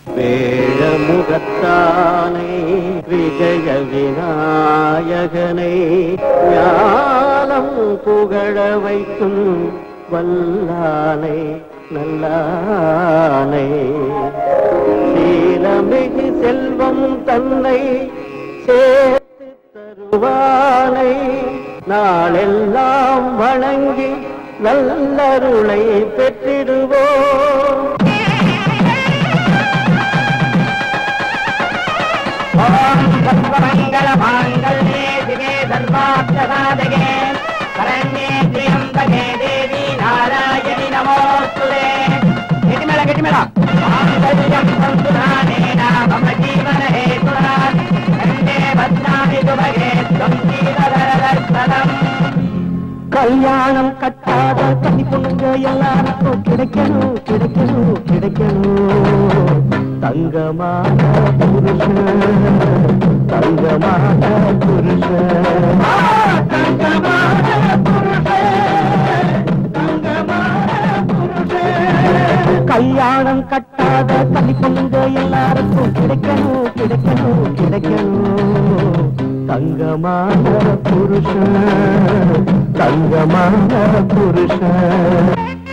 வேழமுகத்தானை விஜய விநாயகனை ஞானம் புகழ வைக்கும் வல்லானை நல்லானை சீலமிகு செல்வம் தன்னை சேர்த்து தருவானை நாளெல்லாம் வணங்கி நல்லருளை பெற்றிடுவோம் சர்வமங்கல மாங்கல்யே சிவே சர்வார்த்த சாதகே சரண்யே திரியம்பகே தேவி நாராயணி நமோஸ்துதே கெட்டிமேள கெட்டிமேள மாங்கல்யம் சந்துநானேன மம ஜீவன ஹேதுனா கண்டே பத்னாமி சுபகே துவம் ஜீவதரதர்ப்பணம் கல்யாணம் கட்டாத கனி பொண்ணுங்க எல்லாருக்கும் கிடைக்கணும் கிடைக்கணும் கிடைக்கணும் தங்கமான புருஷன் தங்கமான புருஷன் தங்கமான புருஷன் தங்கமான புருஷன் கல்யாணம் கட்டாத கனி பொண்ணுங்க எல்லாருக்கும் கிடைக்கணும் கிடைக்கணும் கிடைக்கணும் தங்கமான புருஷன் தங்கமான புருஷன்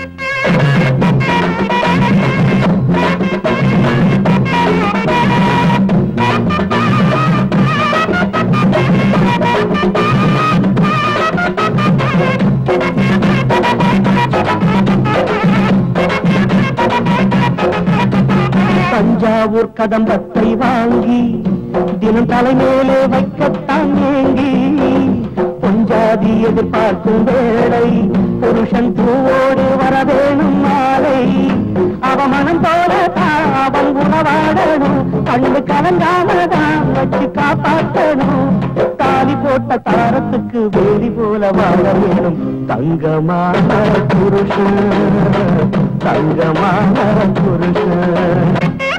தஞ்சாவூர் கதம்பத்தை வாங்கி தினம் தலைமேலே வைக்கத்தான் ஏங்கி பொஞ்சாதி எதிர்பார்க்கும் வேளை புருஷன் பூவோடு வர வேணும் மாலை அவமனம் போலதான் அவன் உணவாடணும் கண்ணு கலங்காமதான் வச்சு காப்பாற்றணும் தாலி போட்ட தாரத்துக்கு வேலி போல வாழ வேணும் தங்கமான புருஷன் தங்கமான புருஷன்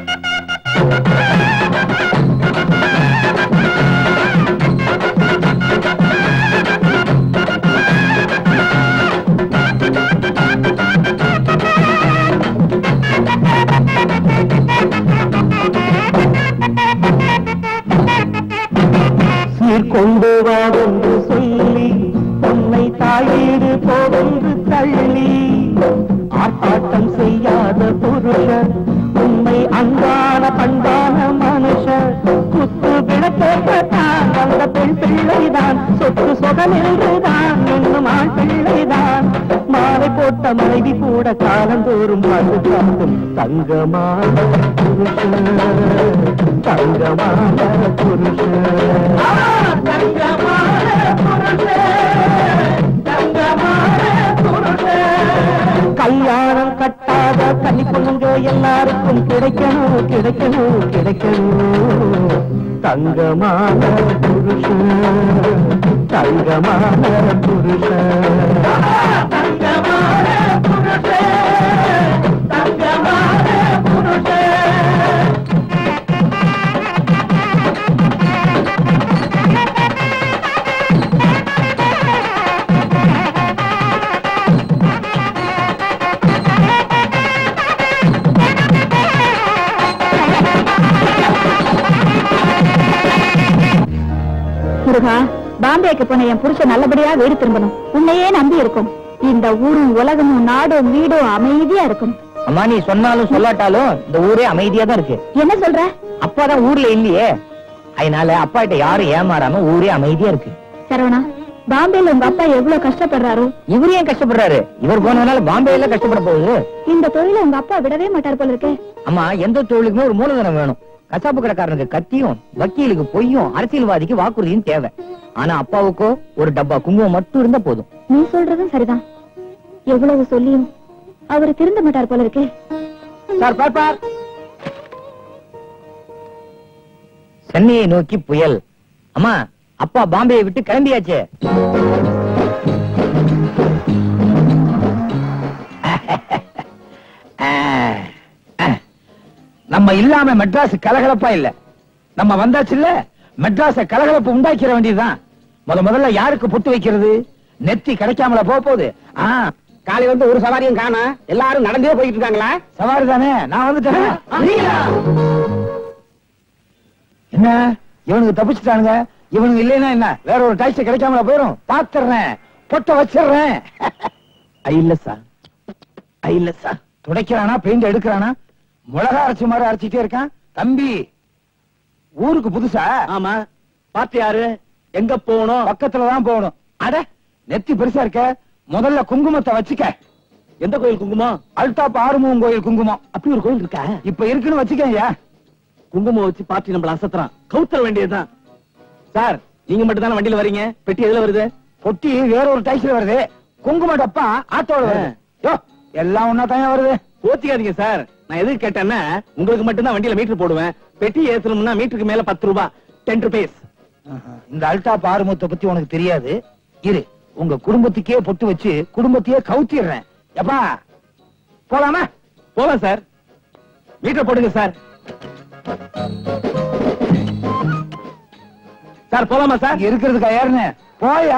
சீர்கொண்டு வாவென்று சொல்லி உன்னை தாயீடு போவென்று தள்ளி ஆர்ப்பாட்டம் செய்யாத புருஷன் உண்மை அன்பான பண்பான மனுஷன் குத்து விளக்கேற்கத்தான் வந்த பெண் பிள்ளைதான் சொத்து சொகம் என்றுதான் இன்னும் ஆண் பிள்ளைதான் மாலை போட்ட மனைவி கூட காலந்தோறும் பாட்டு காட்டும் தங்கமான புருஷன் தங்கமான புருஷன் கல்யாணம் கட்டாத கன்னி பொண்ணுங்க எல்லாருக்கும் கிடைக்கணும் கிடைக்கணும் கிடைக்கணும் தங்கமான புருஷன் தங்கமான புருஷன் தங்கமான புருஷன் தங்கமான புருஷன் முருகா பாம்பேக்கு போன என் புருஷன் நல்லபடியா வீடு திரும்பணும் உன்னையே நம்பி இருக்கும் இந்த ஊரும் உலகமும் நாடும் வீடும் அமைதியா இருக்கும் அம்மா நீ சொன்னாலும் சொல்லாட்டாலும் இந்த ஊரே அமைதியா தான் இருக்கு என்ன சொல்ற அப்பா தான் ஊர்ல இல்லையே அதனால அப்பா கிட்ட யாரும் ஏமாறாம ஊரே அமைதியா இருக்கு சரவணா பாம்பேல உங்க அப்பா எவ்வளவு கஷ்டப்படுறாரோ இவரு ஏன் கஷ்டப்படுறாரு இவர் போனதுனால பாம்பேல கஷ்டப்பட போகுது இந்த தொழில உங்க அப்பா விடவே மாட்டார் போல இருக்கே அம்மா எந்த தொழிலுக்குமே ஒரு மூலதனம் வேணும் கசாப்பு கடைக்காரனுக்கு கத்தியும் வக்கீலுக்கு பொய்யும் அரசியல்வாதிக்கு வாக்குறுதியும் தேவை ஆனா அப்பாவுக்கோ ஒரு டப்பா குங்குமம் மட்டும் இருந்தா போதும் நீ சொல்றதும் சரிதான் எவ்வளவு சொல்லியும் அவர் திருந்த மாட்டார் போல இருக்கே சார் பார் பார் சென்னையை நோக்கி புயல் அம்மா அப்பா பாம்பேயை விட்டு கிளம்பியாச்சே நம்ம இல்லாம மெட்ராஸ் கலகலப்பா இல்ல நம்ம வந்தாச்சு இல்ல மெட்ராஸ கலகலப்பு உண்டாக்கிற வேண்டியதுதான் முத முதல்ல யாருக்கு பொட்டு வைக்கிறது நெத்தி கிடைக்காமல போக போகுது ஆ காலையில இருந்து ஒரு சவாரியும் காணா எல்லாரும் நடந்தே போயிட்டு இருக்காங்களா சவாரி தானே நான் வந்துட்டேன் என்ன இவனுக்கு தப்பிச்சுட்டானுங்க இவனுக்கு இல்லைன்னா என்ன வேற ஒரு டாக்ஸி கிடைக்காமல போயிரும் பாத்துறேன் பொட்ட வச்சிடுறேன் இல்ல சார் இல்ல சார் துடைக்கிறானா பெயிண்ட் எடுக்கிறானா மிளகா அரைச்சு மாதிரி அரைச்சிட்டே இருக்கான் தம்பி ஊருக்கு புதுசா ஆமா பாத்து யாரு எங்க போகணும் பக்கத்துல தான் போகணும் அட நெத்தி பெருசா இருக்க முதல்ல குங்குமத்தை வச்சுக்க எந்த கோயில் குங்குமம் அல்டாப் ஆறுமுகம் கோயில் குங்குமம் அப்படி ஒரு கோயில் இருக்கா இப்ப இருக்குன்னு வச்சுக்கய்யா குங்குமம் வச்சு பாட்டி நம்மள அசத்துறான் கவுத்தர வேண்டியதுதான் சார் நீங்க மட்டும் தானே வண்டியில வரீங்க பெட்டி எதுல வருது பொட்டி வேற ஒரு டாக்ஸில வருது குங்கும டப்பா ஆட்டோல வருது யோ எல்லாம் ஒன்னா தான் வருது போத்திக்காதீங்க சார் நான் எதுக்கு கேட்டேன்னா உங்களுக்கு மட்டும் தான் வண்டியில மீட்டர் போடுவேன் பெட்டி ஏத்தணும்னா மீட்டருக்கு மேல பத்து ரூபாய் டென் ருபீஸ் இந்த அல்டாப் ஆறுமுகத்தை பத்தி உனக்கு தெரியாது இரு உங்க குடும்பத்துக்கே பொட்டு வச்சு குடும்பத்தையே கவுத்திடுறேன் எப்பா போலாமா போலாம் சார் மீட்டர் போடுங்க சார் சார் போலாமா சார் இங்க இருக்கிறதுக்கா யாருன்னு போயா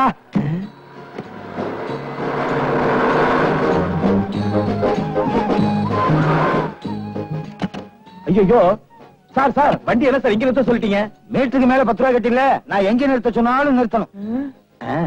ஐயோ சார் சார் வண்டி என்ன சார் இங்க நிறுத்த சொல்லிட்டீங்க மீட்டருக்கு மேல பத்து ரூபாய் கட்டில நான் எங்க நிறுத்த சொன்னாலும் நிறுத்தணும் ஆ.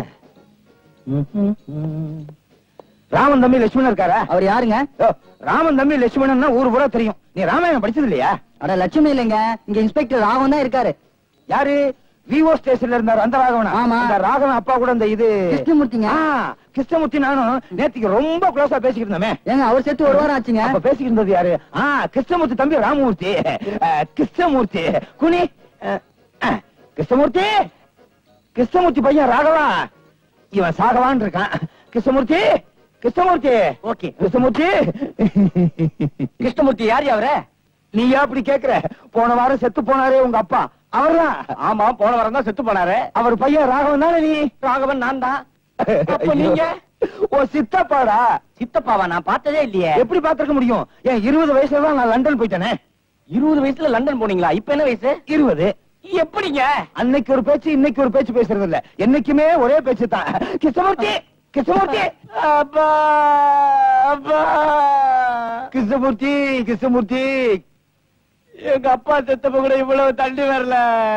ராமன் தம்பி லட்சுமணன் இருக்காரா அவர் யாருங்க யோ, ராமன் தம்பி லட்சுமணன் ஊர் பூரா தெரியும் நீ ராமாயணம் படிச்சது இல்லையா அட லட்சுமி இல்லைங்க இங்க இன்ஸ்பெக்டர் ராகவன் தான் இருக்காரு யாரு விவோ ஸ்டேஷன்ல இருந்தாரு அந்த ராகவனா ஆமா. அந்த ராகவன் அப்பா கூட இந்த இது கிருஷ்ணமூர்த்திங்க ஆ, கிருஷ்ணமூர்த்தி நானும் நேத்துக்கு ரொம்ப க்ளோஸா பேசிக்கிட்டு இருந்தோமே ஏங்க அவர் செத்து ஒரு வாரம் ஆச்சுங்க அப்ப பேசிக்கிட்டு இருந்தது யாரு ஆ கிருஷ்ணமூர்த்தி தம்பி ராமமூர்த்தி அஹ், கிருஷ்ணமூர்த்தி குனி அஹ், அஹ், கிருஷ்ணமூர்த்தி கிருஷ்ணமூர்த்தி பையன் ராகவா இவன் சாகவான் இருக்கான் கிருஷ்ணமூர்த்தி கிருஷ்ணமூர்த்தி ஓகே கிருஷ்ணமூர்த்தி கிருஷ்ணமூர்த்தி யார் அவர நீயா அப்படி கேக்குற போன வாரம் செத்து போனாரே உங்க அப்பா அவர்தான் ஆமா போன வாரம் தான் செத்து போனாரு அவர் பையன் ராகவன் தானே நீ ராகவன் நான் தான் அப்ப ஐயோ. நீங்க ஓ சித்தப்பாடா சித்தப்பாவா நான் பார்த்ததே இல்லையே எப்படி பாத்துக்க முடியும் ஏன் இருபது வயசுல தான் நான் லண்டன் போயிட்டேனே இருபது வயசுல லண்டன் போனீங்களா இப்ப என்ன வயசு இருபது எப்படிங்க அன்னைக்கு ஒரு பேச்சு இன்னைக்கு ஒரு பேச்சு பேசுறது இல்ல என்னைக்குமே ஒரே பேச்சு தான் கிருஷ்ணமூர்த்தி கிருஷ்ணமூர்த்தி அப்பா அப்பா கிருஷ்ணமூர்த்தி கிருஷ்ணமூர்த்தி எங்க அப்பா செத்தப்ப கூட இவ்வளவு தள்ளி வரல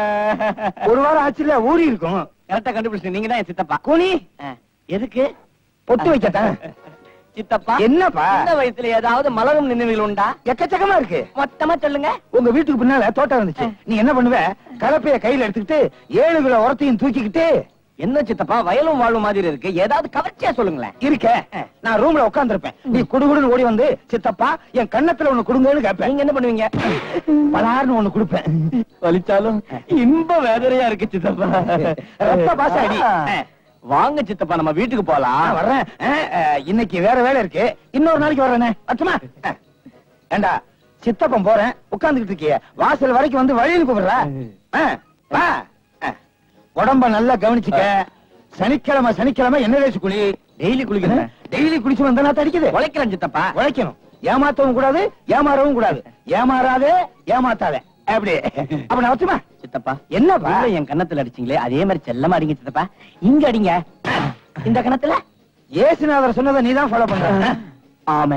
ஒரு வாரம் ஆச்சுல ஊறி இருக்கும் கரெக்டா கண்டுபிடிச்சு நீங்க தான் என் சித்தப்பா குனி எதுக்கு பொட்டு வைக்கத்தான் சித்தப்பா என்னப்பா இந்த வயசுல ஏதாவது மலரும் நினைவுகள் உண்டா எக்கச்சக்கமா இருக்கு மொத்தமா சொல்லுங்க உங்க வீட்டுக்கு பின்னால தோட்டம் இருந்துச்சு நீ என்ன பண்ணுவ கலப்பைய கையில எடுத்துக்கிட்டு ஏழு கிலோ உரத்தையும் தூக்கிக்கிட்டு என்ன சித்தப்பா வயலும் வாழும் மாதிரி இருக்கு ஏதாவது கவர்ச்சியா சொல்லுங்களேன் இருக்க நான் ரூம்ல உட்கார்ந்திருப்பேன் நீ குடுகுடுன்னு ஓடி வந்து சித்தப்பா என் கண்ணத்துல ஒண்ணு கொடுங்கன்னு கேட்பேன் நீங்க என்ன பண்ணுவீங்க பலார்னு ஒண்ணு கொடுப்பேன் வலிச்சாலும் இன்ப வேதனையா இருக்கு சித்தப்பா ரத்த பாசாடி. வாங்க சித்தப்பா நம்ம வீட்டுக்கு நான் போலாம் வர்றேன் அஹ், அஹ், இன்னைக்கு வேற வேலை இருக்கு இன்னொரு நாளைக்கு வர்றேனே அச்சுமா ஏண்டா சித்தப்பன் போறேன் உட்கார்ந்துகிட்டு இருக்கிய வாசல் வரைக்கும் வந்து வழியில் கூப்பிடுற அஹ், வா அஹ், உடம்ப நல்லா கவனிச்சுக்க சனிக்கிழமை சனிக்கிழமை என்ன தேய்ச்சி குளி டெய்லி குளிக்கிறேன் டெய்லி குளிச்சு வந்தா நான் தடிக்குது உழைக்கிறேன் சித்தப்பா உழைக்கணும் ஏமாத்தவும் கூடாது ஏமாறவும் கூடாது ஏமாறாதே ஏமாத்தாதே அப்படி அப்ப நான் வச்சுமா சித்தப்பா என்னப்பா உள்ள என் கண்ணத்துல அடிச்சீங்களே அதே மாதிரி செல்லமா அடிங்க சித்தப்பா இங்க அடிங்க இந்த கணத்துல ஏசுநாதர் சொன்னதை நீதான் ஃபாலோ பண்ற ஆமா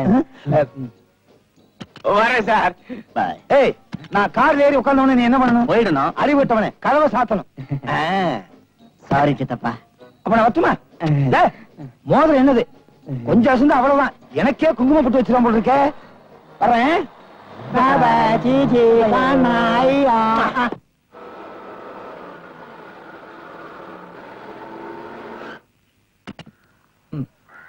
வரேன் சார் ஏய் நான் கார்ல ஏறி உட்கார்ந்தவனே நீ என்ன பண்ணணும் போயிடணும் அறிவிட்டவனே கதவை சாத்தணும் ஆ, சாரி சித்தப்பா அப்ப நான் வச்சுமா டேய், மோதிரம் என்னது கொஞ்சம் அசந்து அவ்வளவுதான் எனக்கே குங்குமம் போட்டு வச்சிருவான் போல இருக்கே வரேன் பாபா, ஜிஜி, பாமா, ஐயா. ம்.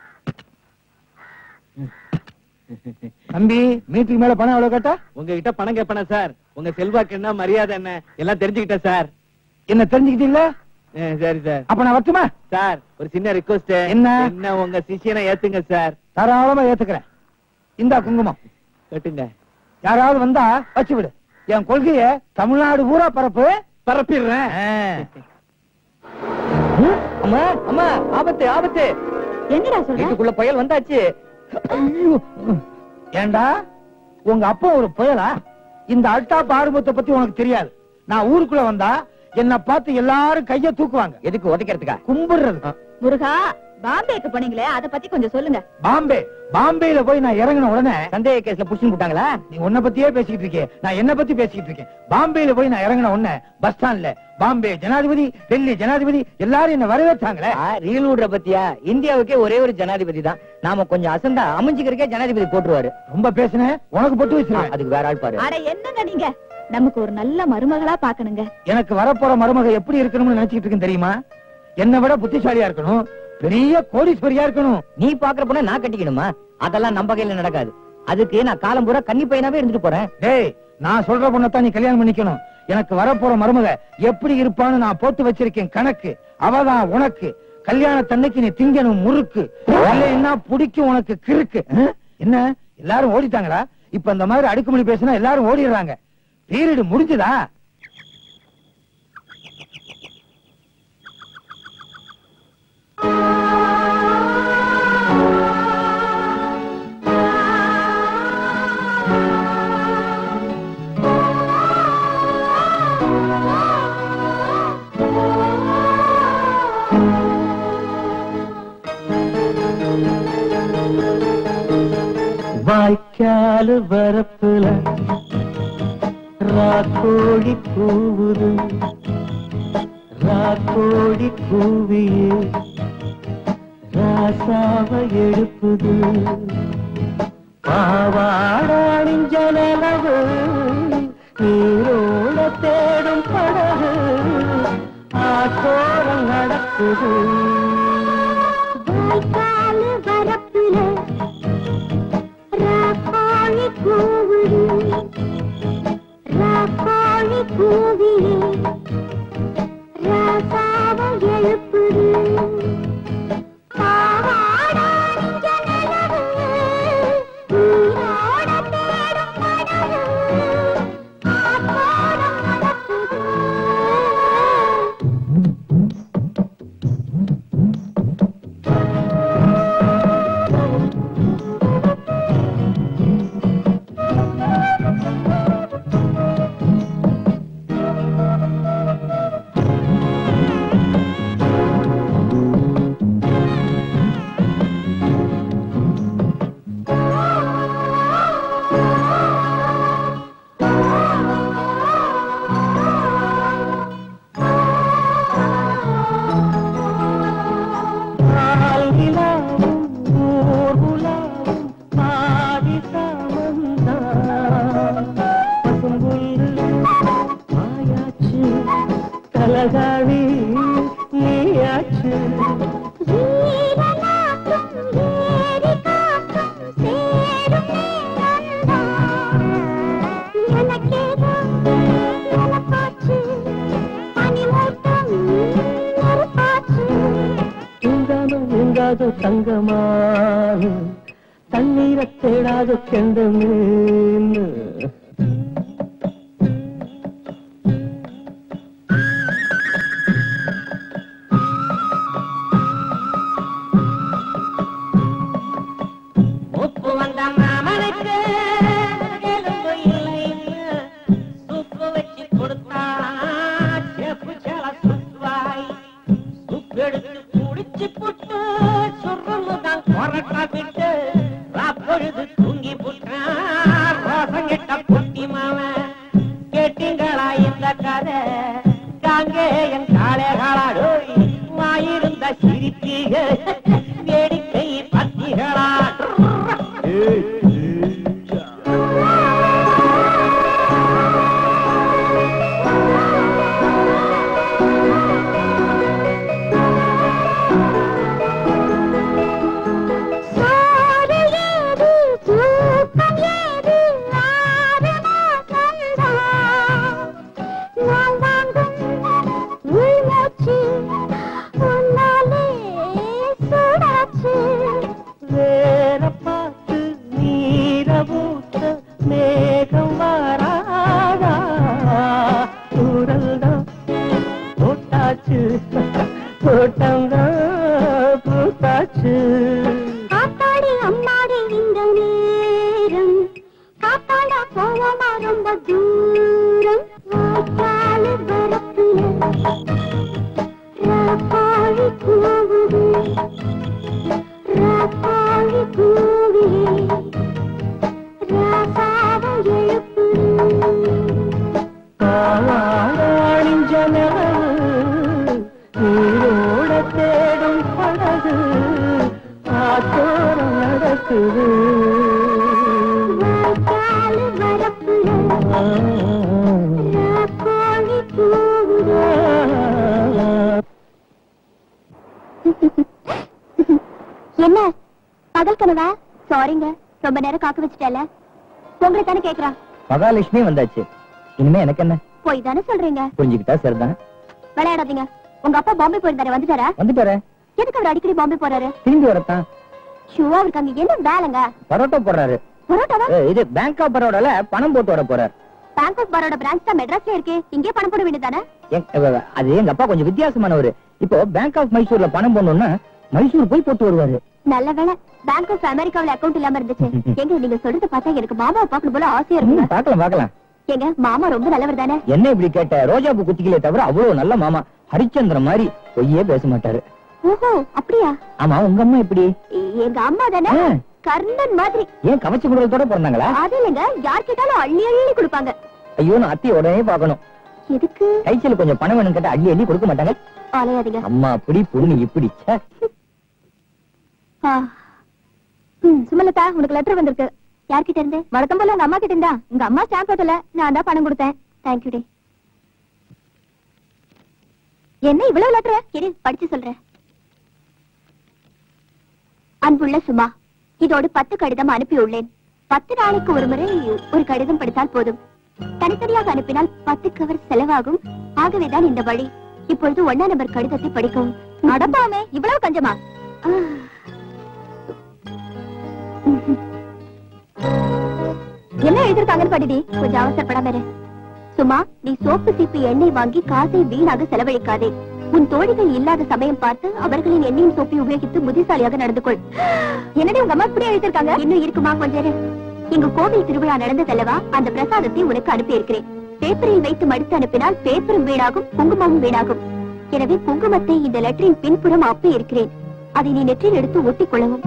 தம்பி மீட்டுக்கு மேல பணம் எவ்வளவு கேட்டா உங்ககிட்ட பணம் கேட்பனா சார் உங்க செல்வாக்கு என்ன மரியாதை என்ன எல்லாம் தெரிஞ்சுக்கிட்டேன் சார் என்ன தெரிஞ்சுக்கிட்டீங்களா சரி சார் அப்ப நான் வரட்டுமா சார் ஒரு சின்ன ரிக்வஸ்ட் என்ன? என்ன உங்க சிஷியனை ஏத்துங்க சார் தாராளமா ஏத்துக்கிறேன் இந்தா குங்குமம் கட்டுங்க யாராவது வந்தா வச்சு விடு என் கொள்கைய தமிழ்நாடு பூரா பரப்பு பரப்பிடுறேன் அம்மா அம்மா ஆபத்து ஆபத்து என்னடா சொல்ற வீட்டுக்குள்ள புயல் வந்தாச்சு ஐயோ. ஏண்டா உங்க அப்பா ஒரு புயலா இந்த அல்டா ஆரம்பத்தை பத்தி உனக்கு தெரியாது நான் ஊருக்குள்ள வந்தா என்ன பார்த்து எல்லாரும் கைய தூக்குவாங்க எதுக்கு உதைக்கிறதுக்கா கும்பிடுறது முருகா பாம்பேக்கு போனீங்களே அத பத்தி கொஞ்சம் சொல்லுங்க பாம்பே பாம்பேல போய் நான் இறங்கின உடனே சந்தேக கேஸ்ல புடிச்சு போட்டாங்களா நீ உன்னை பத்தியே பேசிக்கிட்டு இருக்கே நான் என்ன பத்தி பேசிக்கிட்டு இருக்கேன் பாம்பேல போய் நான் இறங்கின உடனே பஸ் ஸ்டாண்ட்ல பாம்பே ஜனாதிபதி டெல்லி ஜனாதிபதி எல்லாரும் என்ன வரவேற்றாங்களே ரீல் விடுற பத்தியா இந்தியாவுக்கே ஒரே ஒரு ஜனாதிபதி தான் நாம கொஞ்சம் அசந்தா அமைஞ்சுக்கிறக்கே ஜனாதிபதி போட்டுருவாரு ரொம்ப பேசுனேன் உனக்கு போட்டு வச்சிருவேன் அதுக்கு வேற ஆள் பாரு அட என்னங்க நீங்க நமக்கு ஒரு நல்ல மருமகளா பாக்கணுங்க எனக்கு வரப்போற மருமக எப்படி இருக்கணும்னு நினைச்சிட்டு இருக்கேன் தெரியுமா என்னை விட புத்திசாலியா இருக்கணும் பெரிய கோடீஸ்வரியா இருக்கணும் நீ பாக்குற பொண்ண நான் கட்டிக்கணுமா அதெல்லாம் நம்ம கையில நடக்காது அதுக்கு நான் காலம் பூரா கன்னி பையனாவே இருந்துட்டு போறேன் டேய் நான் சொல்ற பொண்ணத்தான் நீ கல்யாணம் பண்ணிக்கணும் எனக்கு வரப்போற மருமக எப்படி இருப்பான்னு நான் போட்டு வச்சிருக்கேன் கணக்கு அவதான் உனக்கு கல்யாணத்தன்னைக்கு நீ திங்கணும் முறுக்கு இல்லைன்னா பிடிக்கும் உனக்கு கிறுக்கு ஆ? என்ன எல்லாரும் ஓடிட்டாங்களா இப்ப இந்த மாதிரி அடுக்குமொழி பேசினா எல்லாரும் ஓடிடுறாங்க பீரியடு முடிஞ்சுதா வாய்க்கால் வரப்புல ராக்கோழி கூவுது ராக்கோழி கூவியே ராசாவ எழுப்புது பாவாடாணிஞ்ச நிலவு நீரோட தேடும் படகு ஆத்தோரம் நடக்குது வாய்க்கால் வரப்புல ராக்காளி கூவுது ராக்காளி கூவியே ராசாவ எழுப்புது பாவாடாணிஞ்ச நிலவு, நீரோட தேடும் படகு, ஆத்தோரம் நடக்குது. பால் நிலாவும் ஊர் உலாவும் பாதி சாமந்தான். பசும்புல்லு மாயாச்சு தலகாணி நீயாச்சு வீரநாட்டும் ஏரி காக்கும் சேரும் நேரம்தான். எனக்கேதோ நினப்பாச்சு, பனிமூட்டம் நெருப்பாச்சு. தூங்காம நீங்காத தங்கமான தண்ணீரை தேடாத கெண்ட மீன் உப்பு வந்த மாமனுக்கு எலும்பு இல்லைன்னு சுப்பு வச்சு கொடுத்தா செப்பு செல சுத்துவாய் சுப்பு எடுத்து குடிச்சு புட்டு சுருன்னு தான் கொரட்டா விட்டு ராப்பொழுது தூங்கி புட்டான் ரோசம் கெட்ட புட்டி மாமன் கேட்டீங்களா இந்த கதை காங்கேயன் காளே காளாடோய் வாயிருந்த சிரிப்பீக வேடிக்கை பத்திகளா சோறு ஏது, தூக்கம் ஏது, ஆறு மாசம்தான். நான் வாங்கும் உள்மூச்சு, உன்னாலே சூடாச்சு. வேற பார்த்து நீர ஊத்த மேகம் வாராதா தூரல்தான் போட்டாச்சு தோட்டம்தான் பூத்தாச்சு காத்தாடி அம்மாடி இந்த நேரம் காத்தாடா போவோமா ரொம்ப தூரம் வாய்க்காலு வரப்புல ராப்பாழி கூவுது பறக்குது வாய்க்கால் வரப்புல கோழி கூவுதே. என்ன பகல் கனவா சாரிங்க ரொம்ப நேரம் காக்க வச்சுட்டல உங்களை தானே கேக்குறா மகாலட்சுமி வந்தாச்சு இனிமே எனக்கு என்ன போய் தானே சொல்றீங்க புரிஞ்சுக்கிட்டா சரிதான் விளையாடாதீங்க உங்க அப்பா பாம்பே போயிருந்தாரு வந்துட்டாரா வந்துட்டாரே எதுக்கு அவர் அடிக்கடி பாம்பே போறாரு திரும்பி வரத்தான் ஷூவா அவருக்கு அங்க என்ன வேலைங்க பரோட்டா போடுறாரு பரோட்டாவா ஏய், இது பேங்க் ஆஃப் பரோடால பணம் போட்டு வர போறார் பேங்க் ஆஃப் பரோடா பிரான்ச் தான் மெட்ராஸ்ல இருக்கு இங்கே பணம் போட வேண்டியதானே எங்க- அவ- அது எங்க அப்பா கொஞ்சம் வித்தியாசமானவரு இப்போ பேங்க் ஆஃப் மைசூர்ல பணம் போடணும்னா மைசூர் போய் போட்டு வருவாரு நல்ல வேலை பேங்க் ஆஃப் அமெரிக்காவுல அக்கவுண்ட் இல்லாம இருந்துச்சு எங்க நீங்க சொல்றத பார்த்தா எனக்கு மாமாவை பார்க்கணும் போல ஆசையா ம், இருக்குங்க பார்க்கலாம் பார்க்கலாம் எங்க மாமா ரொம்ப நல்லவர் தானே என்ன இப்படி கேட்ட ரோஜா பூ குத்திக்கலே தவிர அவ்வளவு நல்ல மாமா ஹரிச்சந்திரன் மாதிரி பொய்யே பேச மாட்டாரு ஓஹோ அப்படியா ஆமா உங்க அம்மா எப்படி எங்க அம்மா தானே ஆ. கர்ணன் மாதிரி ஏன் கவச்ச குடலத்தோட பிறந்தாங்களா அது இல்லைங்க யார் கேட்டாலும் அள்ளி அள்ளி கொடுப்பாங்க ஐயோ நான் அத்தைய உடனே பார்க்கணும் எதுக்கு கைச்சல கொஞ்சம் பணம் வேணும் கேட்டா அள்ளி அள்ளி கொடுக்க மாட்டாங்க அலையாதீங்க அம்மா அப்படி பொண்ணு இப்படி ச்சே. ஆ. ம், சுமலதா உனக்கு லெட்டர் வந்திருக்கு யார்கிட்ட இருந்து வழக்கம் போல உங்க அம்மா கிட்ட இருந்தா உங்க அம்மா ஸ்டாம்ப் போட்டல நான் தான் பணம் கொடுத்தேன் தேங்க்யூ டி என்ன இவ்வளவு லெட்டர் இரு படிச்சு சொல்றேன் அன்புள்ள சுமா இதோடு பத்து கடிதம் அனுப்பியுள்ளேன் பத்து நாளைக்கு ஒரு முறை ஒரு கடிதம் படித்தால் போதும் தனித்தனியாக அனுப்பினால் பத்து கவர் செலவாகும் ஆகவேதான் இந்த வழி இப்பொழுது ஒன்னா நம்பர் கடிதத்தை படிக்கவும் அடப்பாமே இவ்வளவு கஞ்சமா ஆ. என்ன எழுதிருக்காங்கன்னு படிடி கொஞ்சம் அவசரப்படாம இரு சும்மா நீ சோப்பு சீப்பு எண்ணெய் வாங்கி காசை வீணாக செலவழிக்காதே உன் தோழிகள் இல்லாத சமயம் பார்த்து அவர்களின் எண்ணெயும் சோப்பை உபயோகித்து புத்திசாலியாக நடந்து கொள் என்னடி உங்க அம்மா இப்படி எழுதிருக்காங்க இன்னும் இருக்குமா கொஞ்சம் இரு. இங்கு கோவில் திருவிழா நடந்ததல்லவா அந்த பிரசாதத்தை உனக்கு அனுப்பி இருக்கிறேன் பேப்பரில் வைத்து மடித்து அனுப்பினால் பேப்பரும் வீணாகும் குங்குமமும் வீணாகும் எனவே குங்குமத்தை இந்த லெட்டரின் பின்புறம் அப்பி இருக்கிறேன் அதை நீ நெற்றியில் எடுத்து ஒட்டிக் கொள்ளவும்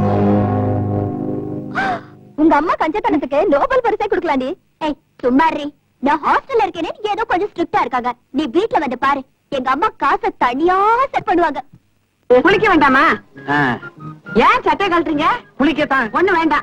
உங்க அம்மா கஞ்சத்தனத்துக்கு நோபல் பரிசை கொடுக்கலாண்டி ஏய் சும்மா இரு. நான் ஹாஸ்டல்ல இருக்கேனே ஏதோ கொஞ்சம் ஸ்ட்ரிக்ட்டா இருக்காங்க நீ வீட்ல வந்து பாரு எங்க அம்மா காசை தனியா செட் பண்ணுவாங்க குளிக்க வேண்டாமா ஏன் சட்டை கழட்டுறீங்க குளிக்கத்தான் ஒண்ணு வேண்டாம்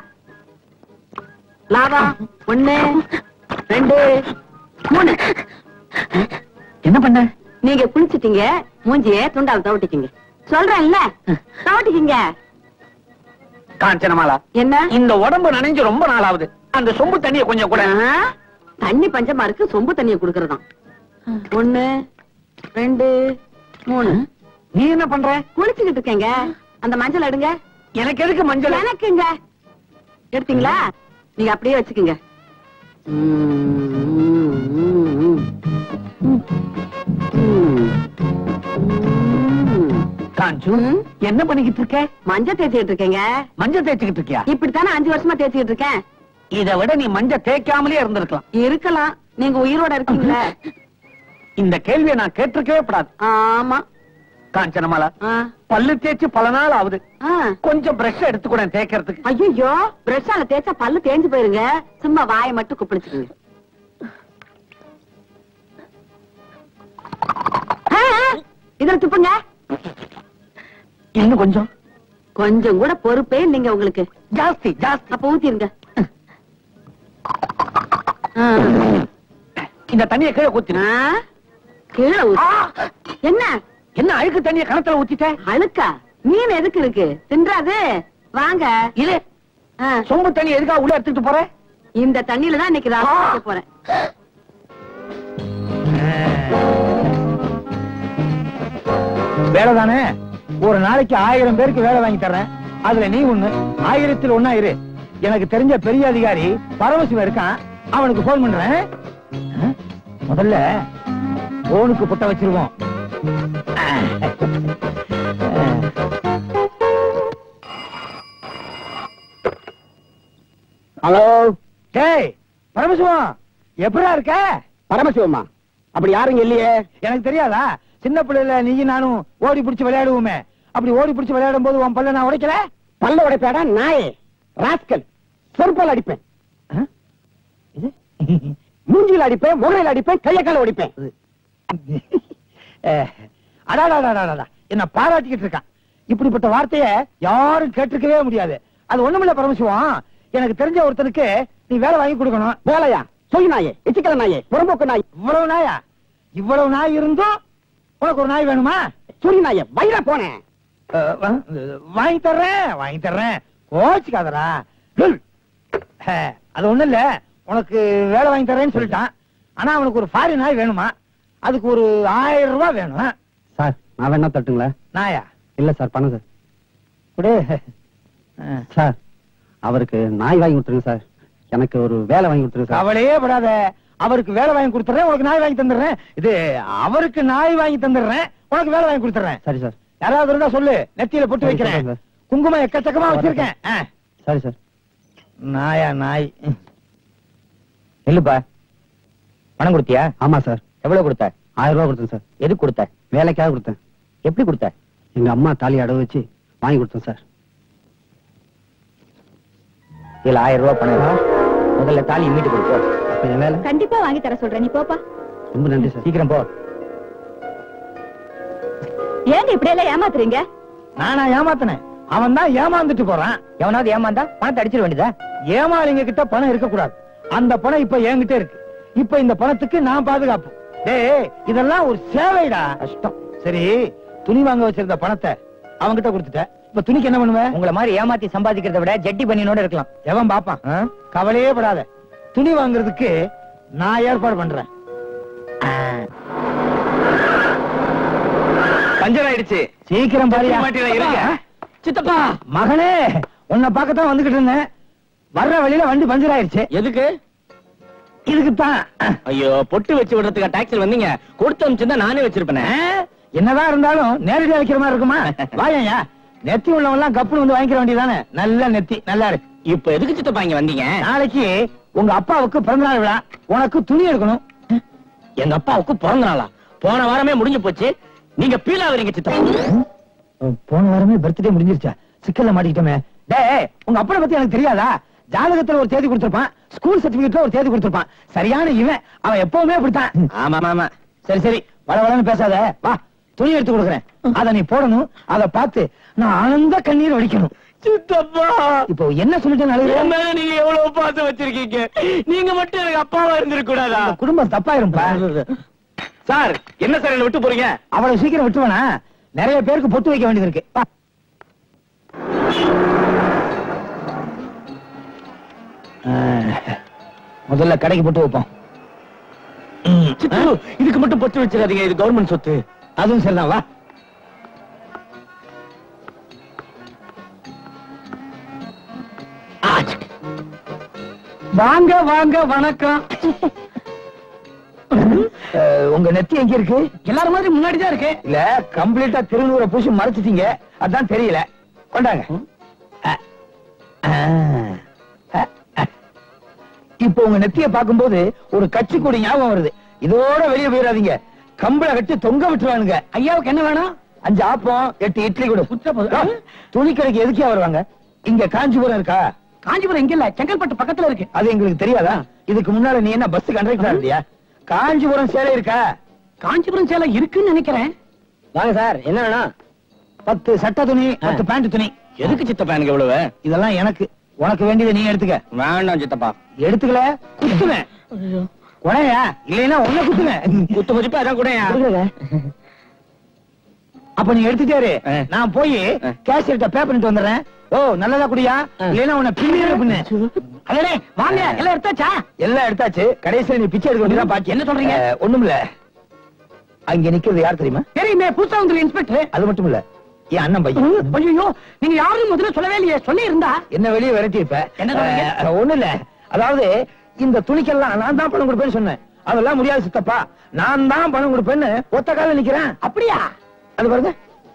லாபம் ஒண்ணு ரெண்டு மூணு என்ன பண்ண நீங்க குளிச்சிட்டீங்க மூஞ்சிய துண்டால் தவிட்டிக்கீங்க சொல்றேன்ல தவிட்டிக்கீங்க காஞ்சனமாலா என்ன இந்த உடம்பு நனைஞ்சு ரொம்ப நாள் ஆகுது அந்த சொம்பு தண்ணிய கொஞ்சம் கூட ஆ, தண்ணி பஞ்சமா இருக்கு சொம்பு தண்ணிய குடுக்கறதாம் ஒண்ணு ரெண்டு மூணு நீ என்ன பண்ற குளிச்சுக்கிட்டு இருக்கேங்க அந்த மஞ்சள் எடுங்க எனக்கு எதுக்கு மஞ்சள் எனக்குங்க எடுத்தீங்களா நீங்க அப்படியே வச்சுக்கோங்க காஞ்சு ம்? என்ன பண்ணிக்கிட்டு இருக்க மஞ்சள் தேய்ச்சிட்டு இருக்கேங்க மஞ்சள் தேய்ச்சிக்கிட்டு இருக்கியா இப்படித்தானே அஞ்சு வருஷமா தேய்ச்சிட்டு இருக்கேன் இதை விட நீ மஞ்சள் தேய்க்காமலே இருந்திருக்கலாம் இருக்கலாம் நீங்க உயிரோட இருக்கீங்களே இந்த கேள்வியை நான் கேட்டிருக்கவே கூடாது ஆமா காஞ்சனமாலா ஆ, பல்லு தேய்ச்சு பல நாள் ஆகுது ஆ. கொஞ்சம் பிரஷ் எடுத்துக்கூட தேய்க்கிறதுக்கு ஐயோ பிரஷால தேய்ச்சா பல்லு தேஞ்சு போயிருங்க சும்மா வாயை மட்டும் குப்பிளிச்சுக்குங்க ஆ, ஆ, இதுல துப்புங்க இன்னும் கொஞ்சம் கொஞ்சம் கூட பொறுப்பே இல்லைங்க உங்களுக்கு ஜாஸ்தி ஜாஸ்தி அப்ப ஊத்திருங்க ஆ. இந்த தண்ணியை கீழே ஊத்தின ஆ, கீழே ஊத்து. என்ன என்ன அழுக்கு தண்ணியை கணத்துல ஊத்திட்ட அழுக்கா மீன் எதுக்கு இருக்கு தின்றாது வாங்க இது ஆ, சொம்பு தண்ணி எதுக்காக உள்ள எடுத்துட்டு போற இந்த தண்ணியில தான் இன்னைக்கு ராத்திரி வைக்க போறேன் வேலை தானே ஒரு நாளைக்கு ஆயிரம் பேருக்கு வேலை வாங்கி தர்றேன் அதுல நீ ஒண்ணு ஆயிரத்தில் ஒண்ணா இரு எனக்கு தெரிஞ்ச பெரிய அதிகாரி பரமசிவம் இருக்கான் அவனுக்கு போன் பண்றேன் ஆ? முதல்ல போனுக்கு புட்ட வச்சிருவோம் ஹலோ டேய் பரமசிவம் எப்படா இருக்க பரமசிவமா அப்படி யாரும் இல்லையே எனக்கு தெரியாதா சின்ன பிள்ளைல நீ நானும் ஓடி பிடிச்சு விளையாடுவோமே அப்படி ஓடி பிடிச்சு விளையாடும் போது உன் பல்ல நான் உடைக்கல பல்ல உடைப்பேடா நாயே ராஸ்கல் செருப்பால் அடிப்பேன் ஆ? இது? மூஞ்சில அடிப்பேன் முறையில் அடிப்பேன் கைய கால ஒடிப்பேன் அஹ், அடாடாடாடாடா என்ன பாராட்டிக்கிட்டு இருக்கான் இப்படிப்பட்ட வார்த்தைய யாரும் கேட்டிருக்கவே முடியாது அது ஒண்ணுமில்ல பரமசிவம் எனக்கு தெரிஞ்ச ஒருத்தனுக்கு நீ வேலை வாங்கி கொடுக்கணும் வேலையா சொய் நாயே எச்சிக்கல நாயே புறம்போக்கு நாய் இவ்வளவு நாயா இவ்வளவு நாய் இருந்தும் உனக்கு ஒரு நாய் வேணுமா சுரி நாயே வயிறா போனேன் அஹ், வா- வாங்கி தர்றேன் வாங்கி தர்றேன் கோச்சுக்காதடா ஹுல். ஹே, அது ஒண்ணு இல்ல உனக்கு வேலை வாங்கி தர்றேன்னு சொல்லிட்டான் ஆனா அவனுக்கு ஒரு ஃபாரின் நாய் வேணுமா அதுக்கு ஒரு ஆயிரம் ரூபாய் வேணும் சார் நான் வேணா தட்டுங்களா நாயா இல்ல சார் பணம் சார் குடு அஹ், சார் அவருக்கு நாய் வாங்கி கொடுத்துருங்க சார் எனக்கு ஒரு வேலை வாங்கி கொடுத்துருங்க சார் கவலையே படாத அவருக்கு வேலை வாங்கி கொடுத்துறேன் உனக்கு நாய் வாங்கி தந்துடுறேன் இது அவருக்கு நாய் வாங்கி தந்துடுறேன் உனக்கு வேலை வாங்கி கொடுத்துறேன் சரி சார் யாராவது இருந்தா சொல்லு நெத்தியில போட்டு சரி, வைக்கிறேன் சொல்லுங்க. குங்குமம் எக்கச்சக்கமா வச்சிருக்கேன் ஆ. சரி சார் நாயா நாய் இல்லப்பா பணம் கொடுத்தியா ஆமா சார் எவ்வளவு கொடுத்த ஆயிரம் ரூபாய் கொடுத்தேன் சார் எதுக்கு கொடுத்த வேலைக்காக கொடுத்தேன் எப்படி கொடுத்த எங்க அம்மா தாலி அடவு வச்சு வாங்கி கொடுத்தேன் சார் இதுல ஆயிரம் ரூபாய் பணம் இருக்கு. முதல்ல தாலி மீட்டு கொடுப்போம் அப்ப என் வேலை கண்டிப்பா வாங்கி தர சொல்றேன் நீ போப்பா ரொம்ப நன்றி சார் சீக்கிரம் போ ஏங்க இப்படி எல்லாம் ஏமாத்துறீங்க நானா ஏமாத்தினேன் அவன் தான் ஏமாந்துட்டு போறான் எவனாவது ஏமாந்தா பணத்தை அடிச்சிட வேண்டியதா ஏமாளிங்க கிட்ட பணம் இருக்க கூடாது அந்த பணம் இப்ப என்கிட்ட இருக்கு இப்ப இந்த பணத்துக்கு நான் பாதுகாப்பு டேய் இதெல்லாம் ஒரு சேவைடா கஷ்டம் சரி துணி வாங்க வச்சிருந்த பணத்தை அவன்கிட்ட கொடுத்துட்ட இப்ப துணிக்கு என்ன பண்ணுவ உங்களை மாதிரி ஏமாத்தி சம்பாதிக்கிறதை விட ஜட்டி பண்ணினோட இருக்கலாம் எவன் பாப்பான் ஆ? கவலையே படாத துணி வாங்குறதுக்கு நான் ஏற்பாடு பண்றேன் ஆ, பஞ்சர் ஆயிடுச்சு சீக்கிரம் பாரியா மாட்டில இருங்க. சித்தப்பா மகனே உன்னை பார்க்கத்தான் வந்துகிட்டு இருந்தேன் வர்ற வழியில வண்டி பஞ்சர் ஆயிருச்சு எதுக்கு இதுக்கு தான் ஐயோ பொட்டு வச்சு விடுறதுக்கு டாக்ஸில் வந்தீங்க கொடுத்து அமிச்சிருந்தா நானே வச்சிருப்பேனே என்னதான் இருந்தாலும் நேரடியா வைக்கிற மாதிரி இருக்குமா வாயா நெத்தி உள்ளவன் எல்லாம் கப்புனு வந்து வாங்கிக்கிற வேண்டியதானே நல்ல நெத்தி நல்லா இருக்கு இப்ப எதுக்கு சித்தப்பா இங்க வந்தீங்க நாளைக்கு உங்க அப்பாவுக்கு பிறந்த நாள் விழா உனக்கு துணி எடுக்கணும் எங்க அப்பாவுக்கு பிறந்த நாளா போன வாரமே முடிஞ்சு போச்சு நீங்க பீல் ஆகுறீங்க சித்தப்பா போன வாரமே பர்த்டே முடிஞ்சிருச்சா சிக்கல்ல மாட்டிக்கிட்டோமே டேய் உங்க அப்பனை பத்தி எனக்கு தெரியாதா ஜாதகத்துல ஒரு தேதி கொடுத்திருப்பான் ஸ்கூல் சர்டிபிகேட்ல ஒரு தேதி கொடுத்திருப்பான் சரியான இவன் அவன் எப்பவுமே அப்படித்தான் ஆமா ஆமா சரி சரி வள வளன்னு பேசாத வா துணி எடுத்து கொடுக்குறேன் அத நீ போடணும் அத பார்த்து நான் ஆனந்த கண்ணீர் வடிக்கணும் சித்தப்பா இப்போ என்ன சொல்லிட்டு என் அழுகுற? மேல நீங்க எவ்வளவு பாத்து வச்சிருக்கீங்க நீங்க மட்டும் எனக்கு அப்பாவா இருந்திருக்க கூடாதா இந்த குடும்பம் தப்பாயிரும்பா சார் என்ன சார் என்ன விட்டு போறீங்க அவ்வளவு சீக்கிரம் விட்டுவனா நிறைய பேருக்கு பொட்டு வைக்க வேண்டியது இருக்கு வா. ஆ, முதல்ல கடைக்கு பொட்டு வைப்போம் ம், சித்து, இதுக்கு மட்டும் பொட்டு வச்சிடாதீங்க இது கவர்மெண்ட் சொத்து அதுவும் சரிதான் வா ஆச்சு. வாங்க வாங்க வணக்கம் அஹ், உங்க நெத்தி எங்க இருக்கு எல்லாரும் மாதிரி முன்னாடி தான் இருக்கு இல்ல கம்ப்ளீட்டா திருநூறை பூசி மறைச்சிட்டீங்க அதான் தெரியல கொண்டாங்க அஹ், அஹ், அஹ், அஹ். இப்போ உங்க நெத்திய பார்க்கும்போது ஒரு கட்சி கொடி ஞாபகம் வருது இதோட வெளியே போயிடாதீங்க கம்பளை கட்டி தொங்க விட்டுருவானுங்க ஐயாவுக்கு என்ன வேணும் அஞ்சு ஆப்பம் எட்டு இட்லி கூட துணி கடைக்கு எதுக்கே வருவாங்க இங்க காஞ்சிபுரம் இருக்கா காஞ்சிபுரம் இங்க இல்ல செங்கல்பட்டு பக்கத்துல இருக்கு அது எங்களுக்கு தெரியாதா இதுக்கு முன்னால நீ என்ன பஸ் கண்டக்டர் இல்லையா காஞ்சிபுரம் சேலை இருக்கா காஞ்சிபுரம் சேலை இருக்குன்னு நினைக்கிறேன் வாங்க சார் என்ன வேணும் பத்து சட்டை துணி பத்து பேண்ட் துணி எதுக்கு சித்தப்பா எனக்கு எவ்வளவு இதெல்லாம் எனக்கு உனக்கு வேண்டியதை நீ எடுத்துக்க வேண்டாம் சித்தப்பா எடுத்துக்கல குத்துவேன் உனையா இல்லைன்னா உன்னை குத்துவேன் குத்து மதிப்பா அதான் கூட அப்ப நீ எடுத்துட்டாரு ஆ. நான் போய் ஆ. கேஷியர்ட்ட பே பண்ணிட்டு வந்துடுறேன் ஓ நல்லதா குடியா ஆ. இல்லைன்னா உன்னை பின்னே பண்ணு அதே வாங்க எல்லாம் எடுத்தாச்சா எல்லாம் எடுத்தாச்சு கடைசியில நீ பிச்சை எடுக்க வேண்டியதான் பாக்கி என்ன சொல்றீங்க ஒண்ணுமில்ல அங்க நிக்கிறது யார் தெரியுமா தெரியுமே புதுசா வந்து இன்ஸ்பெக்டர் அது மட்டும் இல்ல என் அண்ணன் பையன் ஐயோ நீங்க யாரும் முதல்ல சொல்லவே இல்லையே சொல்லி இருந்தா என்ன வெளியே விரட்டி இருப்ப என்ன ஒண்ணு இல்ல அதாவது இந்த துணிக்கெல்லாம் நான் தான் பணம் கொடுப்பேன்னு சொன்னேன் அதெல்லாம் முடியாது சித்தப்பா நான் தான் பணம் கொடுப்பேன்னு ஒத்த கால நிக்கிறேன் அப்படியா அது பாருங்க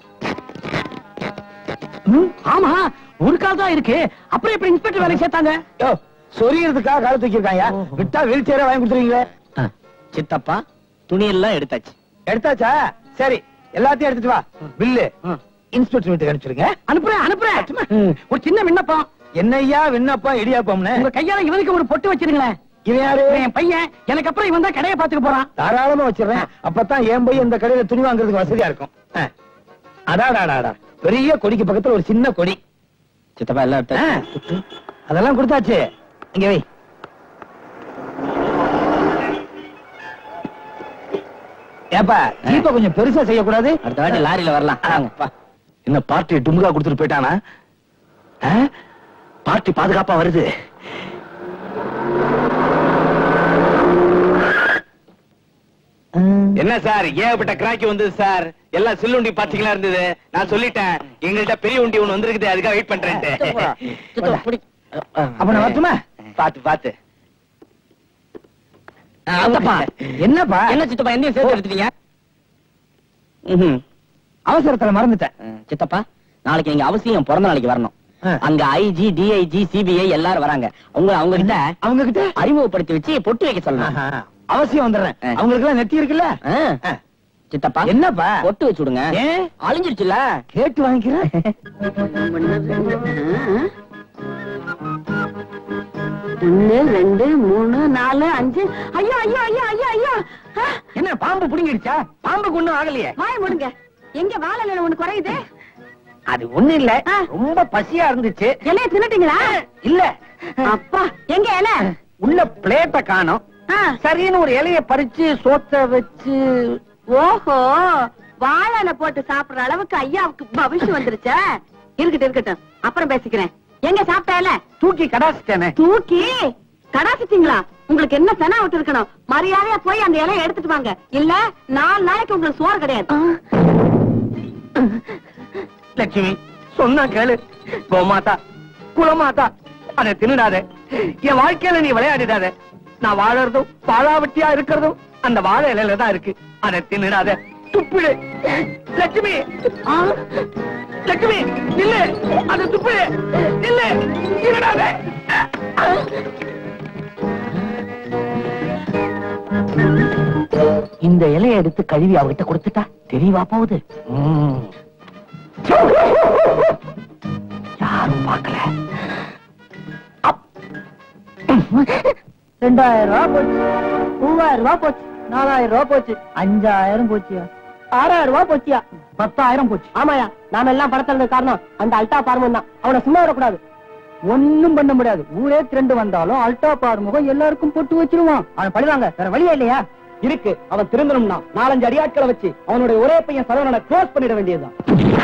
ஆமா ஒரு கால் தான் இருக்கு அப்புறம் எப்படி இன்ஸ்பெக்டர் வேலை சேர்த்தாங்க யோ சொரியறதுக்காக கால தூக்கிருக்காங்க விட்டா வீல் சேர வாங்கி கொடுத்துருவீங்களே சித்தப்பா துணி எல்லாம் எடுத்தாச்சு எடுத்தாச்சா சரி எல்லாத்தையும் எடுத்துட்டு வா பில்லு இன்ஸ்பெக்டர் வீட்டுக்கு அனுப்பிச்சிருங்க அனுப்புறேன் அனுப்புறேன் ஒரு சின்ன விண்ணப்பம் என்னய்யா விண்ணப்பம் இடியாப்பம்னு உங்க கையால இவனுக்கு ஒரு பொட்டு வச்சிருங்களேன் இவன் யாரு என் பையன் எனக்கு அப்புறம் இவன் தான் கடையை பாத்துக்க போறான் தாராளமா வச்சிடுறேன் அப்பதான் என் பையன் இந்த கடையில துணி வாங்குறதுக்கு வசதியா இருக்கும் அடாடாடாடா பெரிய கொடிக்கு பக்கத்துல ஒரு சின்ன கொடி சித்தப்பா எல்லாம் ஆ, அதெல்லாம் கொடுத்தாச்சு இங்க வை ஏப்பா ஜீப்ப கொஞ்சம் பெருசா செய்யக்கூடாது அடுத்த வாட்டி லாரியில வரலாம் வாங்க என்ன பார்ட்டி டுமுகா கொடுத்துட்டு போயிட்டானா ஆ? பார்ட்டி பாதுகாப்பா வருது என்ன சார் ஏகப்பட்ட கிராக்கி வந்தது சார் எல்லாம் சில்லுண்டி பாத்தீங்களா இருந்தது நான் சொல்லிட்டேன் எங்கள்கிட்ட பெரிய உண்டி ஒண்ணு வந்திருக்குது அதுக்காக வெயிட் பண்றேன் அப்ப நான் வரட்டுமா பாத்து பாத்து சித்தப்பா, என்னப்பா என்ன சித்தப்பா என்னையும் சேர்த்து எடுத்துட்டீங்க அவசரத்துல மறந்துட்டேன் சித்தப்பா நாளைக்கு நீங்க அவசியம் பிறந்த நாளைக்கு வரணும் ஆ. அங்க ஐஜி டிஐஜி சிபிஐ எல்லாரும் வராங்க உங்க அவங்க கிட்ட அவங்க கிட்ட அறிமுகப்படுத்தி வச்சு பொட்டு வைக்க சொல்லணும் ஆஹா, அவசியம் வந்துடுறேன் ஆ. அவங்களுக்கு எல்லாம் நெத்தி இருக்குல்ல ஆ. ஆ. சித்தப்பா என்னப்பா பொட்டு வச்சு விடுங்க ஏன் அழிஞ்சிருச்சுல கேட்டு வாங்கிக்கிறேன் ஒண்ணு ரெண்டு மூணு நாலு அஞ்சு ஐயோ ஐயோ ஐயோ ஐயோ ஐயோ ஆ, என்ன பாம்பு புடுங்கிடுச்சா பாம்புக்கு ஒண்ணும் ஆகலையே வாய முடுங்க எங்க வாழல ஒண்ணு குறையுது அது ஒண்ணு இல்ல ஆ. ரொம்ப பசியா இருந்துச்சு இலைய தின்னுட்டீங்களா இல்ல அப்பா எங்க இலை உள்ள பிளேட்ட காணோம் ஆ, சரின்னு ஒரு இலைய பறிச்சு சோத்த வச்சு ஓஹோ வாழல போட்டு சாப்பிடுற அளவுக்கு ஐயாவுக்கு பவிஷ் வந்துருச்சா இருக்கட்டும் இருக்கட்டும் அப்புறம் பேசிக்கிறேன் எங்க சாப்பிட்டால தூக்கி கடாசிட்டேனே தூக்கி கடாசிட்டீங்களா உங்களுக்கு என்ன செனா விட்டு இருக்கணும் மரியாதையா போய் அந்த இலைய எடுத்துட்டு வாங்க இல்ல நாலு நாளைக்கு உங்களுக்கு சோறு கிடையாது லட்சுமி சொன்னா கேளு கோமாதா குலமாதா அதை தின்னுடாத என் வாழ்க்கையில நீ விளையாடிடாத நான் வாழறதும் வாழாவட்டியா இருக்கிறதும் அந்த வாழை இலையில தான் இருக்கு அதை தின்னுடாத துப்பிடு லட்சுமி ஆ, லட்சுமி நில்லு அதை துப்பிடு நில்லு இருடாத இந்த இலையை எடுத்து கழுவி அவகிட்ட கொடுத்துட்டா தெரியவா போகுது ம். யாரும் பார்க்கல அப். ரெண்டாயிரம் ரூபாய் போச்சு மூவாயிரம் ரூபாய் போச்சு நாலாயிரம் ரூபாய் போச்சு அஞ்சாயிரம் போச்சியா ஆறாயிரம் ரூபாய் போச்சியா பத்தாயிரம் போச்சு ஆமாயா நாம எல்லாம் படத்துல காரணம் அந்த அல்டா பார்மன் தான் அவனை சும்மா விடக்கூடாது ஒண்ணும் பண்ண முடியாது ஊரே திரண்டு வந்தாலும் அல்டா பார்முகம் எல்லாருக்கும் போட்டு வச்சிருவான் அவன் பழிவாங்க வேற வழியா இல்லையா இருக்கு அவன் திருந்தணும்னா நாலஞ்சு அடியாட்களை வச்சு அவனுடைய ஒரே பையன் சரவணனை க்ளோஸ் பண்ணிட வேண்டியதுதான்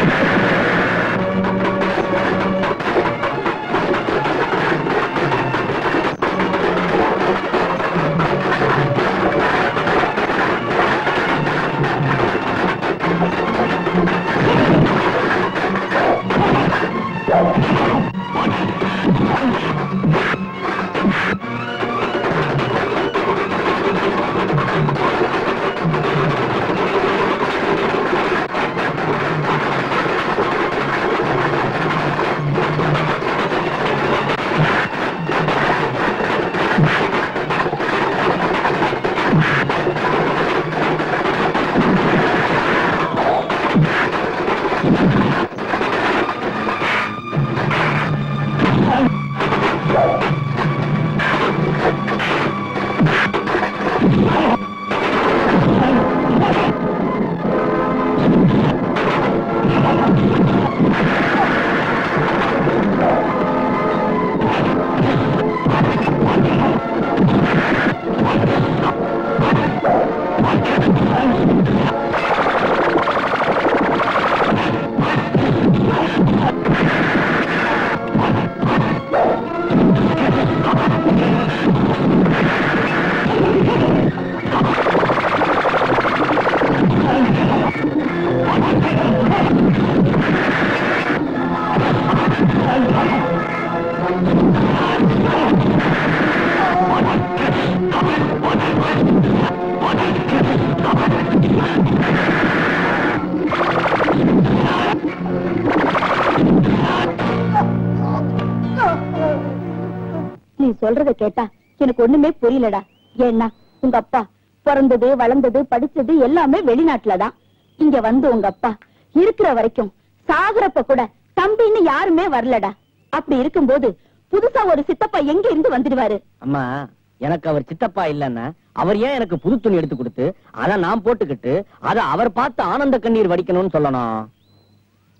நீ சொல்றத கேட்டா எனக்கு ஒண்ணுமே புரியலடா ஏன்னா உங்க அப்பா பிறந்தது வளர்ந்தது படிச்சது எல்லாமே வெளிநாட்டுலதான் இங்க வந்து உங்க அப்பா இருக்கிற வரைக்கும் சாகுறப்ப கூட தம்பின்னு யாருமே வரலடா அப்படி இருக்கும்போது புதுசா ஒரு சித்தப்பா எங்க இருந்து வந்துடுவாரு அம்மா எனக்கு அவர் சித்தப்பா இல்லன்னா அவர் ஏன் எனக்கு புது துணி எடுத்து கொடுத்து அத நான் போட்டுக்கிட்டு அத அவர் பார்த்து ஆனந்த கண்ணீர் வடிக்கணும்னு சொல்லணும்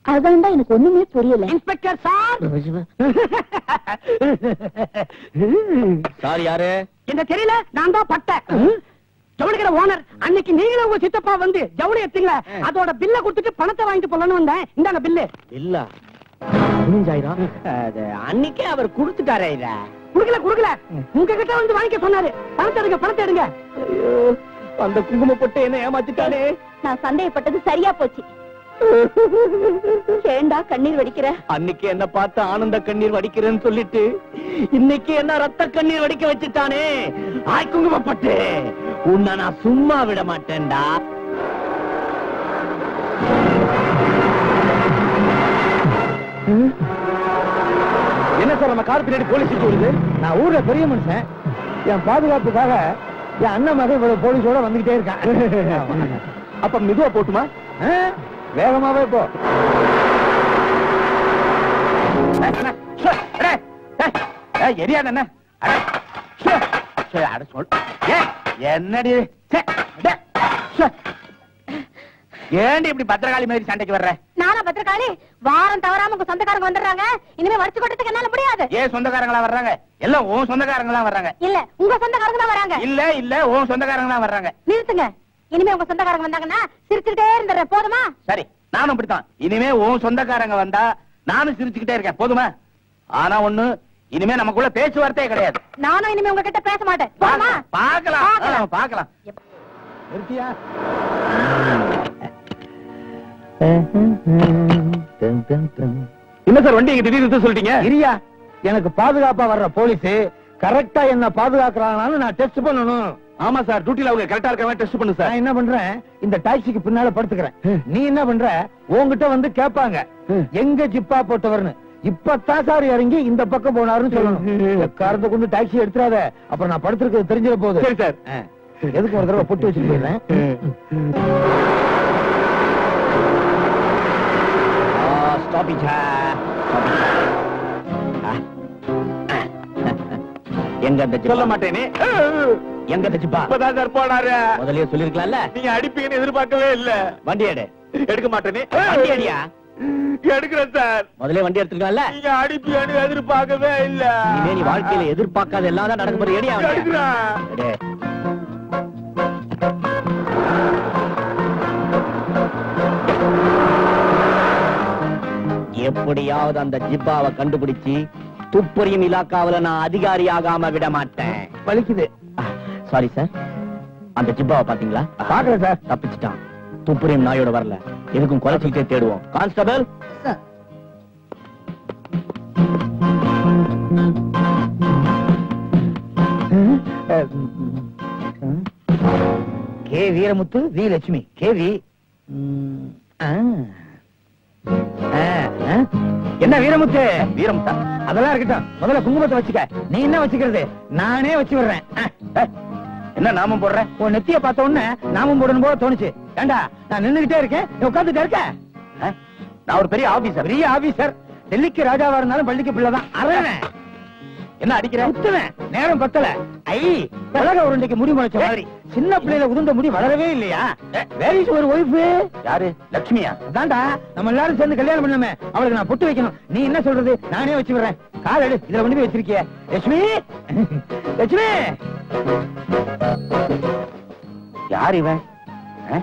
அதான் எனக்கு ஒண்ணுமே புரியல இன்ஸ்பெக்டர் சார் சார் யாரு என்ன தெரியல நான் தான் பட்டேன் ஜவுளிக்கிற ஓனர் அன்னைக்கு நீங்களும் உங்க சித்தப்பா வந்து ஜவுளி எடுத்தீங்களா அதோட பில்ல கொடுத்துட்டு பணத்தை வாங்கிட்டு போலன்னு வந்தேன் இந்தாங்க பில்லு இல்ல முடிஞ்சாயிரம் அது அன்னைக்கே அவர் கொடுத்துட்டாரே இத குடுக்கல குடுக்கல உங்ககிட்ட வந்து வாங்கிக்க சொன்னாரு பணத்தை எடுங்க பணத்தை எடுங்க அந்த குங்கும போட்டு என்ன ஏமாத்திட்டானே நான் சந்தேகப்பட்டது சரியா போச்சு ஏண்டா கண்ணீர் வடிக்கிற அன்னைக்கு என்ன பார்த்து ஆனந்த கண்ணீர் வடிக்கிறேன்னு சொல்லிட்டு இன்னைக்கு என்ன ரத்த கண்ணீர் வடிக்க வச்சுட்டானே ஆய் குங்குமப்பட்டு உன்னை நான் சும்மா விட மாட்டேன்டா என்ன சார் நம்ம கார் பின்னாடி போலீஸ் வருது நான் ஊர்ல பெரிய மனுஷன் என் பாதுகாப்புக்காக என் அண்ணன் மகன் இவ்வளவு போலீஸோட வந்துகிட்டே இருக்கான் அப்ப மெதுவா போட்டுமா ஆ? வேகமாவே போ எரியா என்ன என்னடி ச்சே, டே, ச்சே. ஏண்டி இப்படி பத்திரகாளி மாதிரி சண்டைக்கு வர்ற நானா பத்திரக்காளி வாரம் தவறாம உங்க சொந்தக்காரங்க வந்துடுறாங்க இனிமே வரிச்சு கொட்டத்துக்கு என்னால முடியாது ஏன் சொந்தக்காரங்களா வர்றாங்க எல்லாம் உன் சொந்தக்காரங்களா வர்றாங்க இல்ல உங்க சொந்தக்காரங்க தான் வராங்க இல்ல இல்ல உன் சொந்தக்காரங்களா வர்றாங்க நிறுத்துங்க இனிமே உங்க சொந்தக்காரங்க வந்தாங்கன்னா சிரிச்சுக்கிட்டே இருந்துடுறேன் போதுமா சரி நானும் அப்படித்தான் இனிமே உன் சொந்தக்காரங்க வந்தா நானும் சிரிச்சுக்கிட்டே இருக்கேன் போதுமா ஆனா ஒண்ணு இனிமே நமக்குள்ள பேச்சுவார்த்தையே கிடையாது நானும் இனிமே உங்ககிட்ட பேச மாட்டேன் போதுமா பார்க்கலாம் பார்க்கலாம். ஆ, பார்க்கலாம் நிறுத்தியா என்ன சார் வண்டி எங்க திடீர்னு சொல்லிட்டீங்க இரியா எனக்கு பாதுகாப்பா வர்ற போலீஸ் கரெக்டா என்ன பாதுகாக்கிறாங்கன்னு நான் டெஸ்ட் பண்ணணும் ஆமா சார் டியூட்டில அவங்க கரெக்டா இருக்க மாதிரி டெஸ்ட் பண்ணு நான் என்ன பண்றேன் இந்த டாக்ஸிக்கு பின்னால படுத்துக்கிறேன் நீ என்ன பண்ற உன்கிட்ட வந்து கேட்பாங்க எங்க ஜிப்பா போட்டவர்னு இப்பதான் சார் இறங்கி இந்த பக்கம் போனாருன்னு சொல்லணும் காரத்தை கொண்டு டாக்ஸி எடுத்துறாத அப்புறம் நான் படுத்திருக்கிறது தெரிஞ்சிட போகுது சரி சார் ஆ. எதுக்கு ஒரு தடவை பொட்டு வச்சுட்டு போயிடுறேன் ஸ்டாப் இட் எங்க அந்த சொல்ல மாட்டேனே எங்க அந்த ஜிப்பா இப்பதான் சார் போனாரு முதல்லயே சொல்லிருக்கலாம்ல நீங்க அடிப்பீங்கன்னு எதிர்பார்க்கவே இல்ல வண்டி எடு எடுக்க மாட்டேனே வண்டி அடியா எடுக்கிறேன் சார் முதல்ல வண்டி எடுத்துக்கலாம்ல நீங்க அடிப்பீங்கன்னு எதிர்பார்க்கவே இல்ல இனிமே நீ வாழ்க்கையில எதிர்பார்க்காத எல்லாம் தான் நடக்க போற எடியா வண்டியை. எடுக்கிறேன் எடு. எப்படியாவது அந்த ஜிப்பாவை கண்டுபிடிச்சு துப்பறியும் இலாக்காவுல நான் அதிகாரி ஆகாம விட மாட்டேன் வலிக்குது சாரி சார் அந்த ஜிப்பாவை பாத்தீங்களா பாக்கல சார் தப்பிச்சிட்டான் துப்பறியும் நாயோட வரல எதுக்கும் குறைச்சிக்கிட்டே தேடுவோம் constable K Veeramuthu V Lakshmi KV என்ன வீரமுத்து வீரம் தான் அதெல்லாம் இருக்கட்டும் முதல்ல குங்குமத்தை வச்சுக்க நீ என்ன வச்சுக்கிறது நானே வச்சு விடுறேன் ஆ, என்ன நாமம் போடுற உன் நெத்திய பார்த்த உடனே நாமம் போடணும் போல தோணுச்சு ஏண்டா நான் நின்னுகிட்டே இருக்கேன் நீ உட்கார்ந்துட்டே இருக்க ஆ? நான் ஒரு பெரிய ஆபீசர் பெரிய ஆபீசர் டெல்லிக்கு ராஜாவா இருந்தாலும் பள்ளிக்கு பிள்ளைதான் அறவேன் என்ன அடிக்கிற குத்துவேன் நேரம் பத்தல ஐ உலக உருண்டைக்கு முடி முளைச்ச மாதிரி சின்ன பிள்ளையில உதிர்ந்த முடி வளரவே இல்லையா வேர் இஸ் ஒரு ஒய்ஃப் யாரு லட்சுமியா அதான்டா நம்ம எல்லாரும் சேர்ந்து கல்யாணம் பண்ணமே அவளுக்கு நான் பொட்டு வைக்கணும் நீ என்ன சொல்றது நானே வச்சு விடுறேன் கால் எடு இதுல கொண்டு போய் வச்சிருக்கிய லட்சுமி லட்சுமி யார் இவன் ஆ?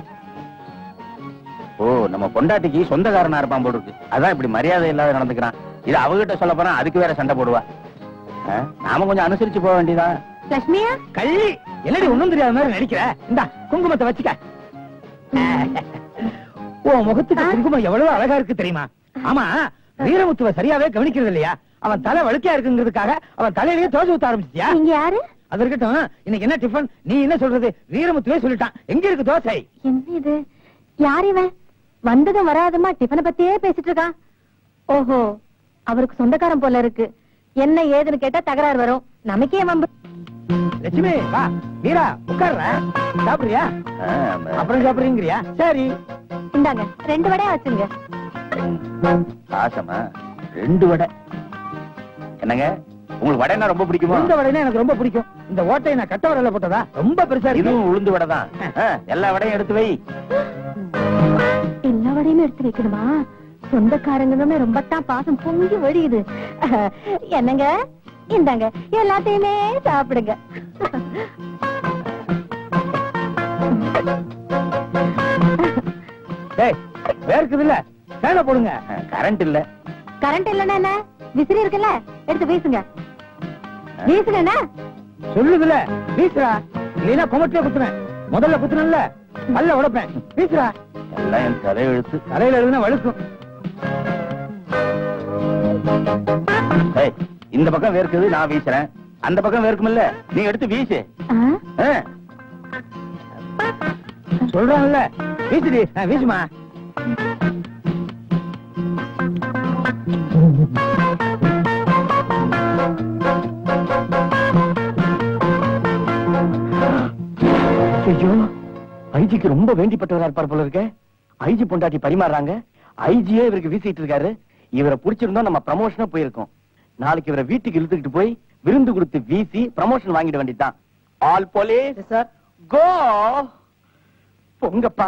ஓ நம்ம பொண்டாட்டிக்கு சொந்தக்காரனா இருப்பான் போல இருக்கு அதான் இப்படி மரியாதை இல்லாத நடந்துக்கிறான் இது அவகிட்ட சொல்ல போனா அதுக்கு வேற சண்டை போடுவா ஆ? நாம கொஞ்சம் அனுசரிச்சு போக வேண்டியதான் லட்சுமியா கள்ளி என்னடி ஒண்ணும் தெரியாத மாதிரி நடிக்கிற இந்த குங்குமத்தை வச்சுக்க உன் முகத்துக்கு குங்குமம் எவ்வளவு அழகா இருக்கு தெரியுமா ஆமா வீரமுத்துவ சரியாவே கவனிக்கிறது இல்லையா அவன் தலை வழுக்கையா இருக்குங்கிறதுக்காக அவன் தலையிலேயே தோசை ஊத்த ஆரம்பிச்சியா நீங்க யாரு அது இருக்கட்டும் இன்னைக்கு என்ன டிஃபன் நீ என்ன சொல்றது வீரமுத்துவே சொல்லிட்டான் எங்க இருக்கு தோசை என்ன இது யார் இவன் வந்ததும் வராதமா டிஃபனை பத்தியே பேசிட்டு இருக்கான் ஓஹோ அவருக்கு சொந்தக்காரன் போல இருக்கு என்ன ஏதுன்னு கேட்டா தகராறு வரும் நமக்கே வம்பு லட்சுமி வா வீரா உட்கார்ற சாப்பிடுறியா ஆ, அப்புறம் சாப்பிடுறீங்கறியா சரி இந்தாங்க ரெண்டு வடையா வச்சுங்க பாசமா ரெண்டு வடை என்னங்க உங்களுக்கு வடைன்னா ரொம்ப பிடிக்குமா உளுந்த வடைனா எனக்கு ரொம்ப பிடிக்கும் இந்த ஓட்டையை நான் கட்ட வரல போட்டதா ரொம்ப பெருசா இருக்கு இதுவும் உளுந்து வடை தான் எல்லா வடையும் எடுத்து வை எல்லா வடையுமே எடுத்து வைக்கணுமா சொந்தக்காரங்கன்னு ரொம்ப தான் பாசம் பொங்கி வழியுது என்னங்க இந்தாங்க எல்லாத்தையுமே சாப்பிடுங்க டேய் வேர்க்குது இல்ல சேலை போடுங்க கரண்ட் இல்ல கரண்ட் இல்லன்னா என்ன விசிறி இருக்குல்ல எடுத்து வீசுங்க வீசுங்க என்ன சொல்லுதுல வீசுறா இல்லைன்னா குமட்டிலே குத்துறேன் முதல்ல குத்துனேன்ல பல்ல உடைப்பேன் வீசுறா எல்லாம் என் தலை எழுத்து தலையில எழுதுனா வழுக்கும் ஏய், இந்த பக்கம் வேர்க்குது நான் வீசுறேன் அந்த பக்கம் வேர்க்குமில்ல நீ எடுத்து வீசு ஆ? ஆ. சொல்றாங்கல்ல வீசுடி ஆ, வீசுமா ஐயோ ஐஜிக்கு ரொம்ப வேண்டிப்பட்டவரா இருப்பார் போல இருக்க ஐஜி பொண்டாட்டி பரிமாறுறாங்க ஐஜியே இவருக்கு வீசிட்டு இருக்காரு இவரை புடிச்சிருந்தா நம்ம ப்ரமோஷனா போயிருக்கோம் நாளைக்கு இவரை வீட்டுக்கு இழுத்துக்கிட்டு போய் விருந்து கொடுத்து வீசி ப்ரமோஷன் வாங்கிட வேண்டியதுதான் ஆல் போலீஸ் சார் கோ பொங்கப்பா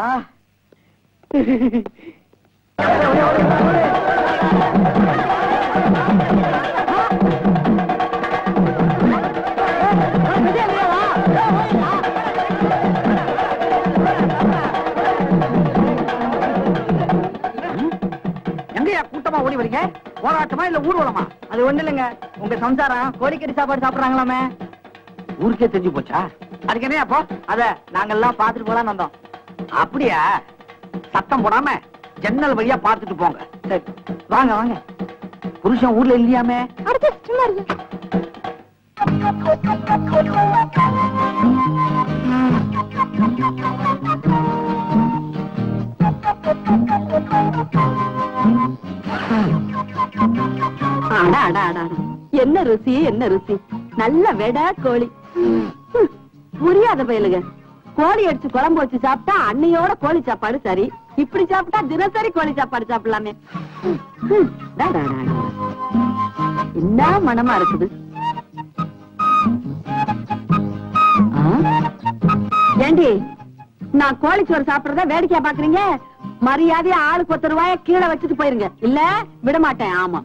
எங்கயா கூட்டமா ஓடி வரீங்க போராட்டமா இல்ல ஊர்வலமா அது ஒண்ணு இல்லைங்க உங்க சம்சாரம் கோழிக்கறி சாப்பாடு சாப்பிடுறாங்களாமே ஊருக்கே தெரிஞ்சு போச்சா அதுக்கு என்ன அப்போ அத நாங்கெல்லாம் பாத்துட்டு போலாம்னு வந்தோம் அப்படியா சத்தம் போடாம ஜன்னல் வழியா பார்த்துட்டு போங்க சரி வாங்க வாங்க புருஷன் ஊர்ல இல்லையாமே அடுத்து சும்மா இருங்க. அடா அடா அடா அடா. என்ன ருசி என்ன ருசி நல்ல வெட கோழி ஹம், புரியாத பயலுங்க கோழி அடிச்சு குழம்பு வச்சு சாப்பிட்டா அன்னையோட கோழி சாப்பாடு சரி இப்படி சாப்பிட்டா தினசரி கோழி சாப்பாடு சாப்பிடலாமே ஹம், ஹம், டா, டா, டா, டா. என்ன மனமா இருக்குது ஆ? ஏண்டி நான் கோழிச்சோறு சாப்பிடுறத வேடிக்கையா பாக்குறீங்க மரியாதையா ஆளுக்கு ஒத்த ரூபாய கீழே வச்சுட்டு போயிருங்க இல்ல விட மாட்டேன் ஆமா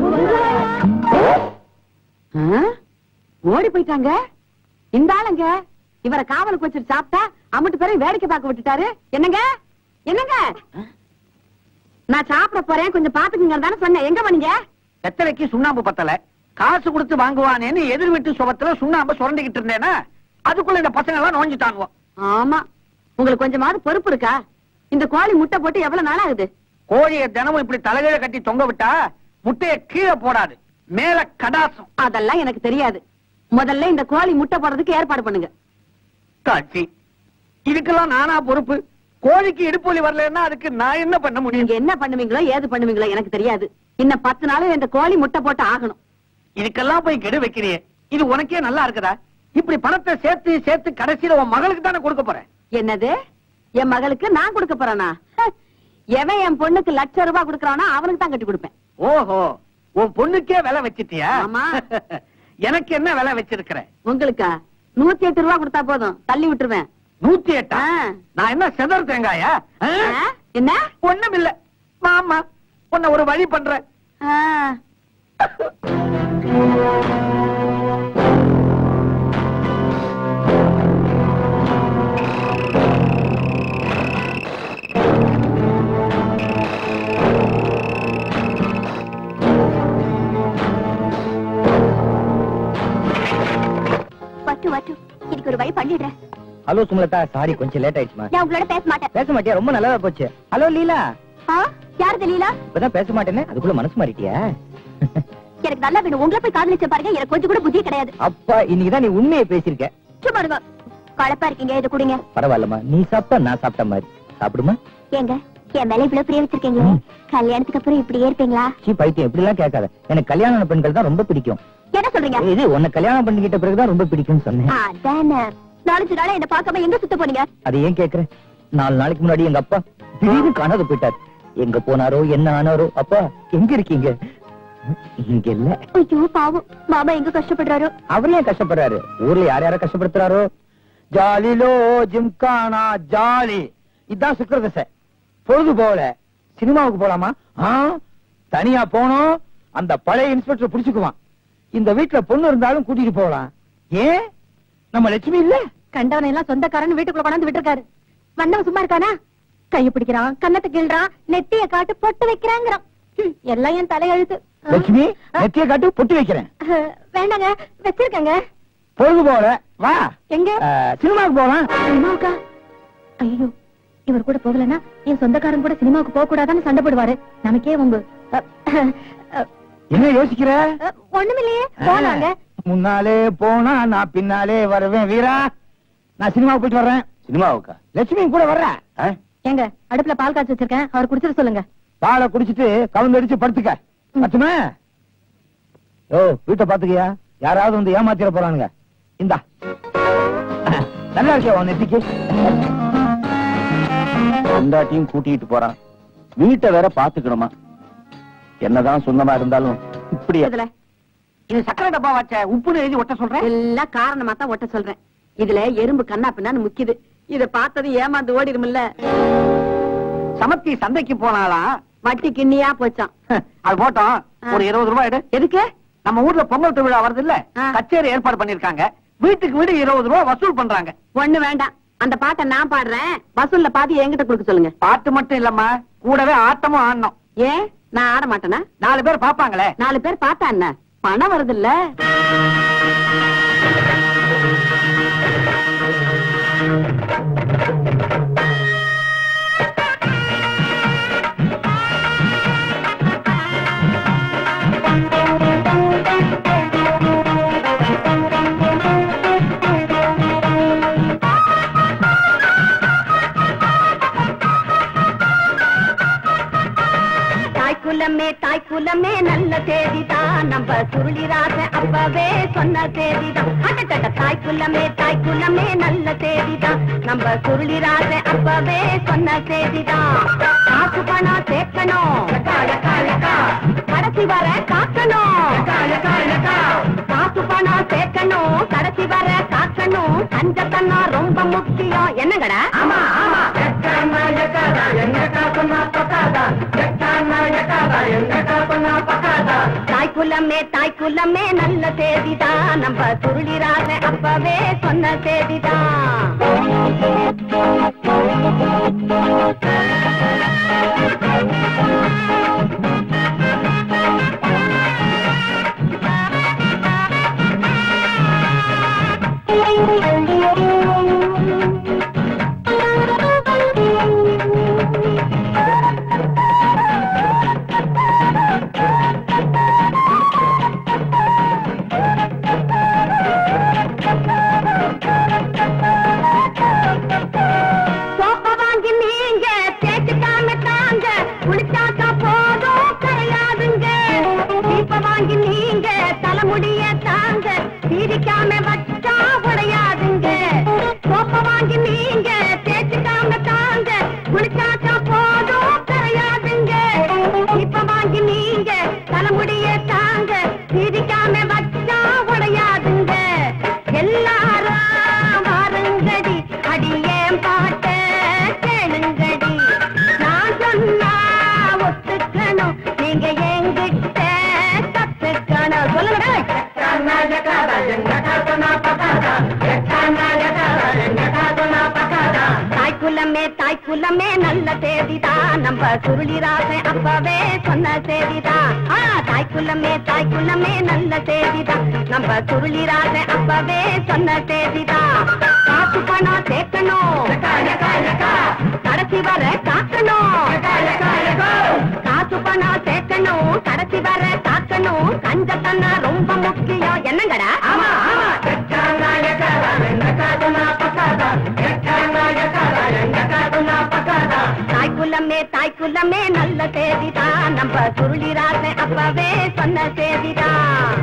ஆ? ஓடி போயிட்டாங்க இந்த ஆளுங்க இவரை காவலுக்கு வச்சுட்டு சாப்பிட்டா அம்மட்டு பேரையும் வேடிக்கை பார்க்க விட்டுட்டாரு என்னங்க என்னங்க நான் சாப்பிட போறேன் கொஞ்சம் பாத்துக்குங்க தானே சொன்னேன் எங்க பண்ணீங்க வெத்தலைக்கு சுண்ணாம்பு பத்தல காசு கொடுத்து வாங்குவானேன்னு எதிர் வீட்டு சுபத்துல சுண்ணாம்பு சுரண்டிக்கிட்டு இருந்தேனா அதுக்குள்ள இந்த பசங்க எல்லாம் நோஞ்சிட்டாங்க ஆமா உங்களுக்கு கொஞ்சமாவது பொறுப்பு இருக்கா இந்த கோழி முட்டை போட்டு எவ்வளவு நாள் ஆகுது கோழியை தினமும் இப்படி தலைகீழ கட்டி தொங்க விட்டா முட்டைய கீழே போடாது மேல கடாசம் அதெல்லாம் எனக்கு தெரியாது முதல்ல இந்த கோழி முட்டை போடுறதுக்கு ஏற்பாடு பண்ணுங்க காட்சி இதுக்கெல்லாம் நானா பொறுப்பு கோழிக்கு இடுப்பொலி வரலன்னா அதுக்கு நான் என்ன பண்ண முடியும் நீங்க என்ன பண்ணுவீங்களோ ஏது பண்ணுவீங்களோ எனக்கு தெரியாது இன்னும் பத்து நாள் இந்த கோழி முட்டை போட்டு ஆகணும் இதுக்கெல்லாம் போய் கெடு வைக்கிறியே இது உனக்கே நல்லா இருக்குதா இப்படி பணத்தை சேர்த்து சேர்த்து கடைசியில உன் மகளுக்கு தானே கொடுக்க போறேன் என்னது என் மகளுக்கு நான் கொடுக்க போறேனா ஹ, எவன் என் பொண்ணுக்கு லட்சம் ரூபாய் கொடுக்கறானோ அவனுக்கு தான் கட்டி கொடுப்பேன் ஓஹோ உன் பொண்ணுக்கே விலை வச்சிட்டியா ஆமா. எனக்கு என்ன விலை வச்சிருக்கிற உங்களுக்கா நூத்தி எட்டு ரூபாய் கொடுத்தா போதும் தள்ளி விட்டுருவேன் நூத்தி எட்டா ஆ. நான் என்ன செதர் தேங்காயா ஆ? ஆ? என்ன ஒண்ணும் இல்ல மாமா உன்னை ஒரு வழி பண்றேன் ஆ. வட்டு வட்டு இதுக்கு ஒரு வழி பண்ணிடுறேன் ஹலோ சுமலதா சாரி கொஞ்சம் லேட் ஆயிடுச்சுமா நான் உங்களோட பேச மாட்டேன் பேச மாட்டியா ரொம்ப நல்லதா போச்சு ஹலோ லீலா ஆ? யாரு தெரியல இப்பதான் பேச மாட்டேன்னு அதுக்குள்ள மனசு மாறிட்டியா எனக்கு நல்லா வேணும் உங்களை போய் காதலிச்சு பாருங்க எனக்கு கொஞ்சம் கூட புத்தி கிடையாது அப்பா இன்னைக்குதான் நீ உண்மையை பேசியிருக்க சும்மா இருங்க களைப்பா இருக்கீங்க இதை குடிங்க பரவாயில்லம்மா நீ சாப்பிட்டா நான் சாப்பிட்ட மாதிரி சாப்பிடுமா ஏங்க என் மேல இவ்வளவு பிரிய வச்சிருக்கீங்களே கல்யாணத்துக்கு அப்புறம் இப்படியே இருப்பீங்களா சீ பைத்தியம் இப்படி எல்லாம் கேட்காத எனக்கு கல்யாண பெண்கள் தான் ரொம்ப பிடிக்கும் என்ன சொல்றீங்க இது உன்னை கல்யாணம் பண்ணிக்கிட்ட பிறகுதான் ரொம்ப பிடிக்கும்னு சொன்னேன் அதானே நாலஞ்சு நாளா என்ன பார்க்காம எங்க சுத்த போனீங்க அதை ஏன் கேக்குறேன் நாலு நாளைக்கு முன்னாடி எங்க அப்பா திடீர்னு காணாத போயிட்டார் எங்க போனாரோ என்ன ஆனாரோ அப்பா எங்க இருக்கீங்க இங்க இல்ல ஐயோ பாவம் மாமா எங்க கஷ்டப்படுறாரோ அவர் ஏன் கஷ்டப்படுறாரு ஊர்ல யார் யார கஷ்டப்படுத்துறாரோ ஜாலிலோ ஜிம்கானா ஜாலி இதான் சுக்கர தசை பொழுது போல சினிமாவுக்கு போலாமா ஆ, தனியா போனோம் அந்த பழைய இன்ஸ்பெக்டர் புடிச்சுக்குவான் இந்த வீட்டுல பொண்ணு இருந்தாலும் கூட்டிட்டு போகலாம் ஏன் நம்ம லட்சுமி இல்ல கண்டவனை எல்லாம் சொந்தக்காரன் வீட்டுக்குள்ள கொண்டாந்து விட்டுருக்காரு வந்தவன் சும்மா இருக்கானா கைய பிடிக்கிறான் கன்னத்தை கிள்றான் நெத்திய காட்டு பொட்டு வைக்கிறாங்கிறான் ஹம், எல்லாம் என் தலையெழுத்து ஆ. லட்சுமி நெத்திய காட்டு பொட்டு வைக்கிறேன் அஹ், வேண்டாங்க வச்சிருக்கேங்க பொழுது போல வா எங்க ஆ, சினிமாவுக்கு போலாம் சினிமாவுக்கா ஐயோ இவர் கூட போகலன்னா என் சொந்தக்காரன் கூட சினிமாவுக்கு போக கூடாதான்னு சண்டை போடுவாரு நமக்கே வம்பு அஹ், அஹ், என்ன யோசிக்கிற அஹ், ஒண்ணுமில்லையே போனாங்க முன்னாலே போனா நான் பின்னாலே வருவேன் வீரா நான் சினிமாவுக்கு போயிட்டு வர்றேன் சினிமாவுக்கா லட்சுமி கூட வர்றேன் ஆ? எங்க அடுப்புல பால் காய்ச்சி வச்சிருக்கேன் அவர் குடிச்சிட்டு சொல்லுங்க பாலை குடிச்சிட்டு கவுந்தடிச்சு படுத்துக்க பத்துமே ஓ வீட்டை பாத்துக்கியா யாராவது வந்து ஏமாத்திர போறானுங்க இந்தா நல்லா இருக்கியா உன் நெத்திக்கு பொண்டாட்டியும் கூட்டிட்டு போறான் வீட்டை வேற பாத்துக்கணுமா என்னதான் சொந்தமா இருந்தாலும் இப்படி இதுல இது சக்கரை டப்பா வச்ச உப்புன்னு எழுதி ஒட்ட சொல்றேன் எல்லாம் காரணமா தான் ஒட்ட சொல்றேன் இதுல எறும்பு கண்ணா பின்னான்னு முக்கிது இத பார்த்தது ஏமாந்து ஓடிடுமில்ல சமத்தி சந்தைக்கு போனாலாம் வட்டி கிண்ணியா போச்சான் அது போட்டோம் ஒரு இருபது ரூபாய் எடு எதுக்கு நம்ம ஊர்ல பொங்கல் திருவிழா வருது இல்ல ஆ. கச்சேரி ஏற்பாடு பண்ணிருக்காங்க வீட்டுக்கு வீடு இருபது ரூபாய் வசூல் பண்றாங்க ஒண்ணு வேண்டாம் அந்த பாட்டை நான் பாடுறேன் வசூல்ல பாதி என்கிட்ட கொடுக்க சொல்லுங்க பாட்டு மட்டும் இல்லம்மா கூடவே ஆட்டமும் ஆடணும் ஏன் நான் ஆட மாட்டேனா நாலு பேர் பாப்பாங்களே நாலு பேர் பார்த்தா என்ன பணம் வருது இல்ல தாய்க்குலமே தாய்க்குலமே நல்ல தேதிதான் நம்ம சுருளிராச அப்பவே சொன்ன தேதிதான் அடடட தாய்க்குலமே தாய்க்குலமே நல்ல தேதிதான் நம்ம சுருளிராச அப்பவே சொன்ன தேதிதான் காசு பணம் சேர்க்கணும் கடைசி வர காக்கணும் காசு பணம் சேர்க்கணும் கடைசி வர காக்கணும் கஞ்சத்தனா ரொம்ப முக்கியம் என்னங்கடா ஆமா ஆமா தாய்க்குலமே தாய்க்குலமே நல்ல தேதிதான் நம்ம சுருளிராக அப்பவே சொன்ன தேதிதான் சோப்ப வாங்கி நீங்க தேய்ச்சுக்காம தாங்க குளிச்சாக்கா போதும் கரையாதுங்க சீப்ப வாங்கி நீங்க தலைமுடிய தாங்க சீரிக்காம வச்சா உடையாதுங்க சோப்ப வாங்கி நீங்க தேய்ச்சுக்காம தாங்க குளிச்சாக்கா போதும் கரையாதுங்க சீப்ப வாங்கி நீங்க தலைமுடிய தாங்க சீரிக்காம வச்சா உடையாதுங்க எல்லாரும் வாருங்கடி அடியேன் பாட்ட கேளுங்கடி நான் சொன்னா ஒத்துக்கணும் நீங்க எங்கிட்ட கத்துக்கணும் சொல்லுங்க தாய்க்குலமே தாய்க்குலமே நல்ல தேதிதான் நம்ம சுருளிராச அப்பவே சொன்ன தேதிதான் ஆ தாய்க்குலமே தாய்க்குலமே நல்ல தேதிதான் நம்ம சுருளிராச அப்பவே சொன்ன தேதிதான் காசு பணம் சேர்க்கணும் கடைசி வர காக்கணும் காசு பணம் சேர்க்கணும் கடைசி வர காக்கணும் கஞ்சத்தனா ரொம்ப முக்கியம் என்னங்கடா ஆமா ஆமா தாய்க்குலமே தாய்க்குலமே நல்ல தேதிதான் நம்ம சுருளிராச அப்பவே சொன்ன தேதிதான்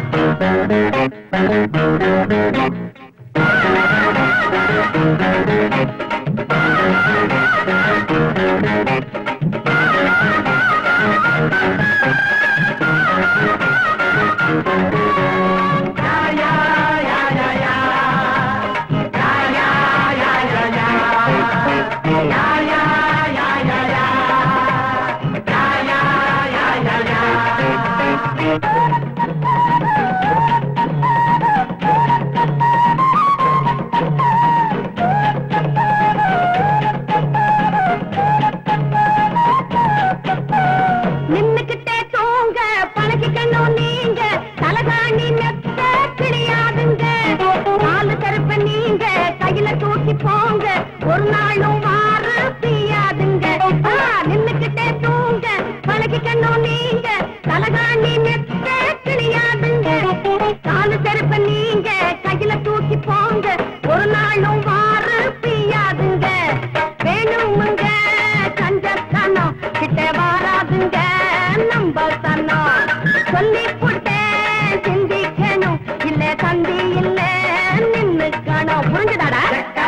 நின்னுக்கிட்டே தூங்க பழகிக்கணும் நீங்க தலகாணி மெத்த கிடையாதுங்க காலு கருப்ப நீங்க கையில தூக்கி போங்க ஒரு நாளும் மாறு பியாதுங்க ஆ, நின்னுக்கிட்டே தூங்க பழகிக்கணும் நீங்க தலகாணி மெத்த கிடையாதுங்க காலு கருப்ப நீங்க கையில தூக்கி போங்க ஒரு நாளும் மாறு பியாதுங்க வேணுமுங்க கஞ்சத்தனம் கிட்ட வாராதுங்க நம்ப தனம் சொல்லி புட்டேன் சிந்திக்கணும் இல்ல தந்தி இல்ல நின்னுக்கணும் புரிஞ்சுதாடா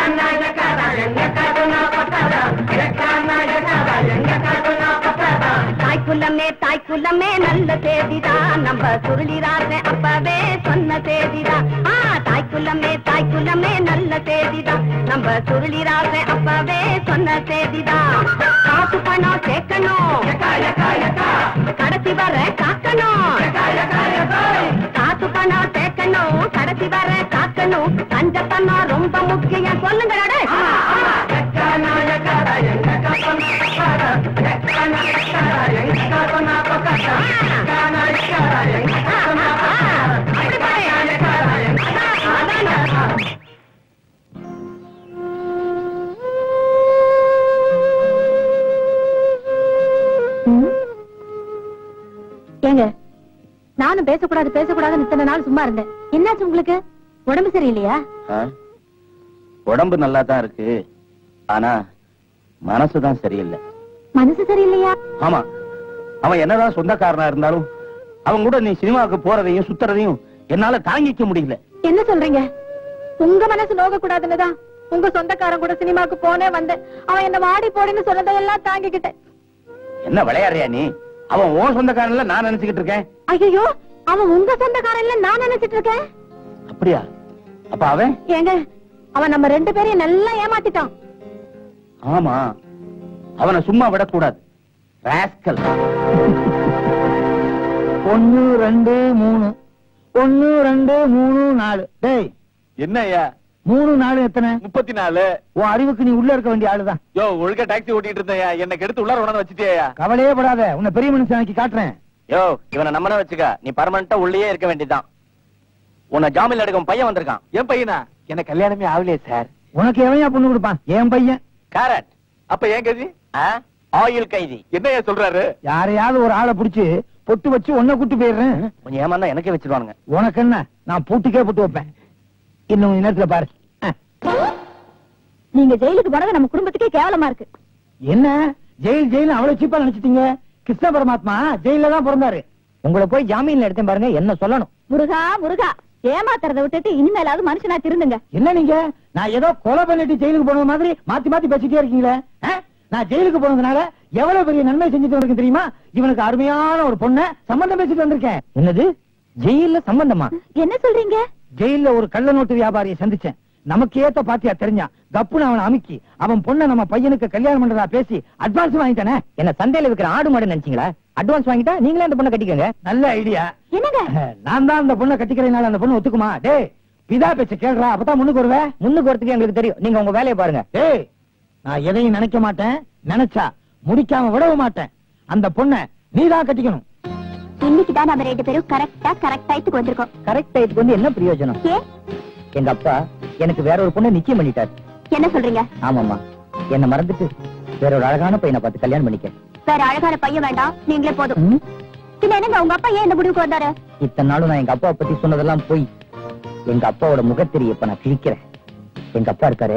தாய்க்குலமே தாய்க்குலமே நல்ல தேதிதான் நம்ம சுருளிராச அப்பவே சொன்ன தேதிதான் ஆ தாய்க்குலமே தாய்க்குலமே நல்ல தேதிதான் நம்ம சுருளிராச அப்பவே சொன்ன தேதிதான் காசு பணம் சேர்க்கணும் கடைசி வர காக்கணும் காசு பணம் சேர்க்கணும் கடைசி வர காக்கணும் கஞ்ச பணம் ரொம்ப முக்கியம் சொல்லுங்களோட ஏங்க நானும் பேசக்கூடாது பேசக்கூடாதுன்னு இத்தனை நாள் சும்மா இருந்தேன் என்னாச்சு உங்களுக்கு உடம்பு சரியில்லையா ஆ? உடம்பு நல்லா தான் இருக்கு ஆனா மனசுதான் சரியில்லை மனசு சரியில்லையா ஆமா அவன் என்னதான் சொந்தக்காரனா இருந்தாலும் அவன் கூட நீ சினிமாவுக்கு போறதையும் சுத்துறதையும் என்னால தாங்கிக்க முடியல என்ன சொல்றீங்க உங்க மனசு நோக கூடாதுன்னுதான் உங்க சொந்தக்காரன் கூட சினிமாக்கு போனே வந்தேன் அவன் என்ன வாடி போடுன்னு சொன்னதையெல்லாம் தாங்கிக்கிட்டேன் என்ன விளையாடுறியா நீ அவன் உன் சொந்தக்காரன்ல நான் நினைச்சுக்கிட்டு இருக்கேன் ஐயோ அவன் உங்க சொந்தக்காரன் இல்ல நான் நினைச்சிட்டு இருக்கேன் அப்படியா அப்ப அவன் ஏங்க அவன் நம்ம ரெண்டு பேரையும் நல்லா ஏமாத்திட்டான் ஆமா அவனை சும்மா விடக்கூடாது ராஸ்கல் ஒன்னு ரெண்டு மூணு ஒன்னு ரெண்டு மூணு நாலு டேய் என்ன ஐயா மூணு நாலு எத்தனை முப்பத்தி நாலு உன் அறிவுக்கு நீ உள்ள இருக்க வேண்டிய ஆளுதான் யோ ஒழுங்கா டாக்ஸி ஓட்டிட்டு இருந்தேயா என்ன கெடுத்து உள்ளார உணர்ந்து வச்சுட்டியா கவலையே படாத உன்னை பெரிய மனுஷனாக்கி காட்டுறேன் யோ இவனை நம்மன வச்சுக்க நீ பர்மனண்டா உள்ளேயே இருக்க வேண்டியதுதான் உன்னை ஜாமீன் எடுக்கும் பையன் வந்திருக்கான் என் பையனா எனக்கு கல்யாணமே ஆகலையே சார் உனக்கு எவன்யா பொண்ணு கொடுப்பான் என் பையன் கேரட் அப்ப ஏன் கதி ஆயில் கைதி என்னையா சொல்றாரு யாரையாவது ஒரு ஆளை புடிச்சு பொட்டு வச்சு உன்னை கூட்டு போயிடுறேன் கொஞ்சம் ஏமாந்தா எனக்கே வச்சிருவானுங்க உனக்கு என்ன நான் பூட்டுக்கே போட்டு வைப்பேன் இன்னும் கொஞ்ச நேரத்துல பாரு அஹ். நீங்க ஜெயிலுக்கு போனது நம்ம குடும்பத்துக்கே கேவலமா இருக்கு என்ன ஜெயில் ஜெயில் அவ்வளவு சீப்பா நினைச்சிட்டீங்க கிருஷ்ண பரமாத்மா ஜெயில தான் பிறந்தாரு உங்களை போய் ஜாமீன்ல எடுத்தேன் பாருங்க என்ன சொல்லணும் முருகா முருகா ஏமாத்துறத விட்டுட்டு இனிமேலாவது மனுஷனா திருந்துங்க என்ன நீங்க நான் ஏதோ கொலை பண்ணிட்டு ஜெயிலுக்கு போன மாதிரி மாத்தி மாத்தி பேசிட்டே இருக்கீங்களே அஹ்? நான் ஜெயிலுக்கு போனதுனால எவ்வளவு பெரிய நன்மை செஞ்சுட்டு வந்திருக்கேன் தெரியுமா இவனுக்கு அருமையான ஒரு பொண்ணை சம்பந்தம் பேசிட்டு வந்திருக்கேன் என்னது ஜெயில்ல சம்பந்தமா என்ன சொல்றீங்க ஜெயில்ல ஒரு கள்ள நோட்டு வியாபாரியை சந்திச்சேன் நமக்கு ஏத்த பாத்தியா தெரிஞ்சான் கப்புன்னு அவனை அமுக்கி அவன் பொண்ணை நம்ம பையனுக்கு கல்யாணம் பண்றதா பேசி அட்வான்ஸ் வாங்கிட்டானே என்ன சந்தையில விக்கிற ஆடு மாடு நினைச்சீங்களா அட்வான்ஸ் வாங்கிட்டா நீங்களே அந்த பொண்ணை கட்டிக்கங்க நல்ல ஐடியா என்னங்க நான் தான் அந்த பொண்ணை கட்டிக்கிறதுனால அந்த பொண்ணு ஒத்துக்குமா டேய் பிதா பேச்ச கேள்றா அப்பதான் முன்னுக்கு வருவேன் முன்னுக்கு வரத்துக்கு எங்களுக்கு தெரியும் நீங்க உங்க வேலையை பாருங்க டேய் நான் எதையும் நினைக்க மாட்டேன் நினைச்சா முடிக்காம விடவும் மாட்டேன் அந்த பொண்ணை நீதான் கட்டிக்கணும் இன்னைக்கு தான் நம்ம ரெண்டு பேரும் கரெக்டா கரெக்ட் டயத்துக்கு வந்திருக்கோம் கரெக்ட் டைத்துக்கு வந்து என்ன பிரயோஜனம் ஏ எங்க அப்பா எனக்கு வேற ஒரு பொண்ணை நிச்சயம் பண்ணிட்டார் என்ன சொல்றீங்க ஆமாமா என்ன மறந்துட்டு வேற ஒரு அழகான பையனை பார்த்து கல்யாணம் பண்ணிக்க வேற அழகான பையன் வேண்டாம் நீங்களே போதும் ம்? பின்ன என்னங்க உங்க அப்பா ஏன் இந்த முடிவுக்கு வந்தாரு இத்தனை நாளும் நான் எங்க அப்பாவை பத்தி சொன்னதெல்லாம் போய் எங்க அப்பாவோட முகத்தெரிய இப்ப நான் கிழிக்கிறேன் எங்க அப்பா இருக்காரு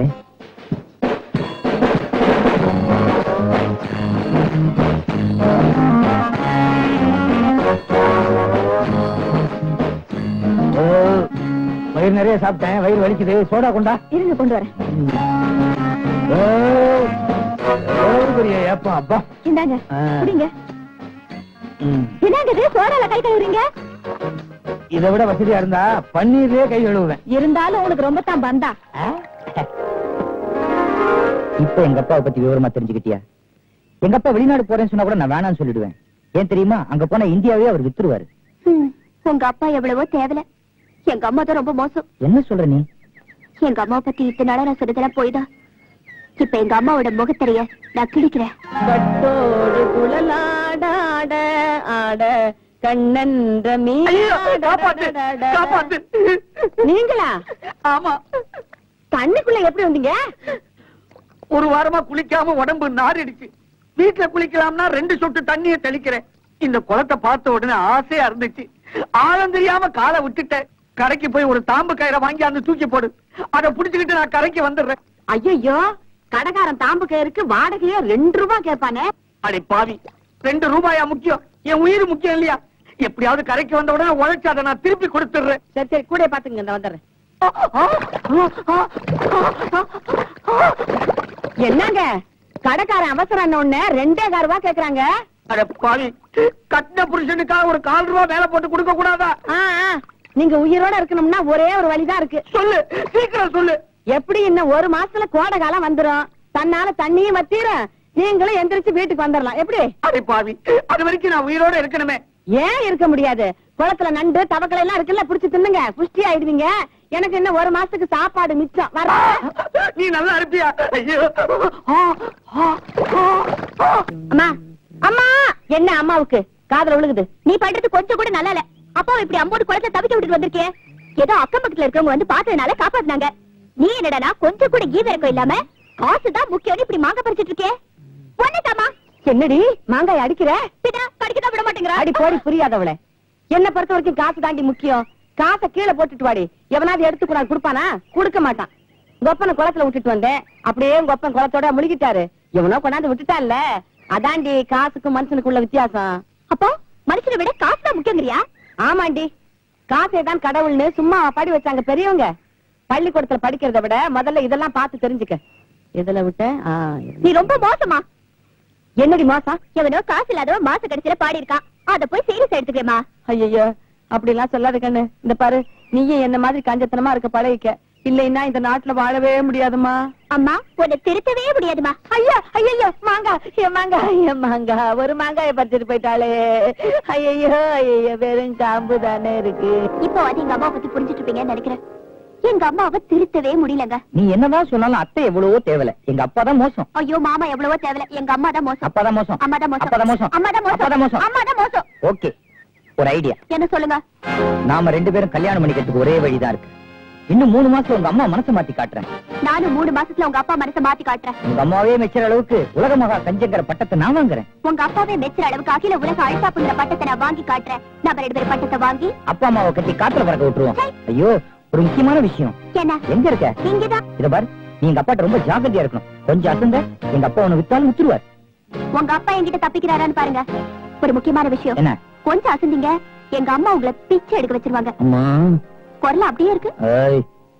ஓ, வயிறு நிறைய சாப்பிட்டேன் வயிறு வலிக்குது சோடா கொண்டா இருங்க கொண்டு வரேன் ஓ, ஓ, பெரிய ஏப்பம் அப்பா இந்தாங்க ஆ. குடிங்க ம். என்னங்க இது சோறால கை கழுவுறீங்க இதை விட வசதியா இருந்தா பன்னீர்லயே கை கழுவுவேன் இருந்தாலும் உனக்கு ரொம்ப தான் பந்தா இப்ப எங்க அப்பாவை பத்தி விவரமா தெரிஞ்சுக்கிட்டியா எங்க அப்பா வெளிநாடு போறேன்னு சொன்னா கூட நான் வேணாம்னு சொல்லிடுவேன் ஏன் தெரியுமா அங்க போனா இந்தியாவே அவர் வித்துருவாரு ஹம், உங்க அப்பா எவ்வளவோ தேவல எங்க அம்மா தான் ரொம்ப மோசம் என்ன சொல்ற நீ எங்க அம்மாவை பத்தி இத்தனை நாளா நான் சொன்னதெல்லாம் போய்தான் இப்ப எங்க அம்மாவோட முகத்தறைய நான் கிழிக்கிறேன் பட்டோடு குழலாடாட ஆட கண்ணன்ற காப்பாத்து நீங்களா ஆமா தண்ணிக்குள்ள எப்படி வந்தீங்க ஒரு வாரமா குளிக்காம உடம்பு நாரிடுச்சு வீட்டுல குளிக்கலாம்னா ரெண்டு சொட்டு தண்ணிய தெளிக்கிறேன் இந்த குளத்தை பார்த்த உடனே ஆசையா இருந்துச்சு ஆழம் தெரியாம காலை விட்டுட்டேன் கரைக்கு போய் ஒரு தாம்பு கயிறை வாங்கி அந்த தூக்கி போடு அதை புடிச்சுக்கிட்டு நான் கரைக்கு வந்துடுறேன் ஐயோ கடைக்காரன் தாம்பு கயிறுக்கு வாடகையே ரெண்டு ரூபாய் கேட்பானே அடே பாவி ரெண்டு ரூபாயா முக்கியம் என் உயிர் முக்கியம் இல்லையா எப்படியாவது கரைக்கு வந்த உடனே உழைச்சு அதை நான் திருப்பி கொடுத்துடுறேன் சரி சரி கூட பாத்துங்க இந்த வந்துடுறேன் என்னங்க கடைக்காரன் அவசரம் உடனே ரெண்டே கால் ரூபாய் கேக்குறாங்க அட பாவி கட்டின புருஷனுக்காக ஒரு கால் ரூபா மேல போட்டு கொடுக்க கூடாதா ஆ, ஆ, நீங்க உயிரோட இருக்கணும்னா ஒரே ஒரு வழிதான் இருக்கு சொல்லு சீக்கிரம் சொல்லு எப்படி இன்னும் ஒரு மாசத்துல கோடை காலம் வந்துரும் தன்னால தண்ணியும் வத்திரும் நீங்களும் எந்திரிச்சு வீட்டுக்கு வந்துடலாம் எப்படி அடே பாவி அது வரைக்கும் நான் உயிரோட இருக்கணுமே ஏன் இருக்க முடியாது குளத்துல நண்டு தவக்களை எல்லாம் இருக்குல்ல புடிச்சு தின்னுங்க புஷ்டி ஆயிடுவீங்க எனக்கு இன்னும் ஒரு மாசத்துக்கு சாப்பாடு மிச்சம் வர நீ நல்லா இருப்பியா ஐயோ ஆ, ஆ, ஆ, ஆ. அம்மா அம்மா என்ன அம்மாவுக்கு காதுல விழுகுது நீ பண்றது கொஞ்சம் கூட நல்லா இல்ல அப்பாவை இப்படி அம்போடு குளத்துல தவிக்க விட்டுட்டு வந்திருக்கே ஏதோ அக்கம் பக்கத்துல இருக்கவங்க வந்து பார்த்ததுனால காப்பாத்துனாங்க நீ என்னடா கொஞ்சம் கூட ஈவிரக்கம் இல்லாம காசுதான் முக்கியம் இப்படி மாங்க பறிச்சிட்டு இருக்கே பொண்ணுதாமா என்னடி மாங்காய் அடிக்கிற பின்ன கடிக்கதான் விட மாட்டேங்கிறா அடி போடி புரியாதவளே என்ன பொறுத்த வரைக்கும் காசு தாண்டி முக்கியம் காசை கீழே போட்டுட்டு வாடி எவனாவது எடுத்து கொண்டாந்து கொடுப்பானா கொடுக்க மாட்டான் கொப்பனை குளத்துல விட்டுட்டு வந்தேன் அப்படியே கொப்பன் குளத்தோட முழுகிட்டாரு எவனோ கொண்டாந்து விட்டுட்டான்ல அதாண்டி காசுக்கும் மனுஷனுக்குள்ள வித்தியாசம் அப்போ மனுஷனை விட காசுதான் முக்கியங்கிறியா ஆமாண்டி காசே தான் கடவுள்னு சும்மா படி வச்சாங்க பெரியவங்க பள்ளிக்கூடத்துல படிக்கிறத விட முதல்ல இதெல்லாம் பார்த்து தெரிஞ்சுக்க இதுல விட்ட ஆ, நீ ரொம்ப மோசமா என்னடி மோசம் எவனோ காசு இல்லாதவ மாச கடைசியில பாடி இருக்கான் அத போய் சீரியஸ் எடுத்துக்கேமா ஐயோ அப்படி எல்லாம் சொல்லாத கண்ணு இந்த பாரு நீயும் என்ன மாதிரி கஞ்சத்தனமா இருக்க பழகிக்க இல்லைன்னா இந்த நாட்டுல வாழவே முடியாதுமா அம்மா உன்னை திருத்தவே முடியாதுமா ஐயா ஐயோ மாங்கா என் மாங்கா என் மாங்கா ஒரு மாங்காய பறிச்சுட்டு போயிட்டாளே ஐயோ ஐயோ வெறும் காம்பு தானே இருக்கு இப்போ அது எங்க அம்மா பத்தி புரிஞ்சுட்டு இருப்பீங்கன்னு நினைக்கிறேன் எங்க அம்மாவை திருத்தவே முடியலங்க நீ என்னதான் சொன்னாலும் அத்தை எவ்வளவோ தேவல எங்க அப்பா தான் மோசம் ஐயோ மாமா எவ்வளவோ தேவையில்ல எங்க அம்மா தான் மோசம் அப்பா தான் மோசம் அம்மா தான் மோசம் அப்பா தான் மோசம் அம்மா தான் அப்பா தான் மோசம் மோசம் அம்மா தான் மோசம் ஓகே ஒரு ஐடியா என்ன சொல்லுங்க நாம ரெண்டு பேரும் கல்யாணம் பண்ணிக்கிறதுக்கு ஒரே வழிதான் இருக்கு இன்னும் மூணு மாசம் உங்க அம்மா மனசை மாத்தி காட்டுறேன் நானும் மூணு மாசத்துல உங்க அப்பா மனசை மாத்தி காட்டுறேன் உங்க அம்மாவே மெச்சுற அளவுக்கு உலக மகா கஞ்சங்கிற பட்டத்தை நான் வாங்குறேன் உங்க அப்பாவே மெச்சுற அளவுக்கு அகில உலக அழுத்தாப்புங்கிற பட்டத்தை நான் வாங்கி காட்டுறேன் நம்ம ரெண்டு பேரும் பட்டத்தை வாங்கி அப்பா அம்மாவை கட்டி காத்துல பறக்க விட்டுருவோம் ஐயோ ஒரு முக்கியமான விஷயம் என்ன எங்க இருக்க இங்கதான் இத பாரு நீ எங்க அப்பாட்ட ரொம்ப ஜாக்கிரதையா இருக்கணும் கொஞ்சம் அசந்த எங்க அப்பா உன்னை வித்தாலும் வித்துருவார் உங்க அப்பா என்கிட்ட தப்பிக்கிறாரான்னு பாருங்க ஒரு முக்கியமான விஷயம் என்ன கொஞ்சம் அசந்தீங்க எங்க அம்மா உங்களை பிச்சை எடுக்க வச்சிருவாங்க அம்மா குரல் அப்படியே இருக்கு ஏய்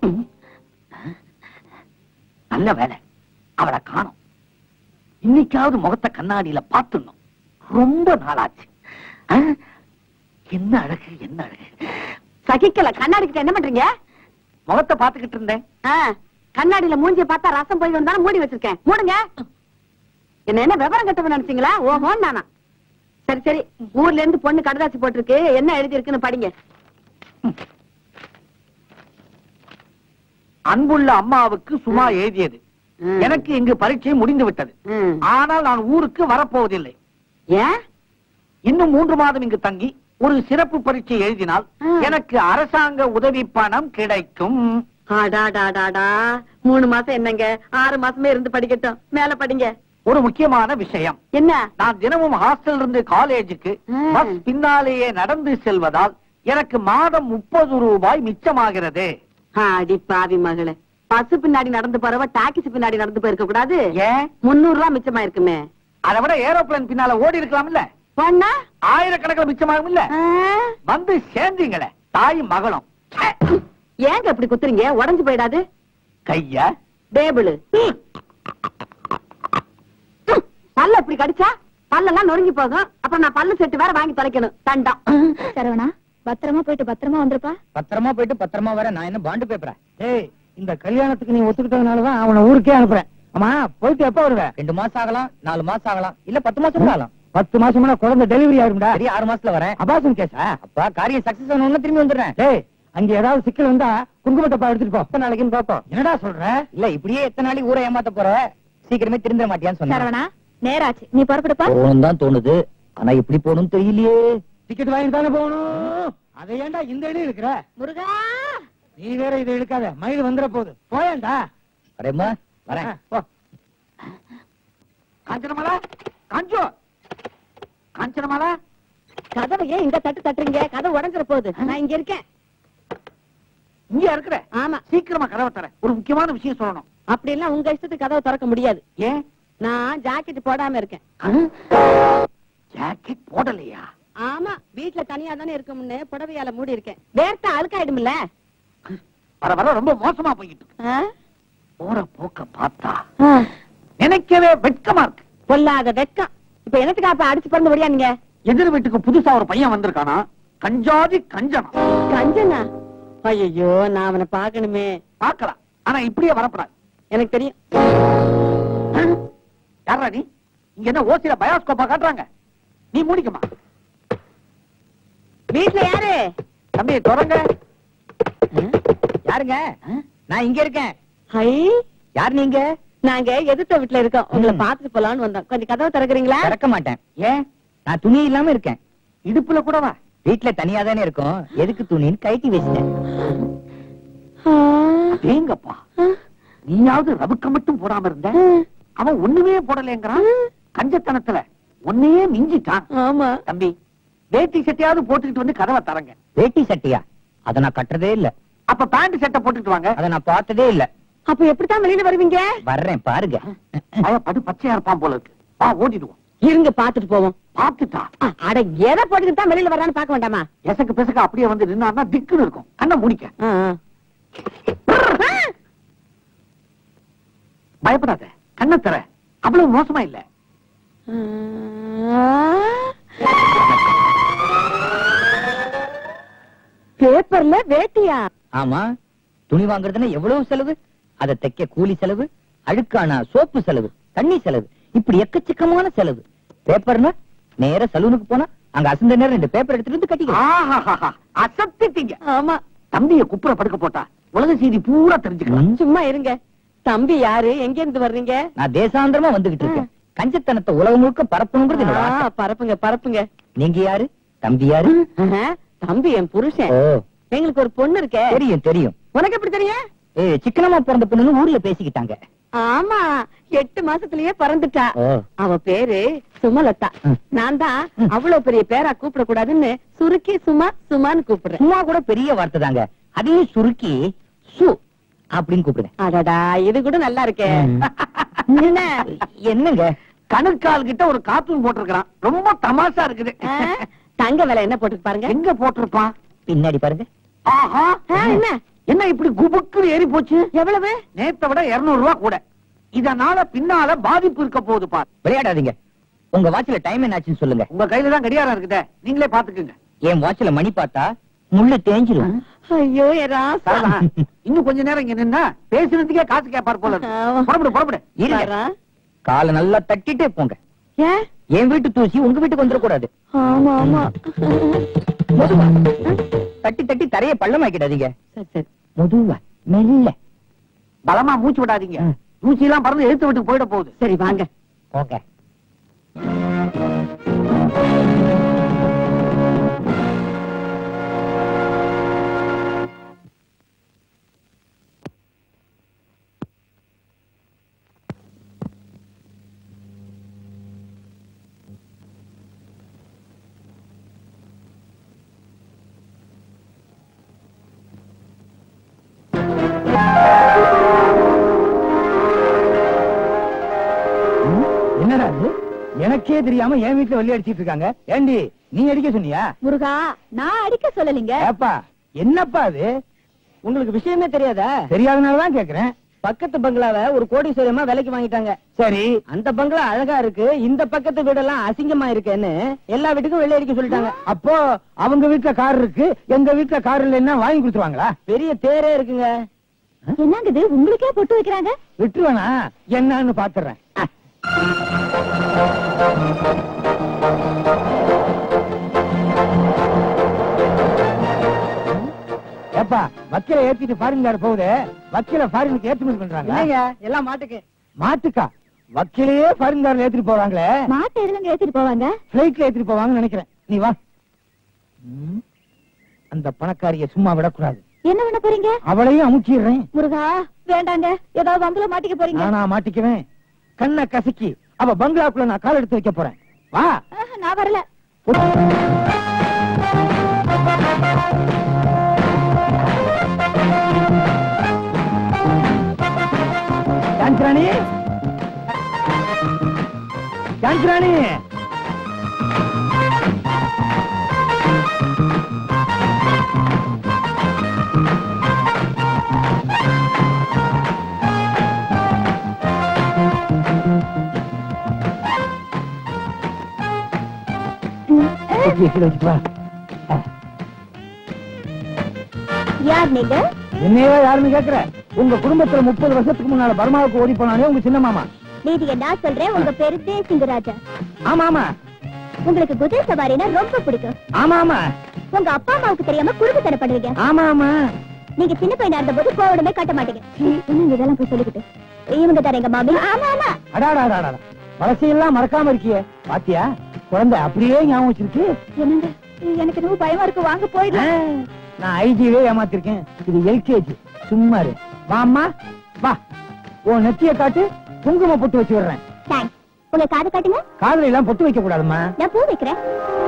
நல்ல வேலை அவளை காணோம் இன்னைக்காவது முகத்தை கண்ணாடியில பார்த்துடணும் ரொம்ப நாளாச்சு ஆ? என்ன அழகு என்ன அழகு சகிக்கல கண்ணாடி கிட்ட என்ன பண்றீங்க முகத்தை பார்த்துக்கிட்டு இருந்தேன் ஆ, கண்ணாடியில மூஞ்சிய பார்த்தா ரசம் போய் வந்தாலும் மூடி வச்சிருக்கேன் மூடுங்க என்ன என்ன விவரம் கட்டவன் நினைச்சீங்களா ஓஹோன்னு நானா சரி சரி ஊர்ல இருந்து பொண்ணு கடுதாசி போட்டிருக்கு என்ன எழுதி இருக்குன்னு படிங்க அன்புள்ள அம்மாவுக்கு சும்மா எழுதியது ம். எனக்கு இங்கு பரீட்சை முடிந்து விட்டது ம். ஆனால் நான் ஊருக்கு வரப்போவதில்லை ஏன் இன்னும் மூன்று மாதம் இங்கு தங்கி ஒரு சிறப்பு பரீட்சை எழுதினால் ஆ. எனக்கு அரசாங்க உதவி பணம் கிடைக்கும் அடாடாடாடா மூணு மாசம் என்னங்க ஆறு மாசமே இருந்து படிக்கட்டும் மேல படிங்க ஒரு முக்கியமான விஷயம் என்ன நான் தினமும் ஹாஸ்டல் இருந்து காலேஜுக்கு ஆ. பஸ் பின்னாலேயே நடந்து செல்வதால் எனக்கு மாதம் முப்பது ரூபாய் மிச்சமாகிறது அடி பாவி மகளே பசு பின்னாடி நடந்து போறவ டாக்ஸி பின்னாடி நடந்து போயிருக்க கூடாது ஏன் முன்னூறு ரூபாய் மிச்சமா இருக்குமே அதை விட ஏரோப்ளேன் பின்னால ஓடி இருக்கலாம்ல பொண்ணா ஆயிரக்கணக்கில் மிச்சமாகும் இல்ல ஆ? வந்து சேர்ந்தீங்களே தாய் மகளும் ச்சே, ஏங்க இப்படி குத்துறீங்க உடைஞ்சு போயிடாது கைய டேபிள் பல்ல இப்படி கடிச்சா பல்லெல்லாம் நொறுங்கி போகும் அப்புறம் நான் பல்லு செட்டு வேற வாங்கி தொலைக்கணும் தண்டம் சரவணா பத்திரமா போயிட்டு பத்திரமா வந்துருப்பா பத்திரமா போயிட்டு பத்திரமா வர நான் என்ன பாண்டு பேப்பரா ஏய் இந்த கல்யாணத்துக்கு நீ ஒத்துக்கிட்டதுனாலதான் அவனை ஊருக்கே அனுப்புறேன் ஆமா போயிட்டு எப்ப வருவ ரெண்டு மாசம் ஆகலாம் நாலு மாசம் ஆகலாம் இல்ல பத்து மாசம் கூட ஆகலாம் பத்து மாசமா குழந்தை டெலிவரி ஆயிரும்டா சரி ஆறு மாசத்துல வரேன் அபாசன் கேஸா அப்பா காரியம் சக்சஸ் ஆனவொன்னு திரும்பி வந்துடுறேன் டேய் அங்க ஏதாவது சிக்கல் வந்தா குங்குமட்டப்பா எடுத்துட்டு போ எத்தனை நாளைக்குன்னு பாப்போம் என்னடா சொல்ற இல்ல இப்படியே எத்தனை நாளைக்கு ஊரை ஏமாத்த போற சீக்கிரமே திருந்த மாட்டியான்னு சொன்னேன் சரவணா நேராச்சு நீ புறப்படுப்பா போகணும் தான் தோணுது ஆனா எப்படி போகணும் தெரியலையே டிக்கெட் வாங்கி தானே போகணும் அதை ஏன்டா இந்த இடம் இருக்கிற முருகா நீ வேற இதை இழுக்காத மயில் வந்துட போகுது போயேன்டா வரேம்மா வரேன் போ காஞ்சனமாலா காஞ்சோ காஞ்சனமாலா கதவை ஏன் இங்க தட்டு தட்டுறீங்க கதவு உடஞ்சிட போகுது நான் இங்க இருக்கேன் இங்க இருக்கிற ஆமா சீக்கிரமா கதவை தர ஒரு முக்கியமான விஷயம் சொல்லணும் அப்படி எல்லாம் உங்க இஷ்டத்துக்கு கதவை திறக்க முடியாது ஏன் நான் ஜாக்கெட் போடாம இருக்கேன் ஜாக்கெட் போடலையா ஆமா வீட்ல தனியா தானே இருக்கும்னு புடவையால மூடி இருக்கேன் வேர்த்தா அழுக்காயிடும்ல வர வர ரொம்ப மோசமா போய்கிட்டு இருக்கு ஆ? போற போக்க பார்த்தா ஆ. நினைக்கவே வெட்கமா இருக்கு பொல்லாத வெக்கம் இப்ப என்னத்துக்கு அப்ப அடிச்சு பிறந்து முடியா நீங்க எதிர் வீட்டுக்கு புதுசா ஒரு பையன் வந்திருக்கானா கஞ்சாதி கஞ்சனம் கஞ்சனா ஐயோ நான் அவனை பாக்கணுமே பார்க்கலாம் ஆனா இப்படியே வரப்படாது எனக்கு தெரியும் யாரா நீ இங்க என்ன ஓசில பயோஸ்கோப்பா காட்டுறாங்க நீ மூடிக்கமா வீட்ல யாரு தம்பி தொடங்க யாருங்க நான் இங்க இருக்கேன் ஹை யார் நீங்க நாங்க எதிர்த்த வீட்ல இருக்கோம் உங்களை ம். பாத்துட்டு போலான்னு வந்தோம் கொஞ்சம் கதவை திறக்கிறீங்களா திறக்க மாட்டேன் ஏன் நான் துணி இல்லாம இருக்கேன் இடுப்புல கூடவா வீட்ல தனியா தானே இருக்கும் எதுக்கு துணின்னு கைட்டி வச்சிட்டேன் தேங்கப்பா நீயாவது ரவுக்க மட்டும் போடாம இருந்த அவன் ஒண்ணுமே போடலைங்கிறான் கஞ்சத்தனத்துல ஒன்னையே மிஞ்சிட்டான் ஆமா தம்பி வேட்டி சட்டையாவது போட்டுக்கிட்டு வந்து கதவை தரங்க வேட்டி சட்டியா அத நான் கட்டுறதே இல்ல அப்ப பேண்ட் சட்டை போட்டுட்டு வாங்க அத நான் பார்த்ததே இல்ல அப்ப எப்படித்தான் வெளியில வருவீங்க வர்றேன் பாருங்க அவன் படு பச்சையா இருப்பான் போல இருக்கு வா ஓடிடுவோம் இருங்க பாத்துட்டு போவோம் பார்த்துட்டா அ, அட எதை போட்டுக்கிட்டு தான் வெளியில வர்றான்னு பாக்க வேண்டாமா எசக்கு பெசக்கு அப்படியே வந்து நின்னா திக்குன்னு இருக்கும் கண்ணை முடிக்க ஆ, ஆ. பயப்படாத கண்ணை தர அவ்வளவு மோசமா இல்ல பேப்பர்ல வேட்டியா ஆமா துணி வாங்குறதுன்னா எவ்வளவு செலவு அத தைக்க கூலி செலவு அழுக்கானா சோப்பு செலவு தண்ணி செலவு இப்படி எக்கச்சக்கமான செலவு பேப்பர்னா நேர சலூனுக்கு போனா அங்க அசந்த நேரம் ரெண்டு பேப்பர் எடுத்துட்டு வந்து கட்டிக்கலாம் ஆஹாஹாஹா, அசத்திட்டீங்க ஆமா தம்பிய குப்புற படுக்க போட்டா உலக செய்தி பூரா தெரிஞ்சுக்கலாம் ம். சும்மா இருங்க தம்பி யாரு எங்க இருந்து வர்றீங்க நான் தேசாந்திரமா வந்துகிட்டு இருக்கேன் கஞ்சத்தனத்தை உலகம் முழுக்க பரப்பணுங்கிறது என்னோட ஆ, ஆசை. பரப்புங்க பரப்புங்க நீங்க யாரு தம்பி யாரு ஆஹா, தம்பி என் புருஷன் ஓ எங்களுக்கு ஒரு பொண்ணு இருக்கே தெரியும் தெரியும் உனக்கு எப்படி தெரியும் ஏ சிக்கனமா பிறந்த பொண்ணுன்னு ஊர்ல பேசிக்கிட்டாங்க ஆமா எட்டு மாசத்திலேயே பறந்துட்டா ஓ அவ பேரு சுமலதா ம். நான் தான் அவ்வளவு பெரிய பேரா கூப்பிட கூடாதுன்னு சுருக்கி சும்மா சும்மான்னு கூப்பிடுறேன் சும்மா கூட பெரிய வார்த்தை தாங்க அதையும் சுருக்கி சு அப்படின்னு கூப்பிடுங்க அடடா இது கூட நல்லா இருக்கே என்ன என்னங்க கணுக்கால் கிட்ட ஒரு கார்ட்டூன் போட்டிருக்கான் ரொம்ப தமாஷா இருக்குது ஆ, தங்க விலை என்ன போட்டு பாருங்க எங்க போட்டிருப்பான் பின்னாடி பாருங்க ஆஹா ஆ, என்ன என்ன இப்படி குபுக்குன்னு ஏறி போச்சு எவ்வளவு நேத்தை விட 200 ரூபாய் கூட இதனால பின்னால பாதிப்பு இருக்க போகுது பார் விளையாடாதீங்க உங்க வாட்ச்ல டைம் என்னாச்சுன்னு சொல்லுங்க உங்க கையில தான் கடியாரம் இருக்குதே நீங்களே பாத்துக்குங்க என் வாட்ச்ல மணி பார்த்தா முள்ளு தேஞ்சிரும் ஐயோ என் ராசா. சரவணா, இன்னும் கொஞ்ச நேரம் இங்க நின்னா பேசுறதுக்கே காசு கேட்பார் போல இருக்கு. ஆமா. புறப்படு புறப்படு இருங்க வரா. காலை நல்லா தட்டிட்டே போங்க ஏன் என் வீட்டு தூசி உங்க வீட்டுக்கு வந்துடக்கூடாது ஆமா ஆமா மெதுவா தட்டி தட்டி தரைய பள்ளமாக்கிடாதீங்க சரி சரி மெதுவா மெல்ல பலமா மூச்சு விடாதீங்க ம். மூச்சு எல்லாம் பறந்து எழுத்து விட்டு போயிட போகுது சரி வாங்க போங்க என்னடா இது எனக்கே தெரியாம என் வீட்டுல வெள்ளி அடிச்சிட்டு இருக்காங்க ஏண்டி நீ அடிக்க சொன்னியா முருகா நான் அடிக்க சொல்லலைங்க ஏப்பா என்னப்பா அது உங்களுக்கு விஷயமே தெரியாதா தெரியாதனாலதான் கேக்குறேன் பக்கத்து பங்களாவை ஒரு கோடீஸ்வரமா விலைக்கு வாங்கிட்டாங்க சரி அந்த பங்களா அழகா இருக்கு இந்த பக்கத்து வீடெல்லாம் அசிங்கமா இருக்கேன்னு எல்லா வீட்டுக்கும் வெள்ளை அடிக்க சொல்லிட்டாங்க அப்போ அவங்க வீட்டுல கார் இருக்கு எங்க வீட்டுல கார் இல்லைன்னா வாங்கி கொடுத்துருவாங்களா பெரிய தேரே இருக்குங்க என்னங்க இது உங்களுக்கே பொட்டு வைக்கிறாங்க விட்டுருவேனா என்னன்னு பாத்துறேன் ஏப்பா வக்கீல ஏத்திட்டு ஃபாரின் கார் போகுது வக்கீல ஃபாரினுக்கு ஏற்றுமதி பண்றாங்க இல்லைங்க எல்லாம் மாட்டுக்கு மாட்டுக்கா வக்கீலையே ஃபாரின் கார்ல ஏத்திட்டு போறாங்களே மாட்டை எதுலங்க ஏத்திட்டு போவாங்க பிளைட்ல ஏத்திட்டு போவாங்கன்னு நினைக்கிறேன் நீ வா ம், அந்த பணக்காரிய சும்மா விடக்கூடாது என்ன பண்ண போறீங்க அவளையும் அமுக்கிடுறேன் முருகா வேண்டாங்க ஏதாவது வம்புல மாட்டிக்க போறீங்க நானா மாட்டிக்குவேன் கண்ணை கசக்கி அவ பங்களாக்குள்ள நான் கால் எடுத்து வைக்க போறேன் வா ஆஹ், நான் வரல ஜான்சிராணி ஜான்சிராணி ஓகே, கீழே வச்சுட்டு வா. யார் நீங்க என்னையவா யாருன்னு கேக்குற உங்க குடும்பத்துல முப்பது வருஷத்துக்கு முன்னால பர்மாவுக்கு ஓடி போனானே உங்க சின்ன மாமா நீதிங்க நான் சொல்றேன் உங்க பேரு தேசிங்கராஜா ஆமா ஆமா உங்களுக்கு குதிரை சவாரினா ரொம்ப பிடிக்கும் ஆமா ஆமா உங்க அப்பா அம்மாவுக்கு தெரியாம குறுக்குத்தனம் பண்ணுவீங்க ஆமா ஆமா நீங்க சின்ன பையனா இருந்த போது கோவடமே காட்ட மாட்டீங்க என்னங்க இதெல்லாம் போய் சொல்லிக்கிட்டு இவங்க தானே எங்க மாமி ஆமா ஆமா அடாடாடாடா பழசையெல்லாம் மறக்காம இருக்கியே பாத்தியா குழந்தை அப்படியே ஞாபகம் வச்சிருக்கு என்னங்க எனக்கு ரொம்ப பயமா இருக்கு வாங்க ஆ, போயிடலாம் நான் ஐஜிவே ஏமாத்திருக்கேன் இது எல்கேஜி சும்மா இரு வா அம்மா வா உன் நெத்திய காட்டு குங்கும பொட்டு வச்சு விடுறேன் தேங்க்ஸ் உங்க காது காட்டுங்க காதுல எல்லாம் பொட்டு வைக்க கூடாதும்மா நான் பூ வைக்கிறேன்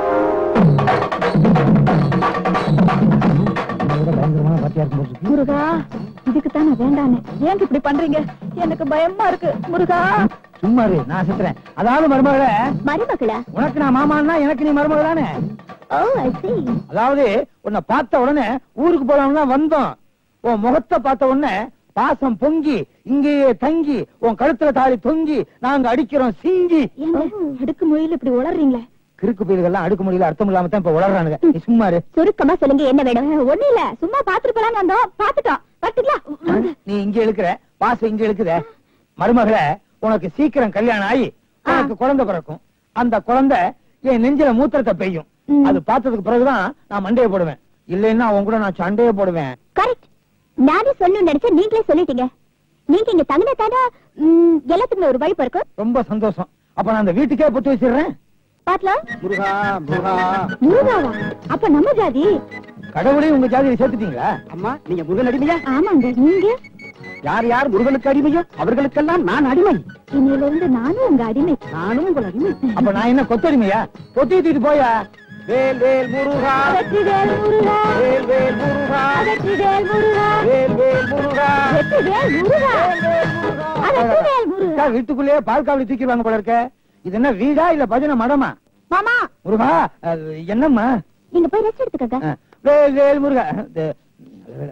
இதை விட பயங்கரமான பாத்தியா இருக்கும் போல இருக்கு. முருகா இதுக்கு தானே வேண்டானே ஏன் இப்படி பண்றீங்க எனக்கு பயமா இருக்கு முருகா சும்மா இரு நான் சித்துறேன் அதாவது மருமகளே மருமகளா உனக்கு நான் மாமான்னா எனக்கு நீ மருமகள் தானே ஓ ஐ see அதாவது உன்னை பார்த்த உடனே ஊருக்கு போலாம்னா வந்தோம் உன் முகத்தை பார்த்த உடனே பாசம் பொங்கி இங்கேயே தங்கி உன் கழுத்துல தாலி தொங்கி நாங்க அடிக்கிறோம் சிங்கி ஏங்க அடுக்கு மொழியில இப்படி உளறீங்களே கிறுக்கு பயிர்கள்லாம் அடுக்க முடியல அர்த்தம் இல்லாம தான் இப்ப வளர்றானுங்க நீ சும்மா இரு சுருக்கமா சொல்லுங்க என்ன வேணும் ஒண்ணு இல்ல சும்மா பாத்துட்டு போலான்னு வந்தோம் பாத்துட்டோம் பாத்துங்களா நீ இங்க இழுக்கிற பாசம் இங்க இழுக்குத மருமகளே உனக்கு சீக்கிரம் கல்யாணம் ஆகி உனக்கு குழந்தை பிறக்கும் அந்த குழந்தை என் நெஞ்சில மூத்திரத்தை பெய்யும் ம். அது பார்த்ததுக்கு பிறகுதான் நான் மண்டையை போடுவேன் இல்லைன்னா அவன் கூட நான் சண்டையை போடுவேன் கரெக்ட் நானே சொல்லணும்னு நினைச்சேன் நீங்களே சொல்லிட்டீங்க நீங்க இங்க தங்கின தானே எல்லாத்துக்குமே ஒரு வாய்ப்பு இருக்கும் ரொம்ப சந்தோஷம் அப்ப நான் அந்த வீட்டுக்கே புத்து வச்சிடுறேன் பாக்கலாம் முருகா முருகா முருகாவா அப்ப நம்ம ஜாதி கடவுளையும் உங்க ஜாதியை சேர்த்துட்டீங்களா அம்மா நீங்க முருகன் அடிமையா ஆமாங்க நீங்க யார் யார் முருகனுக்கு அடிமையோ அவர்களுக்கெல்லாம் நான் அடிமை இன்னையில இருந்து நானும் உங்க அடிமை நானும் உங்கள் அடிமை அப்ப நான் என்ன கொத்தடிமையா கொத்தி தூக்கிட்டு போயா வேல் வேல் முருகா வெற்றிவேல் முருகா வேல் வேல் முருகா வெற்றிவேல் முருகா வேல் வேல் முருகா வெற்றிவேல் முருகா வெற்றிவேல் முருகா அக்கா, வீட்டுக்குள்ளேயே பால் காவலி தூக்கிடுவாங்க போல இருக்க இது என்ன வீடா இல்ல பஜனை மடமா மாமா முருகா அது என்னம்மா நீங்க போய் ரெஸ்ட் எடுத்துக்கங்க ஆ, வேல் வேல் முருகா இது, நல்ல வேளை.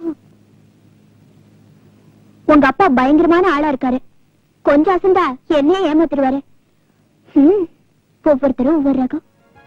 உங்க அப்பா பயங்கரமான ஆளா இருக்காரு கொஞ்சம் அசந்தா என்னையே ஏமாத்திடுவாரு ஹம், ஒவ்வொருத்தரும் ஒவ்வொரு ரகம்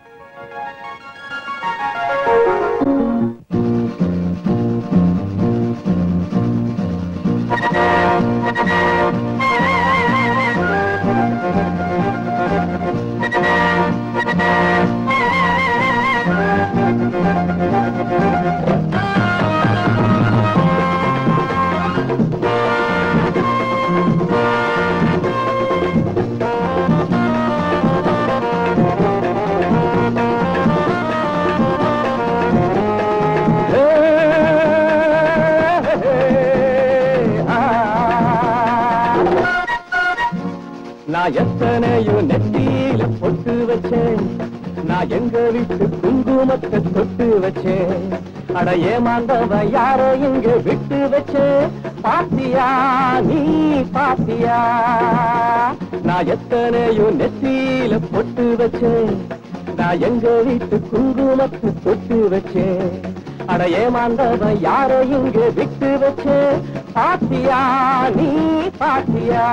நான் எத்தனையோ நெத்தியில பொட்டு வச்சேன் நான் எங்க வீட்டு குங்குமத்தை தொட்டு வச்சேன் அட ஏமாந்தவ யாரோ இங்க விட்டு வச்சேன் பாத்தியா நீ பாத்தியா நான் எத்தனையோ நெத்தியில பொட்டு வச்சேன் நான் எங்க வீட்டு குங்குமத்தை தொட்டு வச்சேன் அட ஏமாந்தவ யாரோ இங்க விட்டு வச்சேன் பாத்தியா நீ பாத்தியா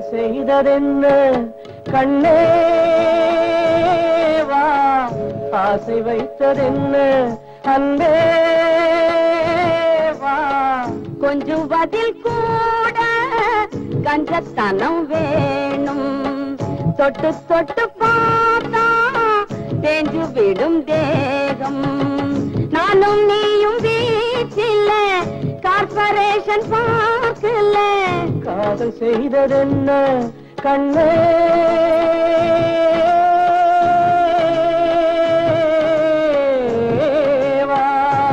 காதல் செய்ததென்ன கண்ணே வா ஆசை வைத்ததென்ன அன்பே வா கொஞ்சம் பதில் கூட கஞ்சத்தனம் வேணும் தொட்டு தொட்டு பார்த்தா தேஞ்சு விடும் தேகம் நானும் நீயும் வீச்சில்ல கார்பரேஷன் பார்க்கல காதல் செய்ததென்ன கண்ணே வா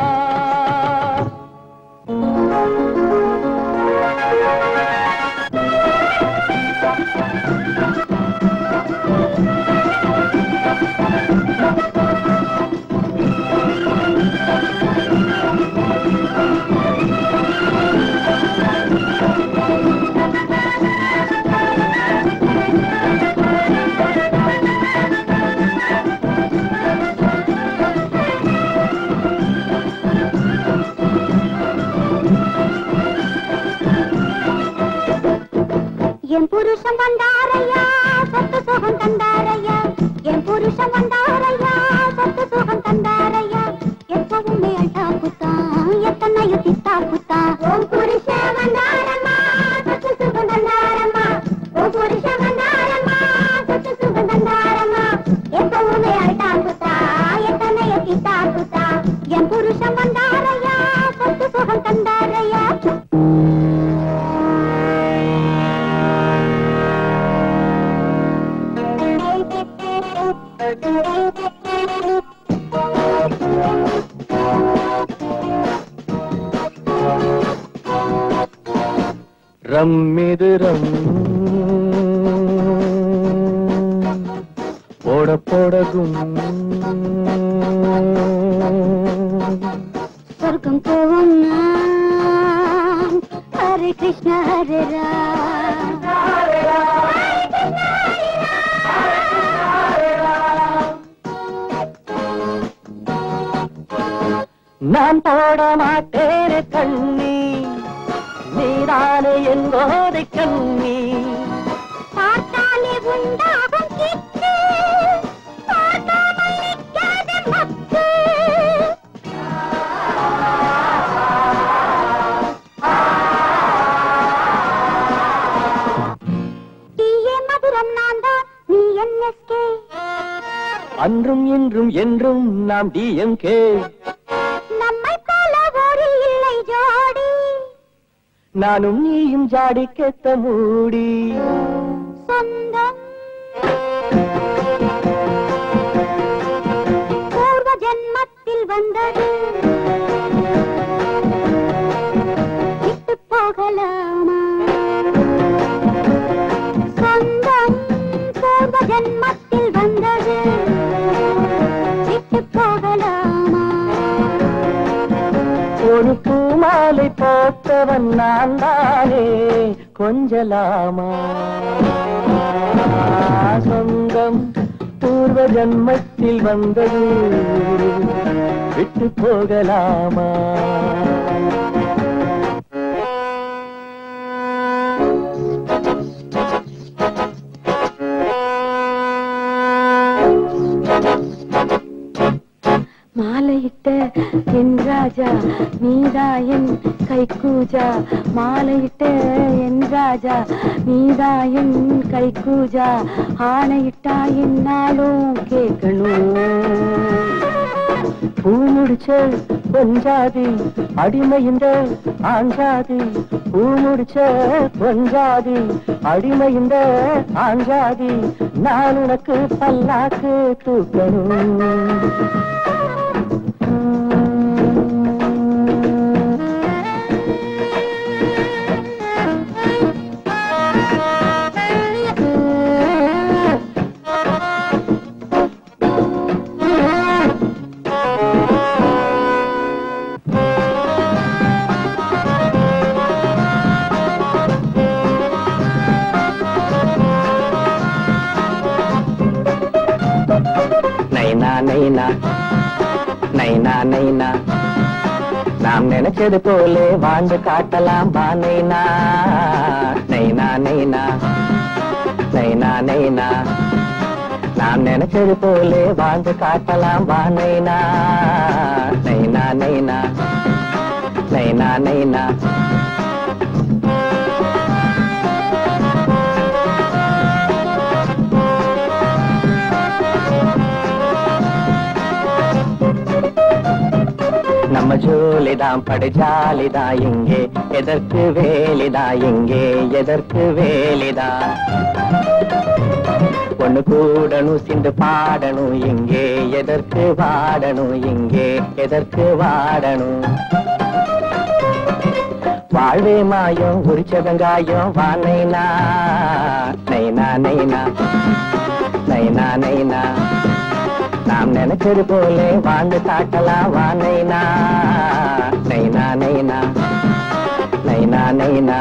என் புருஷன் வந்தாரையா சொத்து சுகம் தந்தாரையா என் புருஷன் வந்தாரையா சொத்து சுகம் தந்தாரையா எப்பவுமே அட்டா குத்தா எத்தனையோ திட்டா குத்தா உன் புருஷன் வந்தாரம்மா சொத்து சுகம் தந்தாரம்மா உன் புருஷன் வந்தாரம்மா சொத்து சுகம் தந்தாரம்மா எப்பவுமே அட்டா குத்தா எத்தனையோ திட்டா குத்தா என் புருஷன் வந்தாரையா சொத்து சுகம் தந்தாரையா ரம்மிது ரம் போட போடகும் சொர்க்கம் போவோம் நாம். ஹரே கிருஷ்ண ஹரே ராம் நான் போட மாட்டேனே கண்ணி நீதானே என் போதை கண்ணி பார்த்தாலே உண்டாகும் கிக்கு பார்க்காமல் நிற்காத மக்கு டீயே மதுரம் நான் தான் நீ என்எஸ்கே அன்றும் இன்றும் என்றும் நாம் டிஎம்கே நம்மை போல ஒரு இல்லை ஜோடி நானும் நீயும் ஜாடி கெத்த மூடி சொந்தம் பூர்வ ஜென்மத்தில் வந்தது விட்டு போகலாமா சொந்தம் பூர்வ ஜென்மத்தில் வந்தது விட்டு போகலாமா ஒரு பூமாலை போட்டவன் நான் தானே கொஞ்சலாமா சொந்தம் பூர்வ ஜன்மத்தில் வந்தது விட்டு போகலாமா மாலையிட்ட என் ராஜா நீதாயன் கைக்கூஜா மாலையிட்ட என் ராஜா நீதாயன் கைக்கூஜா ஆணையிட்டா என்னாலும் கேட்கணும் பூ முடிச்ச பொஞ்சாதி அடிமை இந்த ஆஞ்சாதி பூ முடிச்ச பொஞ்சாதி அடிமை இந்த ஆஞ்சாதி நான் உனக்கு பல்லாக்கு தூக்கணும் நைனா நைனா நைனா நைனா நாம் நினைச்சது போலே வாழ்ந்து காட்டலாம் பா நைனா நைனா நைனா நைனா நாம் நினைச்சது போலே வாழ்ந்து காட்டலாம் வா நைனா நைனா நைனா நைனா நைனா நம்ம ஜோலிதான் படு ஜாலிதான் இங்கே எதற்கு வேலிதா இங்கே எதற்கு வேலிதா ஒண்ணு கூடணும் சிந்து பாடணும் இங்கே எதற்கு வாடணும் இங்கே எதற்கு வாடணும் வாழ்வே மாயம் உரிச்ச வெங்காயம் வா நைனா நைனா நைனா நைனா நைனா நாம் நினைச்சது போலே வாழ்ந்து காட்டலாம் வா நைனா நைனா நைனா நைனா நைனா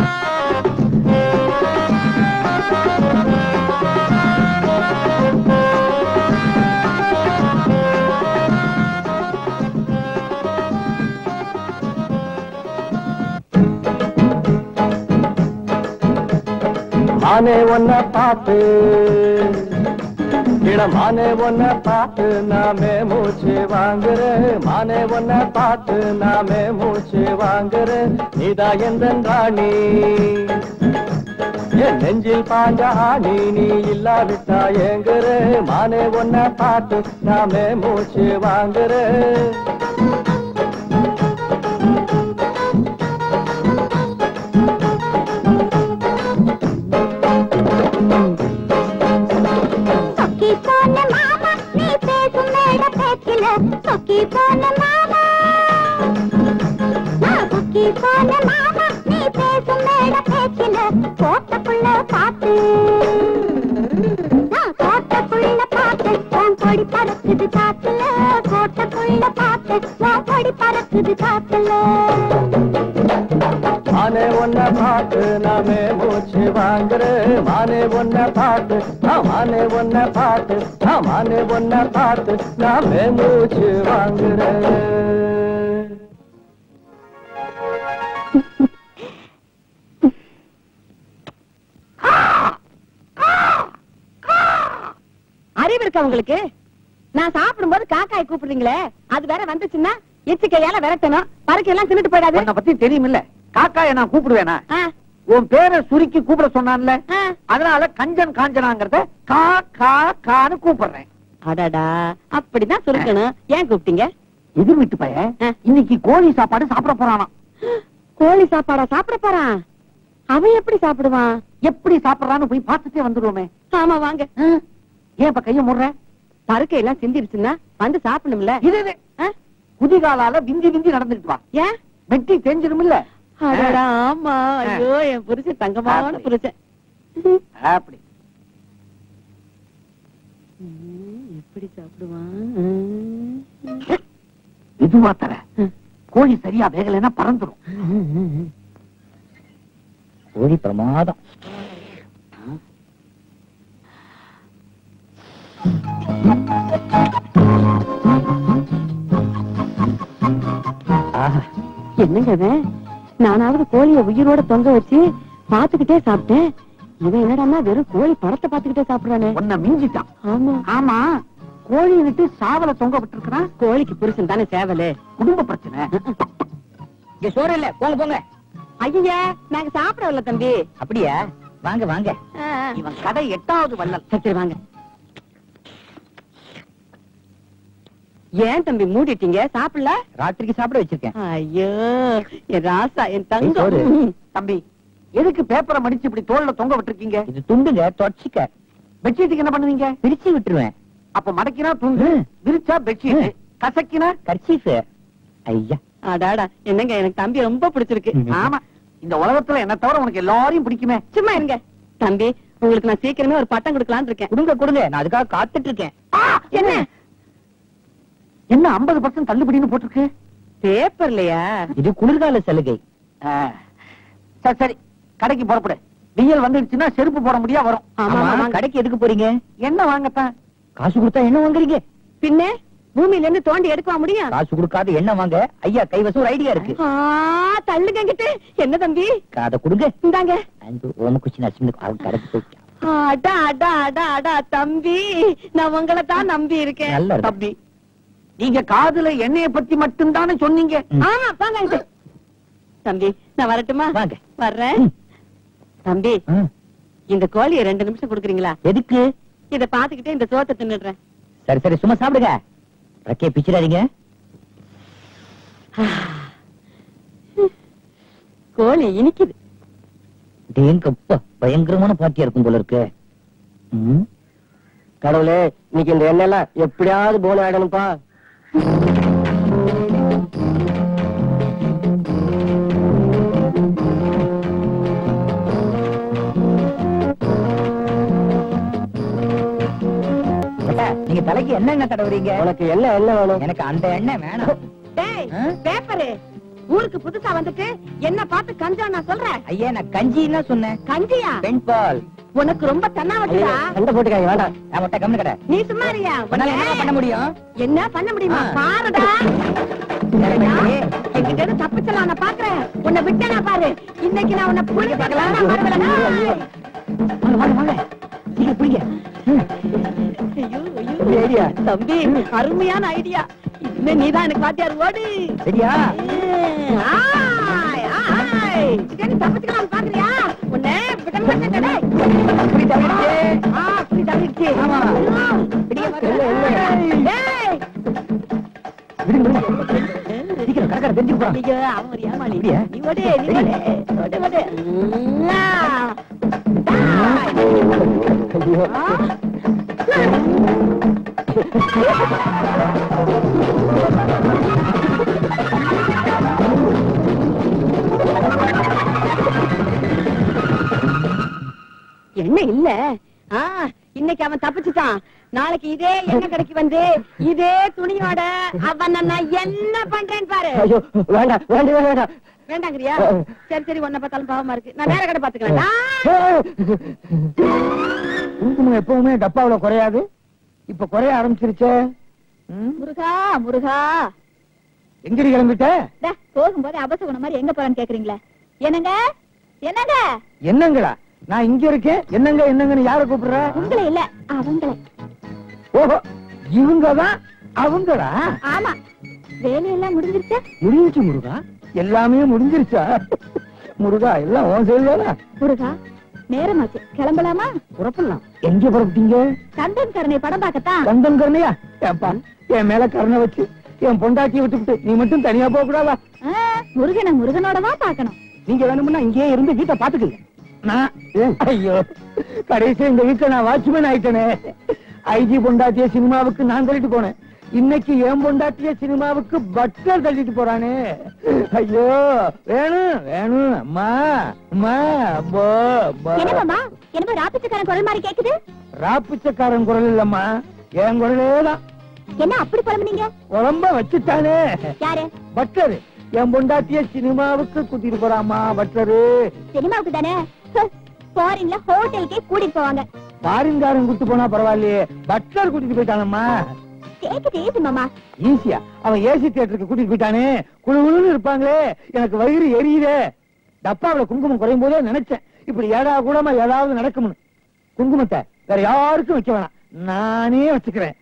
மானே ஒன்ன பார்த்து இளமானே ஒன்ன பார்த்து நாமே மூச்சு வாங்குற மானே ஒன்ன பார்த்து நாமே மூச்சு வாங்குற நீதா எந்த ராணி என் நெஞ்சில் பாஞ்ச ஆணி நீ இல்லாவிட்டா ஏங்குற மானே ஒன்ன பார்த்து நாமே மூச்சு வாங்குற சொக்கி போன மாமா நீ பேசும் மேட பேச்சில சொக்கி போன மாமா நான் சொக்கி போன மாமா நீ பேசும் மேட பேச்சில கோட்டக்குள்ள பாத்து நான் கோட்டக்குள்ள பாத்து உன் கொடி பறக்குது காத்துல கோட்டக்குள்ள பாத்து உன் கொடி பறக்குது காத்துல மானே ஒன்ன பார்த்து நாமே மூச்சு வாங்குற மானே ஒன்ன பார்த்து நான் மானே ஒன்ன பார்த்து நான் மானே ஒன்ன பார்த்து நாமே மூச்சு வாங்குற அறிவு இருக்கா உங்களுக்கு நான் சாப்பிடும்போது காக்காய் கூப்பிடுறீங்களே அது வேற வந்துச்சுன்னா எச்சிக்கையால விரட்டணும் பறக்கை எல்லாம் தின்னுட்டு போயிடாது உன்னை பத்தி தெரியுமில்ல காக்காய நான் கூப்பிடுவேனா ஆ, உன் பேரை சுருக்கி கூப்பிட சொன்னான்ல ஆ. அதனால கஞ்சன் காஞ்சனாங்கிறத கா கா கான்னு கூப்பிடுறேன் அடடா அப்படிதான் சுருக்கணும் ஏன் கூப்பிட்டீங்க எதிர் வீட்டு பையன் ஆ. இன்னைக்கு கோழி சாப்பாடு சாப்பிட போறானா கோழி சாப்பாடா சாப்பிட போறான் அவன் எப்படி சாப்பிடுவான் எப்படி சாப்பிடுறான்னு போய் பார்த்துட்டே வந்துருவோமே ஆமா வாங்க ஆ? ஏன் இப்ப கைய முடுற பருக்கை எல்லாம் சிந்திருச்சுன்னா வந்து சாப்பிடணும்ல இது இது ஆ? குதிகாலால விந்தி விந்தி நடந்துட்டு வா ஏன் வெட்டி தெரிஞ்சிடும் இல்ல அடடா ஆமா ஐயோ என் புருஷன் தங்கமான அப்படி. புருஷன் அப்படி ம், எப்படி சாப்பிடுவான் ம். இதுவா தர ம். கோழி சரியா வேகலைன்னா பறந்துரும் கோழி பிரமாதம் ஆஹா, என்னங்க இவன் நானாவது கோழிய உயிரோட தொங்க வச்சு பாத்துக்கிட்டே சாப்பிட்டேன் இவன் என்னடான்னா வெறும் கோழி படத்தை பாத்துக்கிட்டே சாப்பிடுறானே உன்னை மிஞ்சிட்டான் ஆமா ஆமா கோழி விட்டு சாவல தொங்க விட்டுருக்கான் கோழிக்கு புருஷன் தானே சேவலு குடும்ப பிரச்சனை இங்க சோறு இல்ல போங்க போங்க ஐயா நாங்க சாப்பிட வரல தம்பி அப்படியா வாங்க வாங்க ஆ, ஆ. இவன் கடை எட்டாவது வள்ளல் சரி சரி, வாங்க ஏன் தம்பி மூடிட்டீங்க சாப்பிடல ராத்திரிக்கு சாப்பிட வச்சிருக்கேன் ஐயோ என் ராசா என் சோறு. தங்கம் தம்பி எதுக்கு பேப்பரை மடிச்சு இப்படி தோல்ல தொங்க விட்டுருக்கீங்க இது துண்டுங்க தொடச்சிக்க பெட்ஷீட்டுக்கு என்ன பண்ணுவீங்க பிரிச்சு விட்டுருவேன் அப்ப மடக்கினா துண்டு ம். விரிச்சா பெட்ஷீட் ம். கசக்கினா கர்ச்சீஃப் ஐயா அடாடா என்னங்க எனக்கு தம்பி ரொம்ப பிடிச்சிருக்கு ம். ஆமா இந்த உலகத்துல என்ன தவிர உனக்கு எல்லாரையும் பிடிக்குமே சும்மா இருங்க தம்பி உங்களுக்கு நான் சீக்கிரமே ஒரு பட்டம் கொடுக்கலாம்னு இருக்கேன் கொடுங்க கொடுங்க நான் அதுக்காக காத்துட்டு இருக்கேன் என்ன என்ன ஐம்பது பர்சன்ட் தள்ளுபடின்னு போட்டிருக்கு பேப்பர்லயா இது குளிர்கால சலுகை ஆ. சரி சரி கடைக்கு புறப்படு வெயில் வந்துடுச்சுன்னா செருப்பு போட முடியா வரும் ஆமா, ஆமா, ஆமா. கடைக்கு எதுக்கு போறீங்க என்ன வாங்கத்தான் காசு கொடுத்தா என்ன வாங்குறீங்க பின்ன பூமியில இருந்து தோண்டி எடுக்க முடியும் காசு கொடுக்காத என்ன வாங்க ஐயா கைவசம் ஒரு ஐடியா இருக்கு ஆ, தள்ளுங்க கிட்ட என்ன தம்பி அதை கொடுங்க இந்தாங்க அந்த ஓம குச்சி நரசிம்மனுக்கு அவன் கடைக்கு போய் அடா அடா அடா அடா தம்பி நான் உங்களை தான் நம்பி இருக்கேன் நல்லா இருக்கு. தம்பி நீங்க காதுல எண்ணெய பத்தி மட்டும்தானே சொன்னீங்க ம். ஆமா வாங்க இங்க. தம்பி நான் வரட்டுமா வாங்க. வர்றேன் ம். தம்பி ம். இந்த கோழியை ரெண்டு நிமிஷம் கொடுக்குறீங்களா எதுக்கு இத பாத்துக்கிட்டே இந்த சோத்தை தின்னுடுறேன் சரி சரி சும்மா சாப்பிடுங்க ரக்கைய பிச்சிடாதீங்க கோழி இனிக்குது டேங்கப்பா பயங்கரமான பாட்டியா இருக்கும் போல இருக்கு ம். கடவுளே இன்னைக்கு இந்த எண்ணெய் எல்லாம் எப்படியாவது போன ஆயிடணும்ப்பா ஏட்டா, நீங்க தலைக்கு என்ன எண்ணெய் தடவுறீங்க உனக்கு என்ன எண்ணெய் வேணும் எனக்கு அந்த எண்ணெய் வேணாம் டேய் ஆ? பேப்பரு ஊருக்கு புதுசா வந்துட்டு என்ன பார்த்து கஞ்சா நான் சொல்றேன் ஐயா நான் கஞ்சின்னா சொன்னேன் கஞ்சியா பெண் பால் உனக்கு ரொம்ப தன்னாவட்டுடா சண்டை போட்டுக்காங்க வேண்டாம் நான் மொட்டை கம்மி கடை நீ சும்மா இருயா உன்னால என்ன பண்ண முடியும் என்ன பண்ண முடியுமா ஆ. பாருடா என்கிட்ட இருந்து தப்பிச்சலாம் நான் பாக்குறேன் உன்னை விட்டேனா பாரு இன்னைக்கு நான் உன்னை புடிக்க பார்க்கலாம் வாங்க வாங்க வாங்க நீங்க பிடிங்க ம். ஐயோ ஐயோ தம்பி அருமையான ஐடியா இனிமே நீதான் எனக்கு வாத்தியார் ஓடு சரியா ஆய், ஆய். கிட்ட இருந்து தப்பிச்சுக்கலாம் பாக்குறியா உன்னை விட மாட்டேன் டேய். அப்படி தவிர்த்து. ஆ, அப்படி தவிர்த்து. ஆமா. ஐயோ. பிடிக்க மாட்டேன். டேய். விடுங்க, விடுங்க. சீக்கிரம் கடற்கரை தெரிஞ்சு போறான் ஐயோ, அவன் ஒரு ஏமாளி. அப்படியா? நீ ஓடு, நீ ஓடு. ஓடு, ஓடு. ஆ. டேய். ஆ. என்ன இல்ல ஆ, இன்னைக்கு அவன் தப்பிச்சுட்டான் நாளைக்கு இதே எண்ணெய் கடைக்கு வந்து இதே துணியோட அவன் நான் என்ன பண்றேன்னு பாரு ஐயோ வேண்டாம் வேண்டாம் வேண்டாம் வேண்டாங்கறியா சரி சரி உன்னை பார்த்தாலும் பாவமா இருக்கு நான் வேற கடை பாத்துக்கிறேன் குங்குமம் எப்பவுமே டப்பாவுல குறையாது இப்ப குறைய ஆரம்பிச்சிருச்சே ம்? முருகா முருகா எங்கடி கிளம்பிட்ட டே, போகும்போது அபசகுணம் மாதிரி எங்க போறேன்னு கேக்குறீங்களே என்னங்க என்னங்க என்னங்களா நான் இங்க இருக்கேன் என்னங்க என்னங்கன்னு யார கூப்பிடுற உங்களை இல்ல அவங்கள ஓஹோ இவங்கதான் அவங்களா ஆமா வேலையெல்லாம் முடிஞ்சிருச்சா முடிஞ்சிச்சு முருகா எல்லாமே முடிஞ்சிருச்சா முருகா எல்லாம் உன் செயல்தானா முருகா நேரமாச்சு கிளம்பலாமா புறப்படலாம் எங்க புறப்பட்டீங்க கந்தன் கருணை படம் பார்க்கத்தான் கந்தன் கருணையா ஏப்பா என் மேல கருணை வச்சு என் பொண்டாட்டியை விட்டுவிட்டு நீ மட்டும் தனியா போக கூடாதா ஆ, முருகனை முருகனோட தான் பார்க்கணும் நீங்க வேணும்னா இங்கேயே இருந்து வீட்டை பாத்துக்கங்க நான் ஐயோ கடைசி இந்த வீட்டுல நான் வாட்ச்மேன் ஆயிட்டேனே ஐஜி பொண்டாட்டிய சினிமாவுக்கு நான் தள்ளிட்டு போனேன் இன்னைக்கு என் பொண்டாட்டிய சினிமாவுக்கு பட்டர் தள்ளிட்டு போறானே ஐயோ வேணும் வேணும் அம்மா அம்மா அப்போ அப்பா. என்னமாமா என்னமோ ராப்பிச்சக்காரன் குரல் மாதிரி கேக்குது ராப்பிச்சக்காரன் குரல் இல்லம்மா என் குரலே தான் என்ன அப்படி புலம்புனீங்க உடம்ப வச்சுட்டானே யாரு பட்டர் என் பொண்டாட்டிய சினிமாவுக்கு கூட்டிட்டு போறாமா பட்டரு சினிமாவுக்கு தானே ஃபாரின்ல ஹோட்டலுக்கே கூட்டிட்டு போவாங்க பாரின்காரன் கூட்டு போனா பரவாயில்லையே பட்லர் கூட்டிட்டு போயிட்டானம்மா கேக்குது ஏசி மாமா ஈஸியா அவன் ஏசி தியேட்டருக்கு கூட்டிட்டு போயிட்டானே குழுகுழுன்னு இருப்பாங்களே எனக்கு வயிறு எரியுதே டப்பாவுல குங்குமம் குறையும் போதே நினைச்சேன் இப்படி ஏடா கூடமா ஏதாவது நடக்கும்னு குங்குமத்தை வேற யாருக்கும் வைக்க வேணாம் நானே வச்சுக்கிறேன்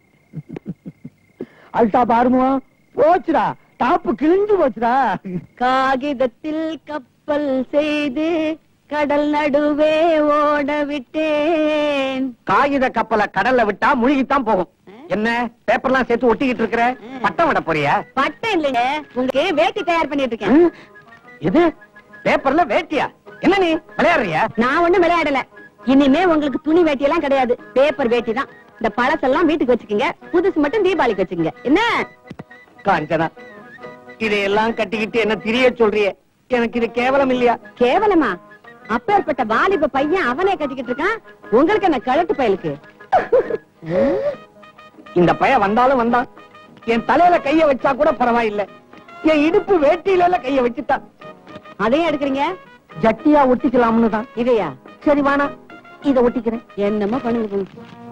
அல்டா பாருமோ போச்சுடா டாப்பு கிழிஞ்சு போச்சுடா காகிதத்தில் கப்பல் செய்து கடல் நடுவே ஓட விட்டேன் காகித கப்பலை கடல்ல விட்டா முழுகித்தான் போகும் என்ன பேப்பர்லாம் சேர்த்து ஒட்டிக்கிட்டு இருக்கிற பட்டம் விட போறியா பட்டம் இல்லைங்க உங்களுக்கு வேட்டி தயார் பண்ணிட்டு இருக்கேன் ம்? இது பேப்பர்ல வேட்டியா என்ன நீ விளையாடுறியா நான் ஒண்ணும் விளையாடல இனிமே உங்களுக்கு துணி வேட்டி எல்லாம் கிடையாது பேப்பர் வேட்டி தான் இந்த பழசெல்லாம் வீட்டுக்கு வச்சுக்கோங்க புதுசு மட்டும் தீபாவளிக்கு வச்சுக்கோங்க என்ன காஞ்சனா இதையெல்லாம் கட்டிக்கிட்டு என்ன திரிய சொல்றியே எனக்கு இது கேவலம் இல்லையா கேவலமா அப்பேற்பட்ட வாலிப பையன் அவனே கட்டிக்கிட்டு இருக்கான் உங்களுக்கு என்ன கழட்டு பயலுக்கு இந்த பையன் வந்தாலும் வந்தான் என் தலையில கைய வச்சா கூட பரவாயில்லை என் இடுப்பு வேட்டியில கைய வச்சுட்டான் அதையும் எடுக்கிறீங்க ஜட்டியா ஒட்டிக்கலாம்னு தான் இதையா சரி வானா இத ஒட்டிக்கிறேன் என்னமோ பண்ணுங்க போங்க.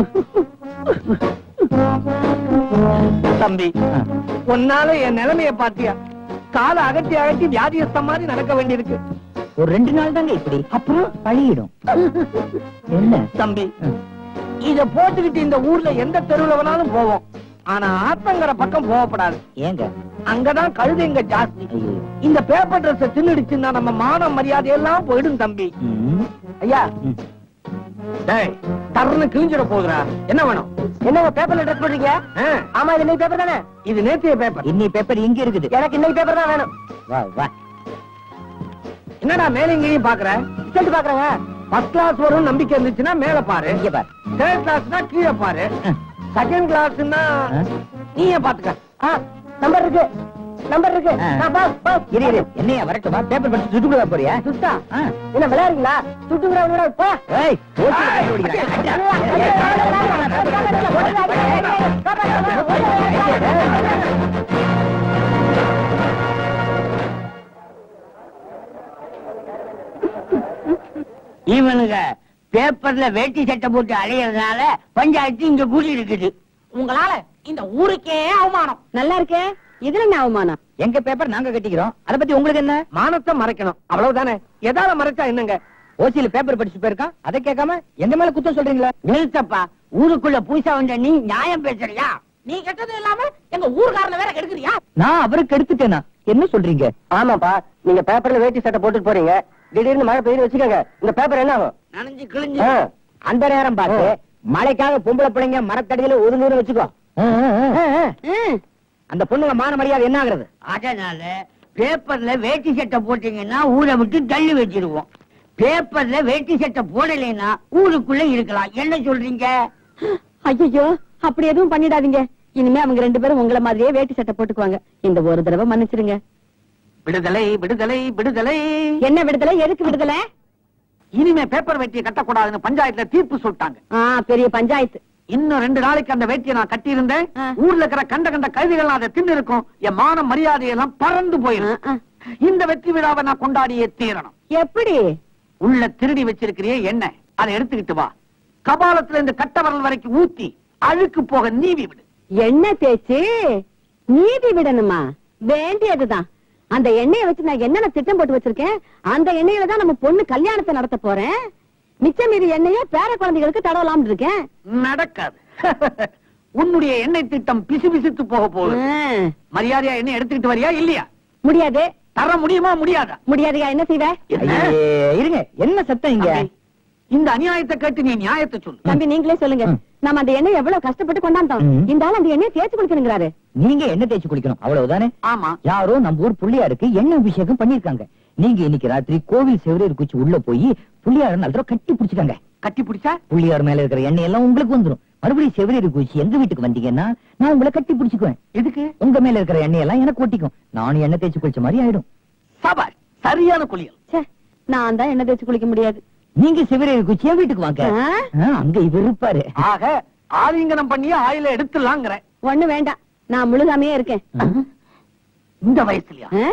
தம்பி உன்னால என் நிலைமைய பாத்தியா காலை அகட்டி அகட்டி வியாதியஸ்த மாதிரி நடக்க வேண்டியிருக்கு ஒரு ரெண்டு நாள் தாங்க இப்படி அப்புறம் பழகிடும் என்ன தம்பி ம். இத போட்டுக்கிட்டு இந்த ஊர்ல எந்த தெருவுல வேணாலும் போவோம் ஆனா ஆத்தங்கர பக்கம் போகப்படாது ஏங்க அங்கதான் கழுதைங்க ஜாஸ்தி ஐயோ. இந்த பேப்பர் ட்ரெஸ் தின்னுடுச்சுன்னா நம்ம மான மரியாதை எல்லாம் போயிடும் தம்பி ம். ஐயா ம். டேய் தரன்னு கிழிஞ்சிட போகுதுடா என்ன வேணும் என்னங்க பேப்பர்ல ட்ரெஸ் போடுறீங்க ஆமா இது இன்னைக்கு பேப்பர் தானே இது நேத்திய பேப்பர் இன்னி பேப்பர் இங்க இருக்குது எனக்கு இன்னைக்கு பேப்பர் தான் வேணும் வா வா என்னடா மேல இங்கேயும் பாக்குற ரிசல்ட் பாக்குறேங்க ஃபர்ஸ்ட் கிளாஸ் வரும் நம்பிக்கை இருந்துச்சுன்னா மேல பாரு இங்க பார் தேர்ட் கிளாஸ்னா கீழே பாரு ம். செகண்ட் கிளாஸ்னா ஆ? நீயே பாத்துக்க நம்பர் இருக்கு நம்பர் இருக்கு ஆ. நான் பாஸ், பாஸ். இரு இரு என்னையா வரட்டுமா பேப்பர் படிச்சு சுட்டுக்குள்ள போறியா சுத்தா ஆ. என்ன விளையாடுறீங்களா சுட்டுங்கிறவனோட போ ஏய் ஓசி கண்டுபிடிக்கிறாங்க. இவனுங்க பேப்பர்ல வேட்டி சட்டை போட்டு அலையறதுனால பஞ்சாயத்து இங்க கூடி இருக்குது உங்களால இந்த ஊருக்கே அவமானம் நல்லா இருக்கே இதுல என்ன அவமானம் எங்க பேப்பர் நாங்க கட்டிக்கிறோம் அத பத்தி உங்களுக்கு என்ன மானத்தை மறைக்கணும் அவ்வளவுதானே எதால மறைச்சா என்னங்க ஓசியில பேப்பர் படிச்சு போயிருக்கான் அதை கேட்காம எங்க மேல குத்தம் சொல்றீங்களா நிறுத்தப்பா ஊருக்குள்ள புதுசா வந்த நீ நியாயம் பேசுறியா நீ கெட்டது இல்லாம எங்க ஊர்காரன வேற கெடுக்குறியா நான் அவருக்கு எடுத்துட்டேனா என்ன சொல்றீங்க ஆமாப்பா நீங்க பேப்பர்ல வேட்டி சட்டை போட்டுட்டு போறீங்க திடீர்னு மழை பெய்யுது வச்சுக்கோங்க இந்த பேப்பர் என்ன ஆகும் நனைஞ்சு கிழிஞ்சு ஆ. அந்த நேரம் பார்த்து மழைக்காக பொம்பளை பிள்ளைங்க மரத்தடியில ஒதுங்குன்னு வச்சுக்கோ ம். அந்த பொண்ணுங்க மான மரியாதை என்ன ஆகுறது அதனால பேப்பர்ல வேட்டி சட்டை போட்டீங்கன்னா ஊரை விட்டு தள்ளி வச்சிருவோம் பேப்பர்ல வேட்டி சட்டை போடலைன்னா ஊருக்குள்ள இருக்கலாம் என்ன சொல்றீங்க ஐயோ அப்படி எதுவும் பண்ணிடாதீங்க இனிமே அவங்க ரெண்டு பேரும் உங்கள மாதிரியே வேட்டி சட்டை போட்டுக்குவாங்க இந்த ஒரு தடவை மன்னிச்சிருங்க விடுதலை விடுதலை விடுதலை என்ன விடுதலை எதுக்கு விடுதலை இனிமே பேப்பர் வேட்டியை கட்டக்கூடாதுன்னு பஞ்சாயத்துல தீர்ப்பு சொல்லிட்டாங்க ஆ பெரிய பஞ்சாயத்து இன்னும் ரெண்டு நாளைக்கு அந்த வேட்டியை நான் கட்டி இருந்தேன் ஆ. ஊர்ல இருக்கிற கண்ட கண்ட கழுதிகள் அதை தின்னு இருக்கும் என் மான மரியாதையெல்லாம் பறந்து ஆ, போயிடும் ஆ. இந்த வெற்றி விழாவை நான் கொண்டாடியே தீரணும் எப்படி உள்ள திருடி வச்சிருக்கிறியே என்ன அதை எடுத்துக்கிட்டு வா கபாலத்துல இருந்து கட்டவரல் வரைக்கும் ஊத்தி அழுக்கு போக நீவி விடு எண்ணெய் தேய்ச்சி நீதி விடணுமா வேண்டியதுதான் அந்த எண்ணெயை வச்சு நான் என்னென்ன திட்டம் போட்டு வச்சிருக்கேன் அந்த எண்ணெயில தான் நம்ம பொண்ணு கல்யாணத்தை நடத்த போறேன் மிச்சம் மீதி எண்ணெய பேர குழந்தைகளுக்கு தடவலாம்னு இருக்கேன் நடக்காது உன்னுடைய எண்ணெய் திட்டம் பிசு பிசுத்து போக போகுது ம். மரியாதையா எண்ணெய் எடுத்துக்கிட்டு வரியா இல்லையா முடியாது தர முடியுமா முடியாதா முடியாதுயா என்ன செய்வ என்ன? ஐயே, இருங்க என்ன சத்தம் இங்க தம்பி, இந்த அநியாயத்தை கேட்டு நீ நியாயத்தை சொல்லு தம்பி நீங்களே சொல்லுங்க ம். நம்ம அந்த எண்ணெய் எவ்வளவு கஷ்டப்பட்டு கொண்டாந்தோம் ம். இந்த ஆள் அந்த எண்ணெயை தேய்ச்சி குளிக்கணுங்கிறாரு நீங்க என்ன தேய்ச்சி குளிக்கணும் அவ்வளவுதானே ஆமா யாரோ நம்ம ஊர் புள்ளியாருக்கு எண்ணெய் அபிஷேகம் பண்ணிருக்காங்க நீங்க இன்னைக்கு ராத்திரி கோவில் செவரேறு குச்சி உள்ள போய் புள்ளியார நல்ல கட்டி பிடிச்சிட்டாங்க கட்டி பிடிச்சா புள்ளியார் மேல இருக்கிற எண்ணெய் எல்லாம் உங்களுக்கு வந்துரும் மறுபடியும் செவரேறு குச்சி எங்க வீட்டுக்கு வந்தீங்கன்னா நான் உங்களை கட்டி பிடிச்சுக்குவேன் எதுக்கு உங்க மேல இருக்கிற எண்ணெய் எல்லாம் எனக்கு ஒட்டிக்கும் நானும் எண்ணெய் தேய்ச்சி குளிச்ச மாதிரி ஆயிடும் சபாஷ் சரியான குளியல் ச்சே நான் தான் எண்ணெய் தேய்ச்சி குளிக்க முடியாது நீங்க சிவரேறு குச்சியா வீட்டுக்கு வாங்க ஆ? ஆ, அங்க இவர் இருப்பாரு ஆக ஆலிங்கனம் பண்ணி ஆயில எடுத்துலாங்கிற ஒண்ணு வேண்டாம் நான் முழுகாமையே இருக்கேன் இந்த வயசுலயா ஆ?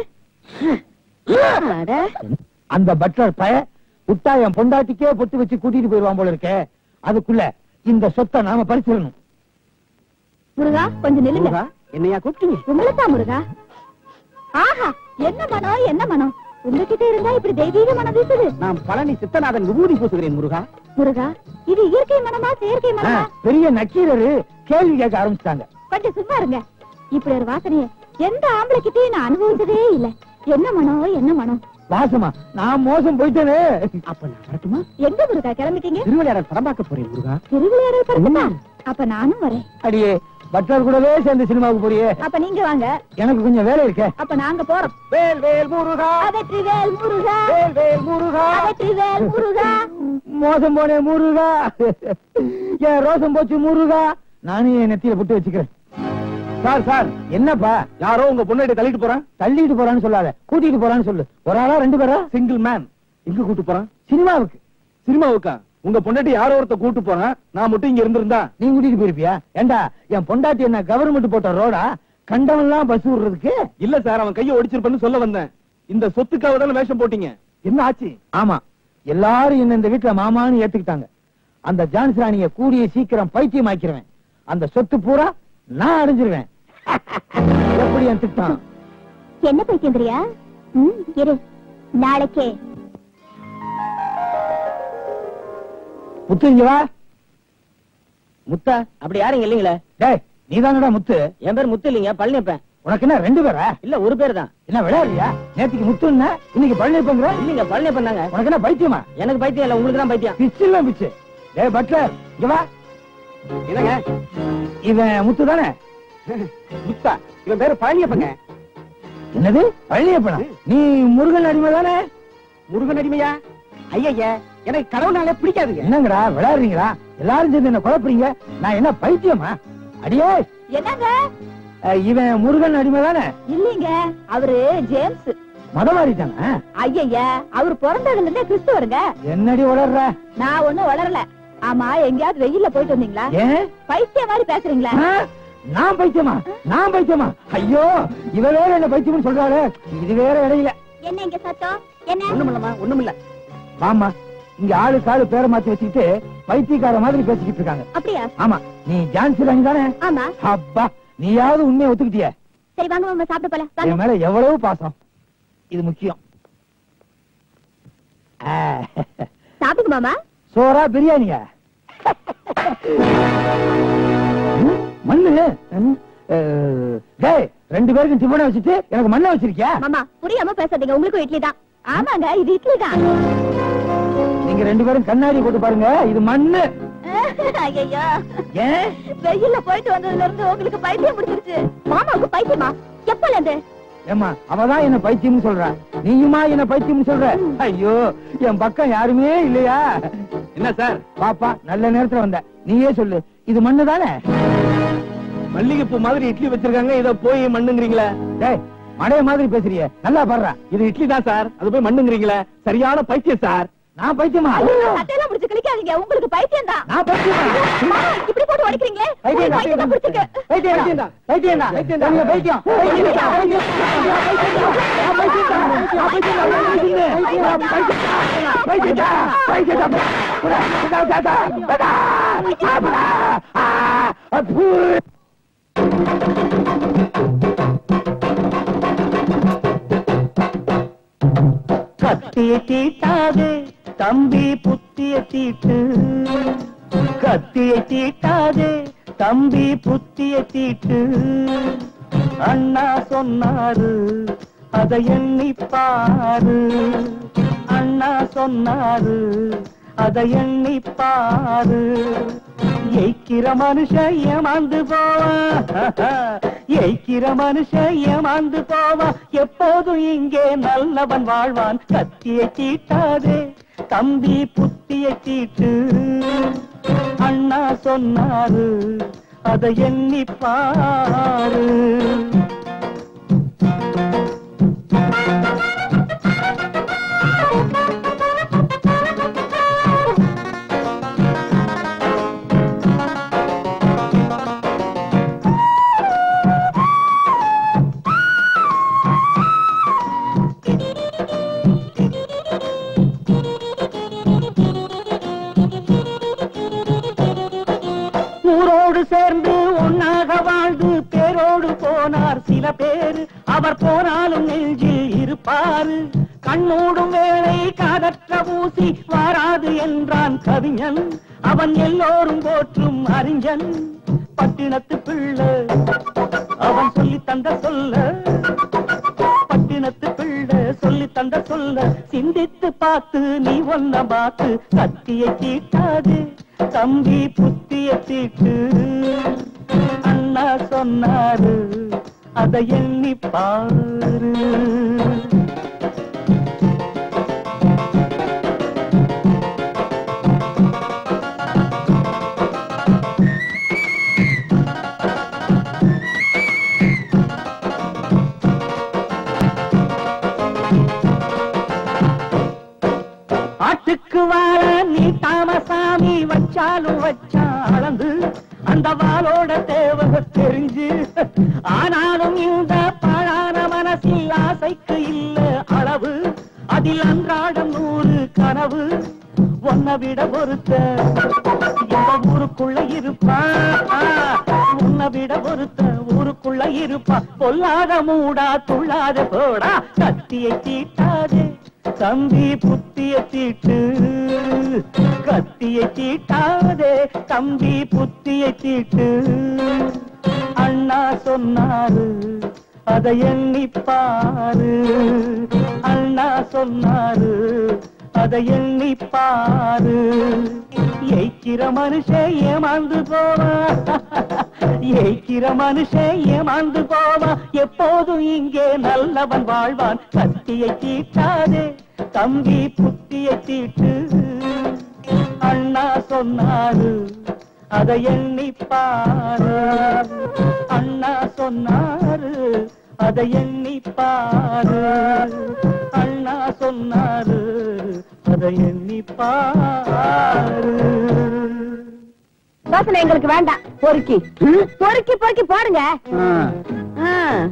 அட. அந்த பட்லர் பய விட்டா என் பொண்டாட்டிக்கே பொட்டு வச்சு கூட்டிட்டு போயிருவான் போல இருக்கே அதுக்குள்ள இந்த சொத்தை நாம பறிச்சிடணும் முருகா கொஞ்சம் நில்லுங்க என்னையா கூப்பிட்டீங்க உங்களைத்தான் முருகா ஆஹா என்ன மனம் என்ன மனம் உங்ககிட்ட இருந்தா இப்படி தெய்வீக மனம் வீசுது நான் பழனி சித்தநாதன் விபூதி பூசுகிறேன் முருகா முருகா இது இயற்கை மனமா செயற்கை ஆ, மனமா பெரிய நக்கீரரு கேள்வி கேட்க ஆரம்பிச்சிட்டாங்க கொஞ்சம் சும்மா இருங்க இப்படி ஒரு வாசனைய எந்த ஆம்பளை கிட்டயும் நான் அனுபவிச்சதே இல்ல என்ன மனம் என்ன மனம் வாசமா நான் மோசம் போயிட்டேனே அப்ப நான் வரட்டுமா எங்க முருகா கிளம்பிட்டீங்க திருவிளையாடல் படம் பார்க்க போறேன் முருகா திருவிளையாடல் படத்துக்கா அப்ப நானும் வரேன் அடியே பட்லர் கூடவே சேர்ந்து சினிமாவுக்கு போறியே அப்ப நீங்க வாங்க எனக்கு கொஞ்சம் வேலை இருக்கே அப்ப நாங்க போறோம் வேல் வேல் முருகா அதற்றி வேல் முருகா வேல் வேல் முருகா அதற்றி வேல் முருகா மோசம் போனே முருகா என் ரோசம் போச்சு முருகா நானே என் நெத்தியில புட்டு வச்சுக்கிறேன் சார் சார் என்னப்பா யாரோ உங்க பொண்ணாடி தள்ளிட்டு போறான் தள்ளிட்டு போறான்னு சொல்லாத கூட்டிட்டு போறான்னு சொல்லு ஒரு ஆளா ரெண்டு பேரா சிங்கிள் மேன் எங்க கூட்டு போறான் சினிமாவுக்கு சினிமாவுக்கா உங்க பொண்டாட்டி யாரோ ஒருத்த கூட்டு போறான் நான் மட்டும் இங்க இருந்திருந்தா நீ கூட்டிட்டு போயிருப்பியா ஏண்டா என் பொண்டாட்டி என்ன கவர்மெண்ட் போட்ட ரோடா கண்டவன்லாம் பஸ் விடுறதுக்கு இல்ல சார் அவன் கையை ஒடிச்சிருப்பேன்னு சொல்ல வந்தேன் இந்த சொத்துக்காக தானே வேஷம் போட்டீங்க என்ன ஆச்சு ஆமா எல்லாரும் என்ன இந்த வீட்டுல மாமான்னு ஏத்துக்கிட்டாங்க அந்த ஜான்சி ராணிய கூடிய சீக்கிரம் பைத்தியம் ஆக்கிருவேன் அந்த சொத்து பூரா நான் அடைஞ்சிருவேன் எப்படி என் திட்டம் என்ன பைத்தியங்கிறியா ம் இரு நாளைக்கே முத்து இங்க வா முத்தா அப்படி யாரும் இல்லைங்களே டேய் நீதானடா முத்து என் பேர் முத்து இல்லைங்க பழனியப்பன் உனக்கு என்ன ரெண்டு பேரா இல்ல ஒரு பேர் தான் என்ன விளையாடுறியா நேத்துக்கு முத்துன்னா இன்னைக்கு பழனிப்பங்கிற இல்லைங்க பழனியப்பன் தாங்க உனக்கு என்ன பைத்தியமா எனக்கு பைத்தியம் இல்ல உங்களுக்கு தான் பைத்தியம் பிச்சு பிச்சு டேய் பட்லர் இங்க வா என்னங்க இவன் முத்து தானே முத்தா இவன் பேரு பழனியப்பங்க என்னது பழனியப்பனா நீ முருகன் அடிமை தானே முருகன் அடிமையா ஐயா எனக்கு கடவுளாலே பிடிக்காதுங்க என்னங்கடா விளையாடுறீங்களா எல்லாரும் சேர்ந்து என்ன குழப்புறீங்க நான் என்ன பைத்தியமா அடியே என்னங்க அஹ், இவன் முருகன் அடிமை தானே இல்லீங்க அவரு ஜேம்ஸ் மதம் மாறிட்டானா ஐயா அவர் பிறந்ததுல இருந்தே கிறிஸ்துவருங்க என்னடி வளர்ற நான் ஒண்ணும் வளரல ஆமா எங்கேயாவது வெயில்ல போயிட்டு வந்தீங்களா ஏன் பைத்தியம் மாதிரி பேசுறீங்களா ஆ? நான் பைத்தியமா நான் பைத்தியமா ஐயோ இவ வேற என்ன பைத்தியம்னு சொல்றாரு இது வேற இடையில என்ன இங்க சத்தம் என்ன ஒண்ணுமில்லமா ஒண்ணுமில்ல வாமா இங்க ஆளு காலு பேரை மாத்தி வச்சுக்கிட்டு பைத்தியக்கார மாதிரி பேசிக்கிட்டு இருக்காங்க அப்படியா ஆமா நீ ஜான்சி ராணி தானே ஆமா அப்பா நீயாவது உண்மையை ஒத்துக்கிட்டிய சரி வாங்க மாமா சாப்பிட போல வாங்க என் மேல எவ்வளவு பாசம் இது முக்கியம் ஆ, சாப்பிடுங்க மாமா சோறா பிரியாணியா ம், மண்ணு ம், அஹ், டேய் ரெண்டு பேருக்கும் டிஃபனை வச்சுட்டு எனக்கு மண்ணை வச்சிருக்கியா மாமா புரியாம பேசாதீங்க உங்களுக்கும் இட்லி தான் ஆமாங்க இது இட்லி தான் நீங்க ரெண்டு பேரும் கண்ணாடி போட்டு பாருங்க இது மண்ணு ஐயோ ஏன் வெயில்ல போயிட்டு வந்ததுல இருந்து உங்களுக்கு பைத்தியம் பிடிச்சிருச்சு மாமாவுக்கு பைத்தியமா எப்பல இருந்து ஏமா அவதான் என்ன பைத்தியம்னு சொல்றா நீயுமா என்ன பைத்தியம்னு சொல்ற ஐயோ என் பக்கம் யாருமே இல்லையா என்ன சார் பாப்பா நல்ல நேரத்துல வந்த நீயே சொல்லு இது மண்ணு தானே மல்லிகைப்பூ மாதிரி இட்லி வச்சிருக்காங்க இத போய் மண்ணுங்கிறீங்களே டேய் மடைய மாதிரி பேசுறியே நல்லா பாடுறா இது இட்லி தான் சார் அது போய் மண்ணுங்கிறீங்களே சரியான பைத்தியம் சார் நான் பைத்தியமா சட்டையெல்லாம் முடிச்சு கிளிக்காதீங்க உங்களுக்கு பைத்தியம் தான் நான் பைத்தியமா இப்படி போட்டு உடைக்கிறீங்களே பைத்தியம் உங்களுக்கு பைத்தியம் தான் பிடிச்சிருக்கு பைத்தியம் தான் பைத்தியம் தான் பைத்தியம் தான் நீங்க பைத்தியம் பைத்தியம் தான் பைத்தியம் நான் பைத்தியம் தான் நான் பைத்தியம் தான் நான் பைத்தியம் தான் பைத்தியம் தான் புடா புடா புடா புடா புடா ஆ அப்பு கத்திய தீட்டாதே தம்பி புத்திய தீட்டு கத்திய தீட்டாதே தம்பி புத்திய தீட்டு அண்ணா சொன்னாரு அதை எண்ணி பாரு அண்ணா சொன்னாரு அதை எண்ணி பாரு எய்க்கிற மனுஷன் ஏமாந்து போவான் எய்க்கிற மனுஷன் ஏமாந்து போவான் எப்போதும் இங்கே நல்லவன் வாழ்வான் கத்தியை தீட்டாதே தம்பி புத்தியை தீட்டு அண்ணா சொன்னாரு அதை எண்ணி பாரு ஊரோடு சேர்ந்து ஒன்னாக வாழ்ந்து பேரோடு போனார் சில பேர் அவர் போனாலும் நெஞ்சில் இருப்பாரு கண்ணோடும் வேளை காதற்ற ஊசி வாராது என்றான் கவிஞன் அவன் எல்லோரும் போற்றும் அறிஞன் பட்டினத்து பிள்ளை அவன் சொல்லி தந்த சொல்ல பட்டினத்து பிள்ளை சொல்லி தந்த சொல்ல சிந்தித்து பார்த்து நீ ஒன்ன பார்த்து கத்தியை தீட்டாது தம்பி புத்திய தீட்டு அண்ணா சொன்னாரு அதை எண்ணி பாரு ஆட்டுக்கு வாழ நீ தாமசாமி வச்சாலும் வச்சா அளந்து அந்த வாளோட தேவை தெரிஞ்சு ஆனாலும் இந்த பழான மனசில் ஆசைக்கு இல்ல அளவு அதில் அன்றாடம் நூறு கனவு உன்னை விட பொறுத்த இந்த ஊருக்குள்ள இருப்பா உன்னை விட பொறுத்த ஊருக்குள்ள இருப்பா பொல்லாத மூடா துள்ளாத போடா கத்தியை தீட்டாதே தம்பி புத்திய தீட்டு கத்தியை தீட்டாதே தம்பி புத்தியை தீட்டு அண்ணா சொன்னாரு அதை எண்ணி பாரு அண்ணா சொன்னாரு அதை எண்ணி பாரு ஏய்க்கிற மனுஷன் ஏமாந்து போவா ஏய்க்கிற மனுஷன் ஏமாந்து போவா எப்போதும் இங்கே நல்லவன் வாழ்வான் கத்தியை தீட்டாதே தம்பி புத்தியை தீட்டு அண்ணா சொன்னாரு அதை எண்ணி பாரு அண்ணா சொன்னாரு அதை எண்ணி பாரு அண்ணா சொன்னாரு அதை எண்ணி பாரு தோசை எங்களுக்கு வேண்டாம் பொறுக்கி பொறுக்கி பொறுக்கி போடுங்க ஆ.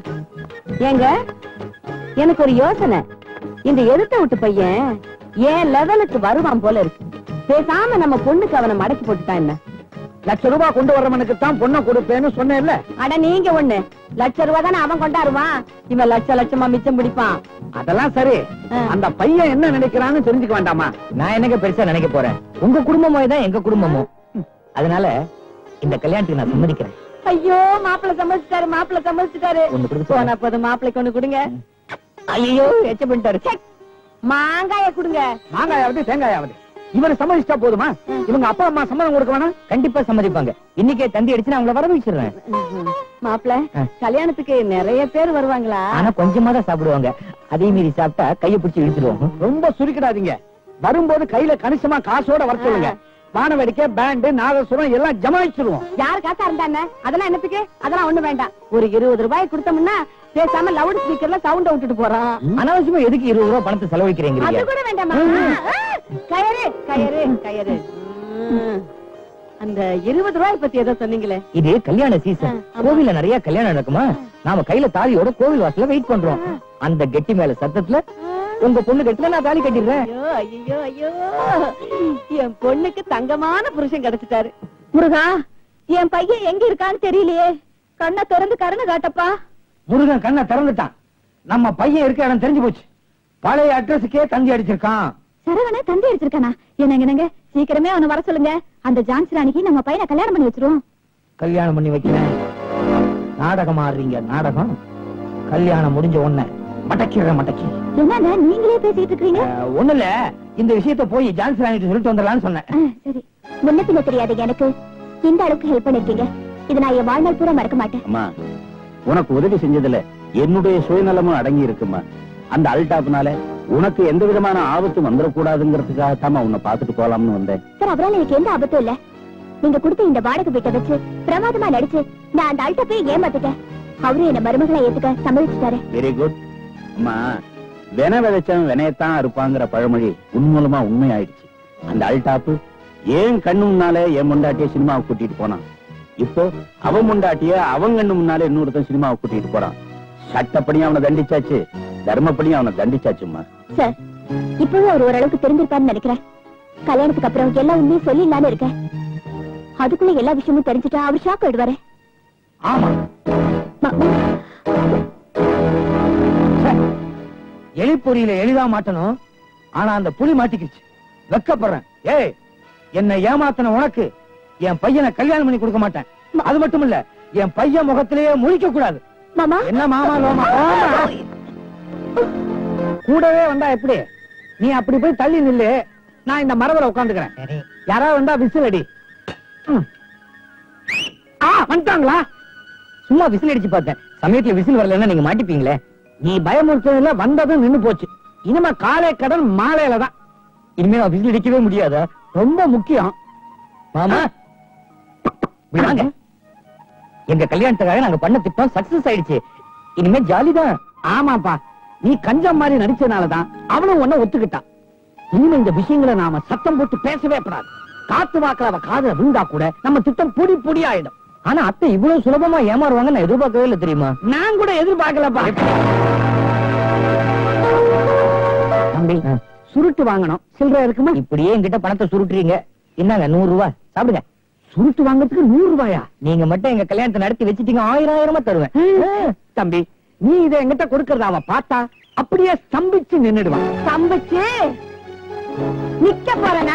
ஏங்க எனக்கு ஒரு யோசனை இந்த எதிர்த்த விட்டு பையன் ஏன் லெவலுக்கு வருவான் போல இருக்கு பேசாம நம்ம பொண்ணுக்கு அவனை மடக்கி போட்டுட்டான் என்ன லட்ச ரூபாய் கொண்டு வரவனுக்கு தான் பொண்ணை கொடுப்பேன்னு சொன்னேன்ல அட நீங்க ஒண்ணு லட்ச ரூபா தானே அவன் கொண்டாடுவான் இவன் லட்ச லட்சமா மிச்சம் பிடிப்பான் அதெல்லாம் சரி ஆ. அந்த பையன் என்ன நினைக்கிறான்னு தெரிஞ்சுக்க வேண்டாமா நான் என்னங்க பெருசா நினைக்க போறேன் உங்க குடும்பமோ தான் எங்க குடும்பமோ அதனால இந்த கல்யாணத்துக்கு நான் சம்மதிக்கிறேன் ஐயோ மாப்பிள்ள சம்மதிச்சிட்டாரு மாப்பிள்ள சம்மதிச்சிட்டாரு ஒண்ணு கொடுக்க சொல்லுங்க. போனா போது மாப்பிள்ளைக்கு ஒண்ணு கொடுங்க ஐயோ எச்ச பண்ணிட்டாரு ச்சே. மாங்காய கொடுங்க மாங்காயாவது தேங்காயாவது இவனை சம்மதிச்சிட்டா போதுமா இவங்க அப்பா அம்மா சம்மதம் கொடுக்க வேணாம் கண்டிப்பா சம்மதிப்பாங்க இன்னைக்கே தந்தி அடிச்சு நான் அவங்கள வர வச்சிடுறேன் மாப்பிள்ள ஆ. கல்யாணத்துக்கு நிறைய பேர் வருவாங்களா ஆனா கொஞ்சமா தான் சாப்பிடுவாங்க அதே மீறி சாப்பிட்டா கையை பிடிச்சி இழுத்துருவோம் ரொம்ப சுருக்கிடாதீங்க வரும்போது கையில கணிசமா காசோட வர சொல்லுங்க வானவெடிக்கை பேண்டு நாதசுரம் எல்லாம் ஜமாயிச்சிருவோம் யார் காசா இருந்தானே அதெல்லாம் என்னத்துக்கு அதெல்லாம் ஒண்ணு வேண்டாம் ஒரு இருபது ரூபாய் கொடுத்தோம்னா பேசாம லவுட் ஸ்பீக்கர்ல சவுண்ட விட்டுட்டு போறான் அனாவசியமா எதுக்கு இருபது ரூபா பணத்தை அது செலவழிக்கிறீங்க கூட வேண்டாமா ஆ, கயிறு கயிறு கயிறு ம். அந்த இருபது ரூபாய் பத்தி ஏதோ சொன்னீங்களே இது கல்யாண சீசன் ஆ, ஆமா. கோவில்ல நிறைய கல்யாணம் நடக்குமா நாம கையில தாலியோட கோவில் வாசல்ல வெயிட் பண்றோம் அந்த கெட்டி மேல சத்தத்துல உங்க பொண்ணு கட்டுல நான் தாலி கட்டிடுறேன் ஐயோ ஐயோ ஐயோ என் பொண்ணுக்கு தங்கமான புருஷன் கிடைச்சிட்டாரு முருகா என் பையன் எங்க இருக்கான்னு தெரியலையே கண்ணை திறந்து கருணை காட்டப்பா முருகன் கண்ணை திறந்துட்டான் நம்ம பையன் இருக்க இடம் தெரிஞ்சு போச்சு பழைய அட்ரஸுக்கே தந்தி அடிச்சிருக்கான் சரவண தந்தி அடிச்சிருக்கானா என்னங்க என்னங்க சீக்கிரமே அவனை வர சொல்லுங்க அந்த ஜான்சி ராணிக்கு நம்ம பையனை கல்யாணம் பண்ணி வச்சிருவோம் கல்யாணம் பண்ணி வைக்கிறேன் நாடகம் ஆடுறீங்க நாடகம் கல்யாணம் முடிஞ்ச உடனே மடக்கிற மடக்கி என்னங்க நீங்களே பேசிட்டு இருக்கீங்க அஹ், ஒண்ணு இல்ல இந்த விஷயத்த போய் ஜான்சி ராணிட்டு சொல்லிட்டு வந்துடலாம்னு சொன்னேன் ஆ, சரி முன்ன பின்ன தெரியாது எனக்கு இந்த அளவுக்கு ஹெல்ப் பண்ணிருக்கீங்க இது நான் என் வாழ்நாள் பூரா மறக்க மாட்டேன் அம்மா உனக்கு உதவி செஞ்சதுல என்னுடைய சுயநலமும் அடங்கி இருக்குமா அந்த அல்டாப்னால உனக்கு எந்த விதமான ஆபத்தும் வந்துடக்கூடாதுங்கிறதுக்காகத்தாம்மா உன்னை பார்த்துட்டு போலாம்னு வந்தேன் சார் அவரால் எனக்கு எந்த ஆபத்தும் இல்ல நீங்க கொடுத்த இந்த வாடகை வீட்டை வச்சு பிரமாதமா நடிச்சு நான் அந்த அல்ட்ட போய் ஏமாத்திட்டேன் அவரு என்ன மருமகளை ஏத்துக்க சம்மதிச்சுட்டாரு வெரி குட் அம்மா வினை விதைச்சவன் வினையத்தான் இருப்பாங்கிற பழமொழி உண்மூலமா உண்மையாயிடுச்சு அந்த அல்டாப்பு ஏன் கண்ணு முன்னாலே என் முண்டாட்டிய சினிமாவுக்கு கூட்டிட்டு போனான் இப்போ அவன் முண்டாட்டிய அவன் கண்ணு முன்னாலே இன்னொருத்தன் சினிமாவுக்கு கூட்டிட்டு போறான் சட்டப்படியும் அவனை தண்டிச்சாச்சு தர்மப்படியும் அவனை தண்டிச்சாச்சும்மா சார் இப்பவும் அவர் ஓரளவுக்கு தெரிஞ்சிருப்பாருன்னு நினைக்கிறேன் கல்யாணத்துக்கு அப்புறம் எல்லா உண்மையும் சொல்லிடலான்னு இருக்கேன் அதுக்குள்ள எல்லா விஷயமும் தெரிஞ்சுட்டா அவர் ஷாக் ஆயிடுவாரு ஆமா ச்சே, எலிப்பொறியில எளிதா மாட்டணும் ஆனா அந்த புலி மாட்டிக்கிச்சு வெக்கப்படுறேன் ஏய் என்னை ஏமாத்தின உனக்கு என் பையனை கல்யாணம் பண்ணி கொடுக்க மாட்டேன் அது மட்டும் இல்ல என் பையன் முகத்திலேயே முழிக்க கூடாது மாமா என்ன மாமா லோமா ஆமா. கூடவே வந்தா எப்படி நீ அப்படி போய் தள்ளி நில்லு நான் இந்த மரபுல உட்காந்துக்கிறேன் யாராவது வந்தா விசில் அடி ம். ஆ வந்துட்டாங்களா சும்மா விசில் அடிச்சு பார்த்தேன் சமயத்துல விசில் வரலன்னா நீங்க மாட்டிப்பீங்களே நீ பயமுறுத்ததுல வந்ததும் நின்னு போச்சு இனிமே காலை கடன் மாலையில தான் இனிமே நான் விசில் அடிக்கவே முடியாதா ரொம்ப முக்கியம் மாமா இப்படி வாங்க. எங்க கல்யாணத்துக்காக நாங்க பண்ண திட்டம் சக்சஸ் ஆயிடுச்சு இனிமே ஜாலிதான் ஆமாப்பா நீ கஞ்சம் மாதிரி நடிச்சதுனாலதான் அவனும் உன்ன ஒத்துக்கிட்டான் இனிமே இந்த விஷயங்களை நாம சத்தம் போட்டு பேசவே கூடாது காத்து வாக்குல அவ காதுல விழுந்தா கூட நம்ம திட்டம் பொடி பொடி ஆயிடும் ஆனா அத்தை இவ்வளவு சுலபமா ஏமாறுவாங்க நான் எதிர்பார்க்கவே இல்லை தெரியுமா நான் கூட எதிர்பார்க்கலப்பா தம்பி ஆ. சுருட்டு வாங்கணும் சில்லறை இருக்குமா இப்படியே என்கிட்ட பணத்தை சுருட்டுறீங்க என்னங்க நூறு ரூபாய் சாப்பிடுங்க சுருட்டு வாங்குறதுக்கு நூறு ரூபாயா நீங்க மட்டும் எங்க கல்யாணத்தை நடத்தி வச்சிட்டீங்க ஆயிரம் ஆயிரமா தருவேன் தம்பி நீ இதை என்கிட்ட கொடுக்கறத அவ பார்த்தா அப்படியே ஸ்தம்பிச்சு நின்னுடுவான் சம்பச்சு நிக்க போறனா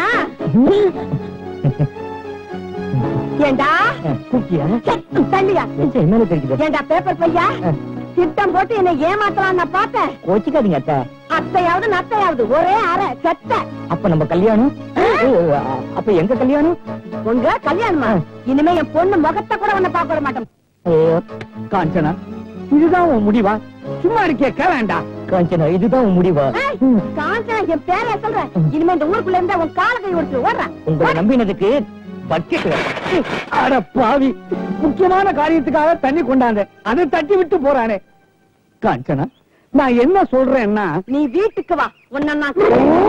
ஏண்டா கூப்பிட்டியா சே, தள்ளியா என்ன தெரியுது ஏண்டா பேப்பர் பையா திட்டம் போட்டு என்ன ஏமாத்தலாம் நான் பார்த்தேன் கோச்சிக்காதீங்க அத்தா அத்தையாவது நத்தையாவது ஒரே அரை செத்த அப்ப நம்ம கல்யாணம் ஓ, அ- அப்ப எங்க கல்யாணம் உங்க கல்யாணமா இனிமே என் பொண்ணு முகத்தை கூட உன்னை பார்க்க விட மாட்டேன் ஐயோ, காஞ்சனா இதுதான் உன் முடிவா சும்மா இருக்கே வேண்டாம் காஞ்சனா இதுதான் உன் முடிவா ஏய், காஞ்சனா என் பேரைய சொல்றேன் இனிமே இந்த ஊருக்குள்ள இருந்தா உன் கால கை ஒடிச்சு ஓடுறேன் உங்களை நம்பினதுக்கு பக்கெட் அட பாவி முக்கியமான காரியத்துக்காக தண்ணி கொண்டாந்த அதை தட்டி விட்டு போறானே காஞ்சனா நான் என்ன சொல்றேன்னா நீ வீட்டுக்கு வா உன்ன நான்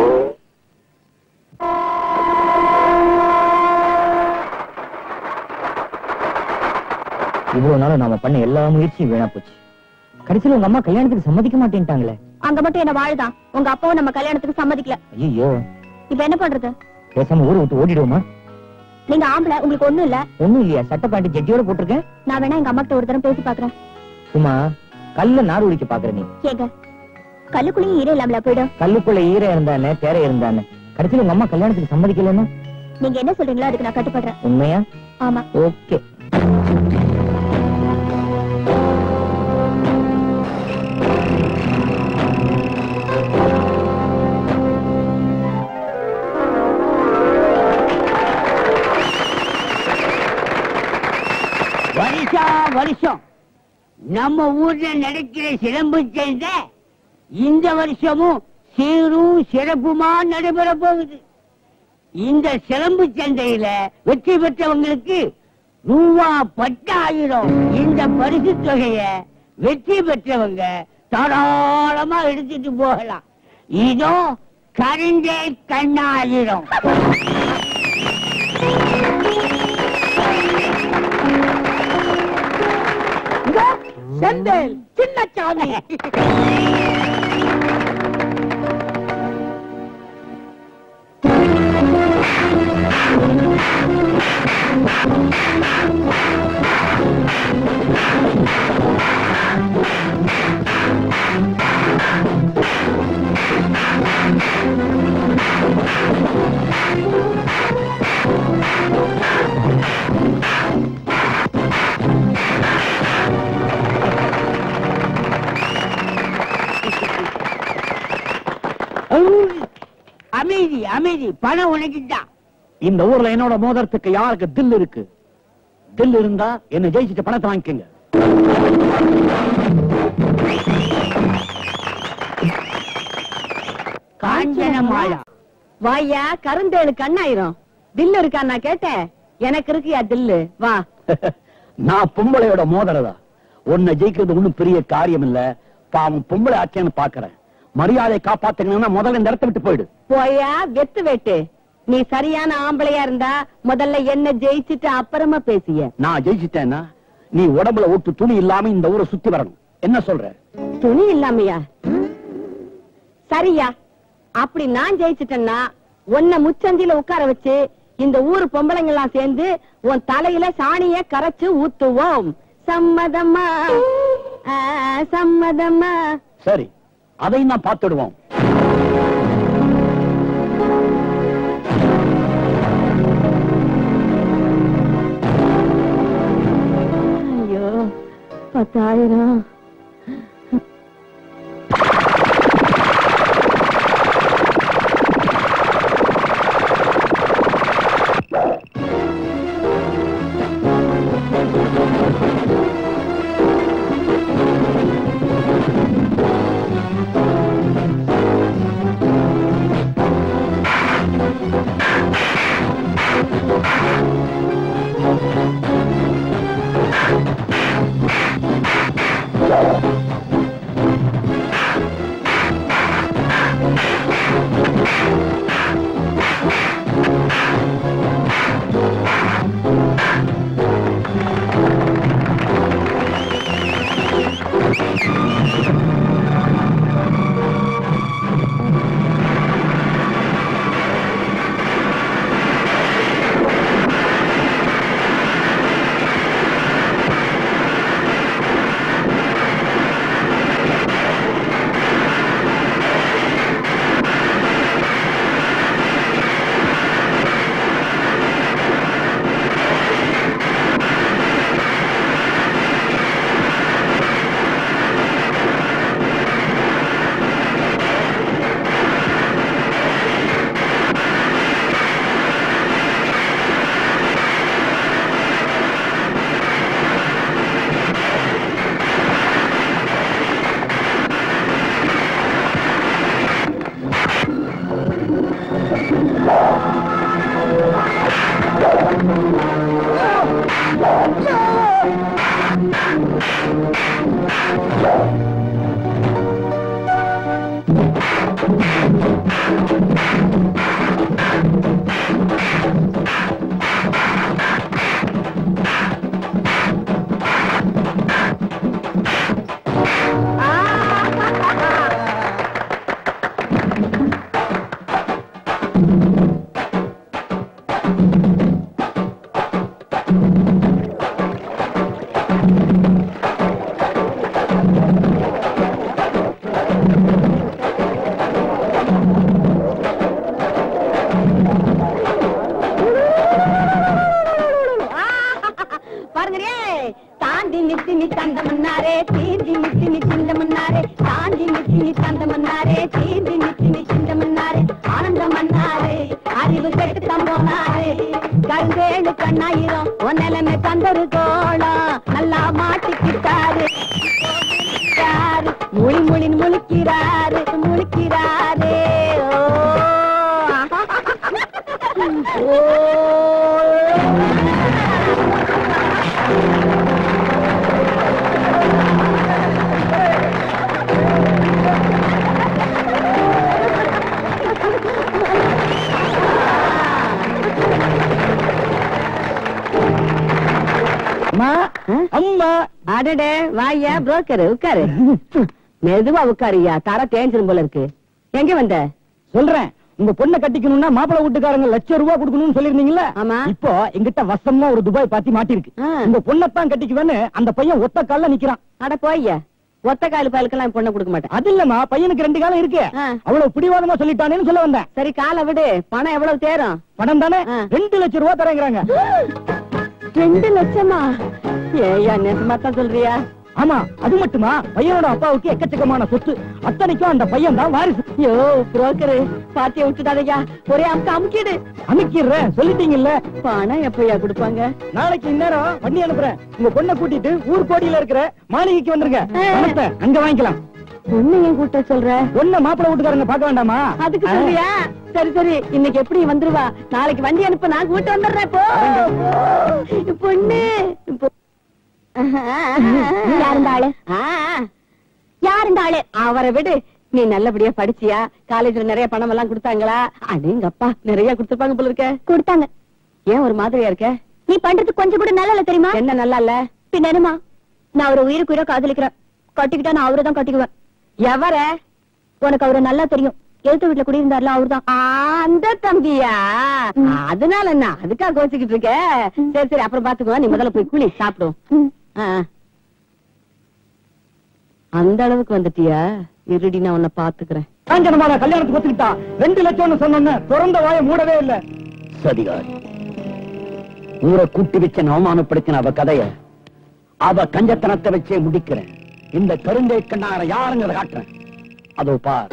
இவ்வளவு நாள் நாம பண்ண எல்லா முயற்சியும் வீணா போச்சு கடைசியில உங்க அம்மா கல்யாணத்துக்கு சம்மதிக்க மாட்டேன்ட்டாங்களே அங்க மட்டும் என்ன வாழுதான் உங்க அப்பாவும் நம்ம கல்யாணத்துக்கு சம்மதிக்கல ஐயோ இப்ப என்ன பண்றது பேசாம ஊரை விட்டு ஓடிடுவோமா நீங்க ஆம்பளை உங்களுக்கு ஒண்ணும் இல்ல ஒண்ணும் இல்லையா சட்டை பாண்டி ஜெட்டியோட போட்டிருக்கேன் நான் வேணா எங்க அம்மா கிட்ட ஒரு தடவை பேசி பாக்குறேன் சும்மா கல்ல நார் உடிக்க பாக்குற நீ ஏங்க கல்லுக்குள்ளேயும் ஈரம் இல்லாமல போயிடும் கல்லுக்குள்ள ஈரம் இருந்தானே தேரை இருந்தானே கடைசியில உங்க அம்மா கல்யாணத்துக்கு சம்மதிக்கலன்னா நீங்க என்ன சொல்றீங்களோ அதுக்கு நான் கட்டுப்படுறேன் உண்மையா ஆமா ஓகே வருஷா வருஷம் நம்ம ஊர்ல நடக்கிற சிலம்பு சந்தை இந்த வருஷமும் சீரும் சிறப்புமா நடைபெற போகுது இந்த சிலம்பு சந்தையில வெற்றி பெற்றவங்களுக்கு ரூபா பத்தாயிரம் இந்த பரிசு தொகைய வெற்றி பெற்றவங்க தாராளமா எடுத்துட்டு போகலாம் இதோ கருண்டே கண்ணாயிரம் செந்தில் சின்னச்சாமி அமைதி அமைதி பணம் உனக்குதான் இந்த ஊர்ல என்னோட மோதிரத்துக்கு யாருக்கு தில் இருக்கு தில் இருந்தா என்ன ஜெயிச்சுட்டு பணத்தை வாங்கிக்கோங்க காஞ்சனமாலா வாயா கருந்தேழு கண்ணாயிரம் தில்லு இருக்கா நான் கேட்டேன் எனக்கு இருக்குயா தில்லு வா நான் பொம்பளையோட மோதிரதா உன்னை ஜெயிக்கிறது ஒண்ணும் பெரிய காரியம் இல்ல பாவம் பொம்பளை ஆச்சேன்னு பாக்குறேன் மரியாதை காப்பாத்தணும்னா முதல்ல இந்த இடத்த விட்டு போயிடு போயா வெத்து வெட்டு நீ சரியான ஆம்பளையா இருந்தா முதல்ல என்ன ஜெயிச்சுட்டு அப்புறமா பேசிய நான் ஜெயிச்சிட்டேன்னா நீ உடம்புல ஒட்டு துணி இல்லாம இந்த ஊரை சுத்தி வரணும் என்ன சொல்ற துணி இல்லாமையா சரியா அப்படி நான் ஜெயிச்சிட்டேன்னா உன்னை முச்சந்தில உட்கார வச்சு இந்த ஊர் பொம்பளைங்க எல்லாம் சேர்ந்து உன் தலையில சாணிய கரைச்சு ஊத்துவோம் சம்மதமா ஆ, சம்மதமா சரி அதையும் நான் பார்த்துடுவோம் ஐயோ பத்தாயிரம் பாருங்கடே தாண்டி நித்தி நி தந்த மன்னாரே தீண்டி நித்தி நி சிந்த மன்னாரே தாண்டி நித்தி நி தந்த மன்னாரே தீண்டி நித்தி நி சிந்த மன்னாரே ஆனந்த மன்னாரே அறிவு கெட்டு தம்போனாரே கருந்தேழு கண்ணாயிரம் உன் நிலைமை தந்தரு கோலம் நல்லா மாட்டிக்கிட்டாரு யாரு முழி முழின்னு முழிக்கிறாரு முழிக்கிறாரே ஓ அம்மா அம்மா அடடே வாயா புரோக்கர் உட்காரு மெதுவா உட்காருயா தர தேஞ்சிரும் போல இருக்கு எங்க வந்த சொல்றேன் உங்க பொண்ணை கட்டிக்கணும்னா மாப்பிள்ளை வீட்டுக்காரங்க லட்சம் ரூபாய் கொடுக்கணும்னு சொல்லிருந்தீங்கல்ல ஆமா. இப்போ எங்கிட்ட வசமா ஒரு துபாய் பாத்தி மாட்டிருக்கு ஆ. உங்க பொண்ணத்தான் கட்டிக்குவேன்னு அந்த பையன் ஒத்த கால்ல நிக்கிறான் அட போய்யா ஒத்த காலு பயலுக்கெல்லாம் பொண்ணை கொடுக்க மாட்டேன் அது இல்லம்மா பையனுக்கு ரெண்டு காலம் இருக்கு ஆ. அவ்வளவு பிடிவாதமா சொல்லிட்டானேன்னு சொல்ல வந்தேன் சரி காலை விடு பணம் எவ்வளவு தேரும் பணம் தானே ஆ. ரெண்டு லட்சம் ரூபாய் தரேங்கிறாங்க ரெண்டு லட்சமா ஏயா நெசமா தான் சொல்றியா ஆமா அது மட்டுமா பையனோட அப்பாவுக்கு எக்கச்சக்கமான சொத்து அத்தனைக்கும் அந்த பையன் தான் வாரிசு யோ புரோக்கரு பாத்திய விட்டுடாதயா ஒரே அமுக்கு அமுக்கிடு அமைக்கிறேன் சொல்லிட்டீங்கல்ல பணம் எப்பயா கொடுப்பாங்க நாளைக்கு இந்நேரம் வண்டி அனுப்புறேன் உங்க பொண்ணை கூட்டிட்டு ஊர் கோடியில இருக்கிற மாளிகைக்கு வந்துருங்க ஆ. பணத்தை அங்க வாங்கிக்கலாம் பொண்ணு ஏன் கூட்ட சொல்ற பொண்ணை மாப்பிள்ளை வீட்டுக்காரங்க பார்க்க வேண்டாமா அதுக்கு சொல்றியா சரி சரி இன்னைக்கு எப்படி வந்துருவா நாளைக்கு வண்டி அனுப்ப நான் கூட்டு வந்துடுறேன் போ போ. பொண்ணு போ. யார் இந்த ஆளு ஆ, யார் இந்த ஆளு அவரை விடு நீ நல்லபடியா படிச்சியா காலேஜ்ல நிறைய பணம் எல்லாம் கொடுத்தாங்களா அடேங்கப்பா நிறைய கொடுத்துருப்பாங்க போல இருக்க கொடுத்தாங்க ஏன் ஒரு மாதிரியா இருக்க நீ பண்றது கொஞ்சம் கூட நல்லா இல்ல தெரியுமா என்ன நல்லா இல்ல பின்ன என்னமா நான் அவரை உயிருக்கு உயிரா காதலிக்கிறேன் கட்டிக்கிட்டா நான் அவரை தான் கட்டிக்குவேன் எவர உனக்கு அவரை நல்லா தெரியும் எழுத்து வீட்டுல குடியிருந்தாருல அவர்தான் அந்த தம்பியா அதனால என்ன அதுக்கா கோச்சுக்கிட்டு இருக்க சரி சரி அப்புறம் பாத்துக்கோ நீ முதல்ல போய் குளி சாப்பிடும் ம். ஆ. அந்த அளவுக்கு வந்துட்டியா இருடி நான் உன்னை பாத்துக்கிறேன் காஞ்சனமான கல்யாணத்துக்கு ஒத்துக்கிட்டா ரெண்டு லட்சம்னு சொன்னோன்னு திறந்த வாயை மூடவே இல்ல சதிகாரி ஊரை கூட்டி வச்சு அவமானப்படுத்தின அவ கதைய அவ கஞ்சத்தனத்தை வச்சே முடிக்கிறேன் இந்த கருந்தை கண்ணார யாருங்கிறத காட்டுறேன் அதோ பார்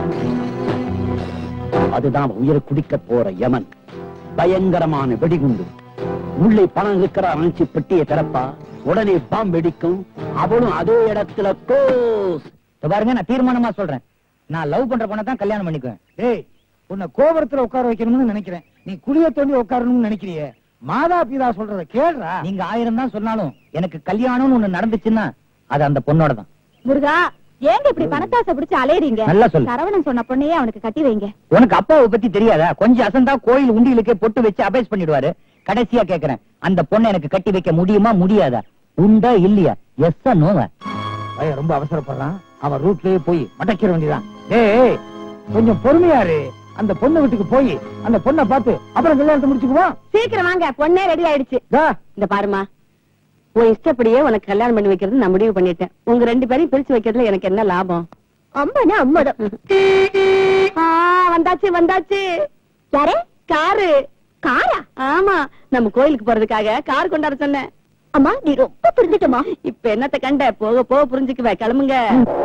அதுதான் அவ உயிரை குடிக்க போற யமன் பயங்கரமான வெடிகுண்டு உள்ளே பணம் இருக்கிற அணைச்சு பெட்டியை திறப்பா உடனே பாம்பு வெடிக்கும் அவளும் அதே இடத்துல கோஸ் இதோ பாருங்க நான் தீர்மானமா சொல்றேன் நான் லவ் பண்ற பொண்ணை தான் கல்யாணம் பண்ணிக்குவேன் ஏய் உன்னை கோபுரத்துல உட்கார வைக்கணும்னு நினைக்கிறேன் நீ குழிய தோண்டி உட்காரணும்னு நினைக்கிறியே மாதா பிதா சொல்றத கேடுறா நீங்க ஆயிரம் தான் சொன்னாலும் எனக்கு கல்யாணம்னு ஒண்ணு நடந்துச்சுன்னா அது அந்த பொண்ணோட தான் முருகா ஏங்க இப்படி பணத்தாசை பிடிச்சு அலையறீங்க நல்லா சொல்லு. சரவணன் சொன்ன பொண்ணையே அவனுக்கு கட்டி வைங்க உனக்கு அப்பாவை பத்தி தெரியாதா கொஞ்சம் அசந்தா கோயில் உண்டியலுக்கே பொட்டு வச்சு அபேஸ் பண்ணிடுவாரு கடைசியா கேக்குறேன் அந்த பொண்ணை எனக்கு கட்டி வைக்க முடியுமா முடியாதா உண்டா இல்லையா எஸ் நோவா பையன் ரொம்ப அவசரப்படுறான் அவன் ரூட்லயே போய் மடக்கிற வேண்டியதான் ஏய் கொஞ்சம் பொறுமையாரு அந்த பொண்ணு வீட்டுக்கு போய் அந்த பொண்ணை பார்த்து அப்புறம் கல்யாணத்தை முடிச்சுக்குவோம் சீக்கிரம் வாங்க பொண்ணே ரெடி ஆயிடுச்சு தா, இந்த பாருமா உன் இஷ்டப்படியே உனக்கு கல்யாணம் பண்ணி வைக்கிறது நான் முடிவு பண்ணிட்டேன் உங்க ரெண்டு பேரையும் பிரிச்சு வைக்கிறதுல எனக்கு என்ன லாபம் அம்மானா அம்மாதான் ஆ, வந்தாச்சு வந்தாச்சு யாரே காரு காரா ஆமா நம்ம கோயிலுக்கு போறதுக்காக கார் கொண்டாட சொன்னேன் அம்மா நீ ரொம்ப புரிஞ்சுட்டமா இப்ப என்னத்த கண்ட போக போக புரிஞ்சுக்குவ கிளம்புங்க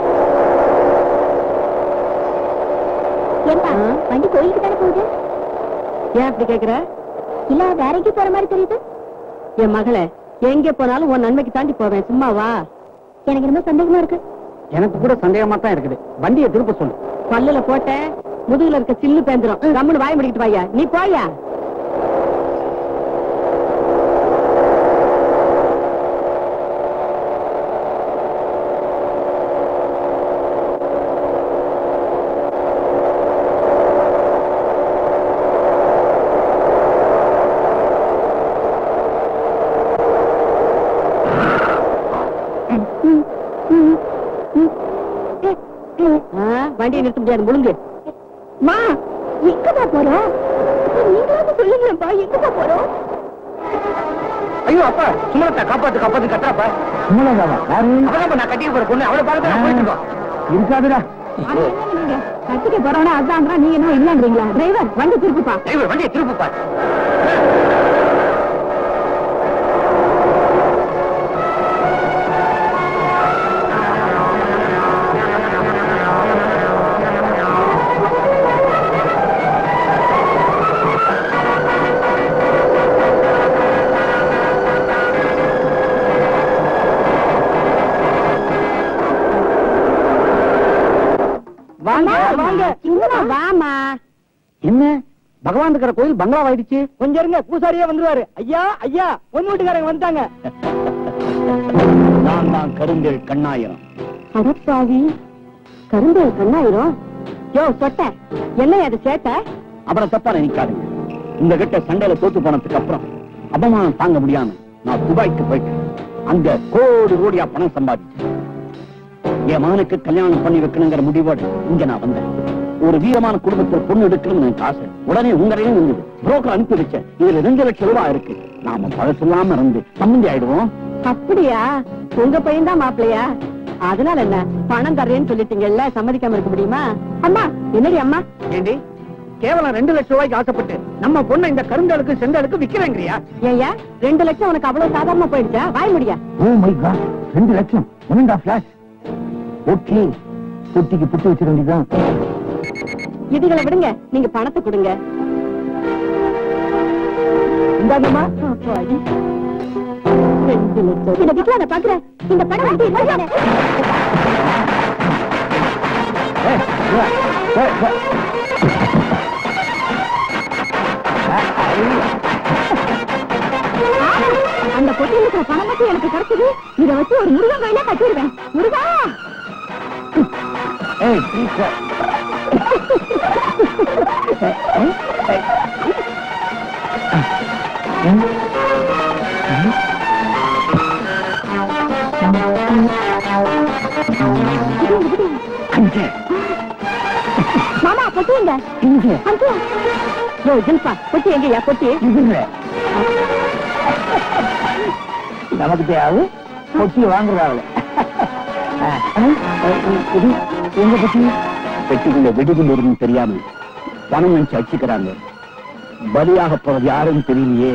ஏன்பா ஆ? வண்டி கோயிலுக்கு தானே போகுது ஏன் அப்படி கேக்குற இல்ல வேற எங்கேயும் போற மாதிரி தெரியுது என் மகளே எங்க போனாலும் உன் நன்மைக்கு தாண்டி போவேன் சும்மா வா எனக்கு ரொம்ப சந்தேகமா இருக்கு எனக்கு கூட சந்தேகமா தான் இருக்குது வண்டியை திருப்ப சொல்லு பல்லுல போட்ட முதுகுல இருக்க சில்லு பேந்துரும் கம்முன்னு வாய முடிக்கிட்டு வாயா நீ போயா ஆ, வண்டியை நிறுத்த முடியாது முழுங்கு மா இங்கதான் போற அப்ப நீங்களாவது சொல்லுங்களேன்பா எங்க போறோம் ஐயோ அப்பா சுமலத்தை காப்பாத்து காப்பாத்து கட்டுறாப்பா சுமலதாவா யாரு அதான் நான் கட்டிக்க போற பொண்ணு அவளை பார்த்து நான் போயிட்டு இருக்கோம் இருக்காதுடா கட்டிக்க போறவனா அதாங்கிறா நீ என்ன இல்லன்றீங்களா டிரைவர் வண்டி திருப்பிப்பா டிரைவர் வண்டியை திருப்பு பாரு வாங்க வாங்க இங்கதான் வாமா என்ன பகவான் இருக்கிற கோயில் பங்களா ஆயிடுச்சு கொஞ்சம் இருங்க பூசாரியே வந்துருவாரு ஐயா ஐயா பொண்ணு வீட்டுக்காரங்க வந்துட்டாங்க நான் தான் கருங்கல் கண்ணாயிரம் அடப்பாவி கரும்பு கண்ணாயிரம் யோ சொட்ட என்ன அது சேட்ட அப்புறம் தப்பா நினைக்காதுங்க உங்க கிட்ட சண்டையில தோத்து போனதுக்கு அப்புறம் அபமானம் தாங்க முடியாம நான் துபாய்க்கு போயிட்டேன் அங்க கோடி கோடியா பணம் சம்பாதிச்சேன் என் மகனுக்கு கல்யாணம் பண்ணி வைக்கணுங்கிற முடிவோட இங்க நான் வந்தேன் ஒரு வீரமான குடும்பத்தில் பொண்ணு எடுக்கணும்னு எனக்கு ஆசை உடனே உங்களையும் இருந்தது புரோக்கர் அனுப்பி வச்சேன் இதுல ரெண்டு லட்சம் ரூபாய் இருக்கு நாம பழசெல்லாம இருந்து சம்மந்தி ஆயிடுவோம் அப்படியா உங்க பையன் தான் மாப்பிளையா அதனால என்ன பணம் தர்றேன்னு சொல்லிட்டீங்கல்ல சம்மதிக்காம இருக்க முடியுமா அம்மா என்னடி அம்மா ஏண்டி கேவலம் ரெண்டு லட்சம் ரூபாய்க்கு ஆசைப்பட்டு நம்ம பொண்ணை இந்த கருங்கலுக்கு செங்கலுக்கு விக்கிறேங்கிறியா ஏயா ரெண்டு லட்சம் உனக்கு அவ்வளவு சாதாரணமா போயிடுச்சா வாய் முடியா ஓ மை காட் ரெண்டு லட்சம் one and half lakhs okay புட்டிக்கு புட்டு வச்சிட வேண்டியதுதான் இதுகளை விடுங்க நீங்க பணத்தை கொடுங்க இந்தாங்கம்மா அப்பாடி. ரெண்டு லட்சம் இந்த வீட்டுல நான் பாக்குறேன் இந்த படம் வந்து இதுதானே? ஏய், இங்க வா. ஏய், வா. அந்த பொட்டியில் இருக்கிற பணம் மட்டும் எனக்கு கிடைச்சது இதை வச்சு ஒரு முருகன் கையில கட்டிடுவேன் முருகா ஏய், please, sir. அங்கே, மாமா பொட்டி எங்க இங்கே, அங்கே யோ ஜில்பா பொட்டி எங்கயா பொட்டி இதுல. நமக்கு தேவை பொட்டி வாங்குறாள் இது எங்க பொட்டி பெட்டிக்குள்ள வெடிகுண்டு இருக்குன்னு தெரியாம பணம் நினைச்சு அடிச்சுக்கிறாங்க பலியாக போறது யாருன்னு தெரியலையே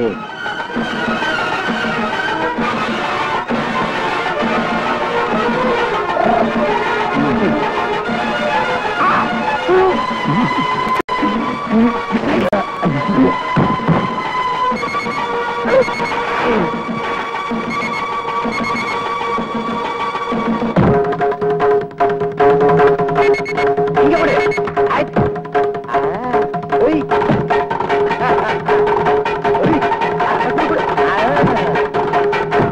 இங்க போடு ஐ. ஆ, ஒய். ஒய். ஆ, அப்படி கொடு. ஆ.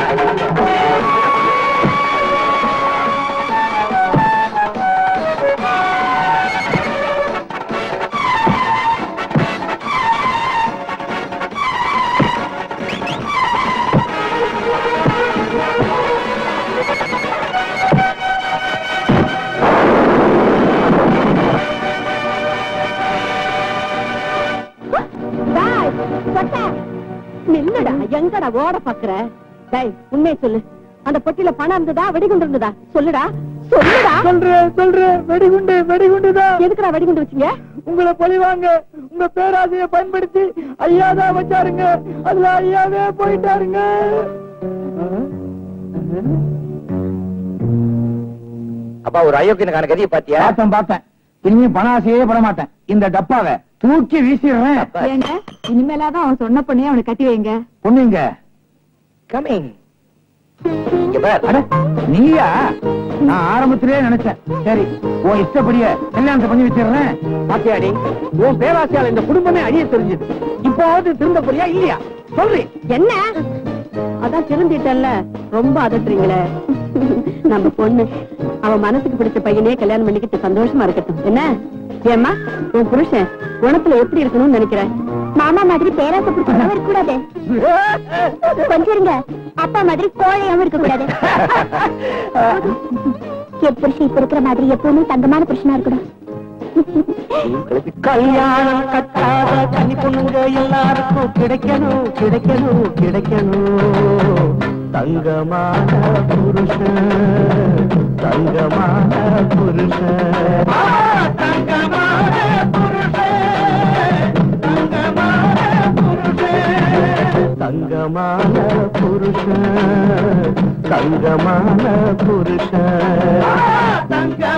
டேய், சொட்ட. நில்லுடா எங்கடா ஓட பாக்குற டேய் உண்மையை சொல்லு அந்த பொட்டியில பணம் இருந்ததா வெடிகுண்டு இருந்ததா சொல்லுடா சொல்லுடா சொல்றேன் சொல்றேன் வெடிகுண்டு வெடிகுண்டுதான் எதுக்குடா வெடிகுண்டு வச்சீங்க உங்களை பழிவாங்க உங்க பேராசையை பயன்படுத்தி ஐயா தான் வச்சாருங்க அதுல ஐயாவே போயிட்டாருங்க அப்பா ஒரு அயோக்கியனுக்கான கதியை பாத்தியா பார்த்தேன் பார்த்தேன் இனிமே பண ஆசையே பட மாட்டேன் இந்த டப்பாவை தூக்கி வீசிடுறேன் ஏங்க இனிமேலாதான் அவன் சொன்ன பொண்ணே அவனை கட்டி வைங்க பொண்ணுங்க கமிங் இங்க பார் அட நீயா நான் ஆரம்பத்திலே நினைச்சேன் சரி உன் இஷ்டப்படியே கல்யாணத்தை பண்ணி வச்சிடுறேன் பாத்தியாடி உன் பேராசையால இந்த குடும்பமே அழிய தெரிஞ்சது இப்போவது திருந்த போறியா இல்லையா சொல்றேன் என்ன அதான் திருந்திட்டல்ல ரொம்ப அதட்டுறீங்களே நம்ம பொண்ணு அவ மனசுக்கு பிடிச்ச பையனே கல்யாணம் பண்ணிக்கிட்டு சந்தோஷமா இருக்கட்டும் என்ன ஏம்மா உன் புருஷன் குணத்துல எப்படி இருக்கணும்னு நினைக்கிறேன் மாமா மாதிரி பேராசை பிடிச்சவங்க இருக்க கூடாது கொஞ்சம் இருங்க அப்பா மாதிரி கோழையாவும் இருக்க கூடாது என் புருஷன் இப்ப இருக்கிற மாதிரி எப்பவுமே தங்கமான புருஷனா இருக்கணும் கல்யாணம் கட்டாத கன்னி பொண்ணுங்க எல்லாருக்கும் கிடைக்கணும் கிடைக்கணும் கிடைக்கணும் தங்கமான புருஷன் தங்கமான புருஷன் தங்கமான தங்கமான புருஷன் தங்கமான புருஷன் தங்க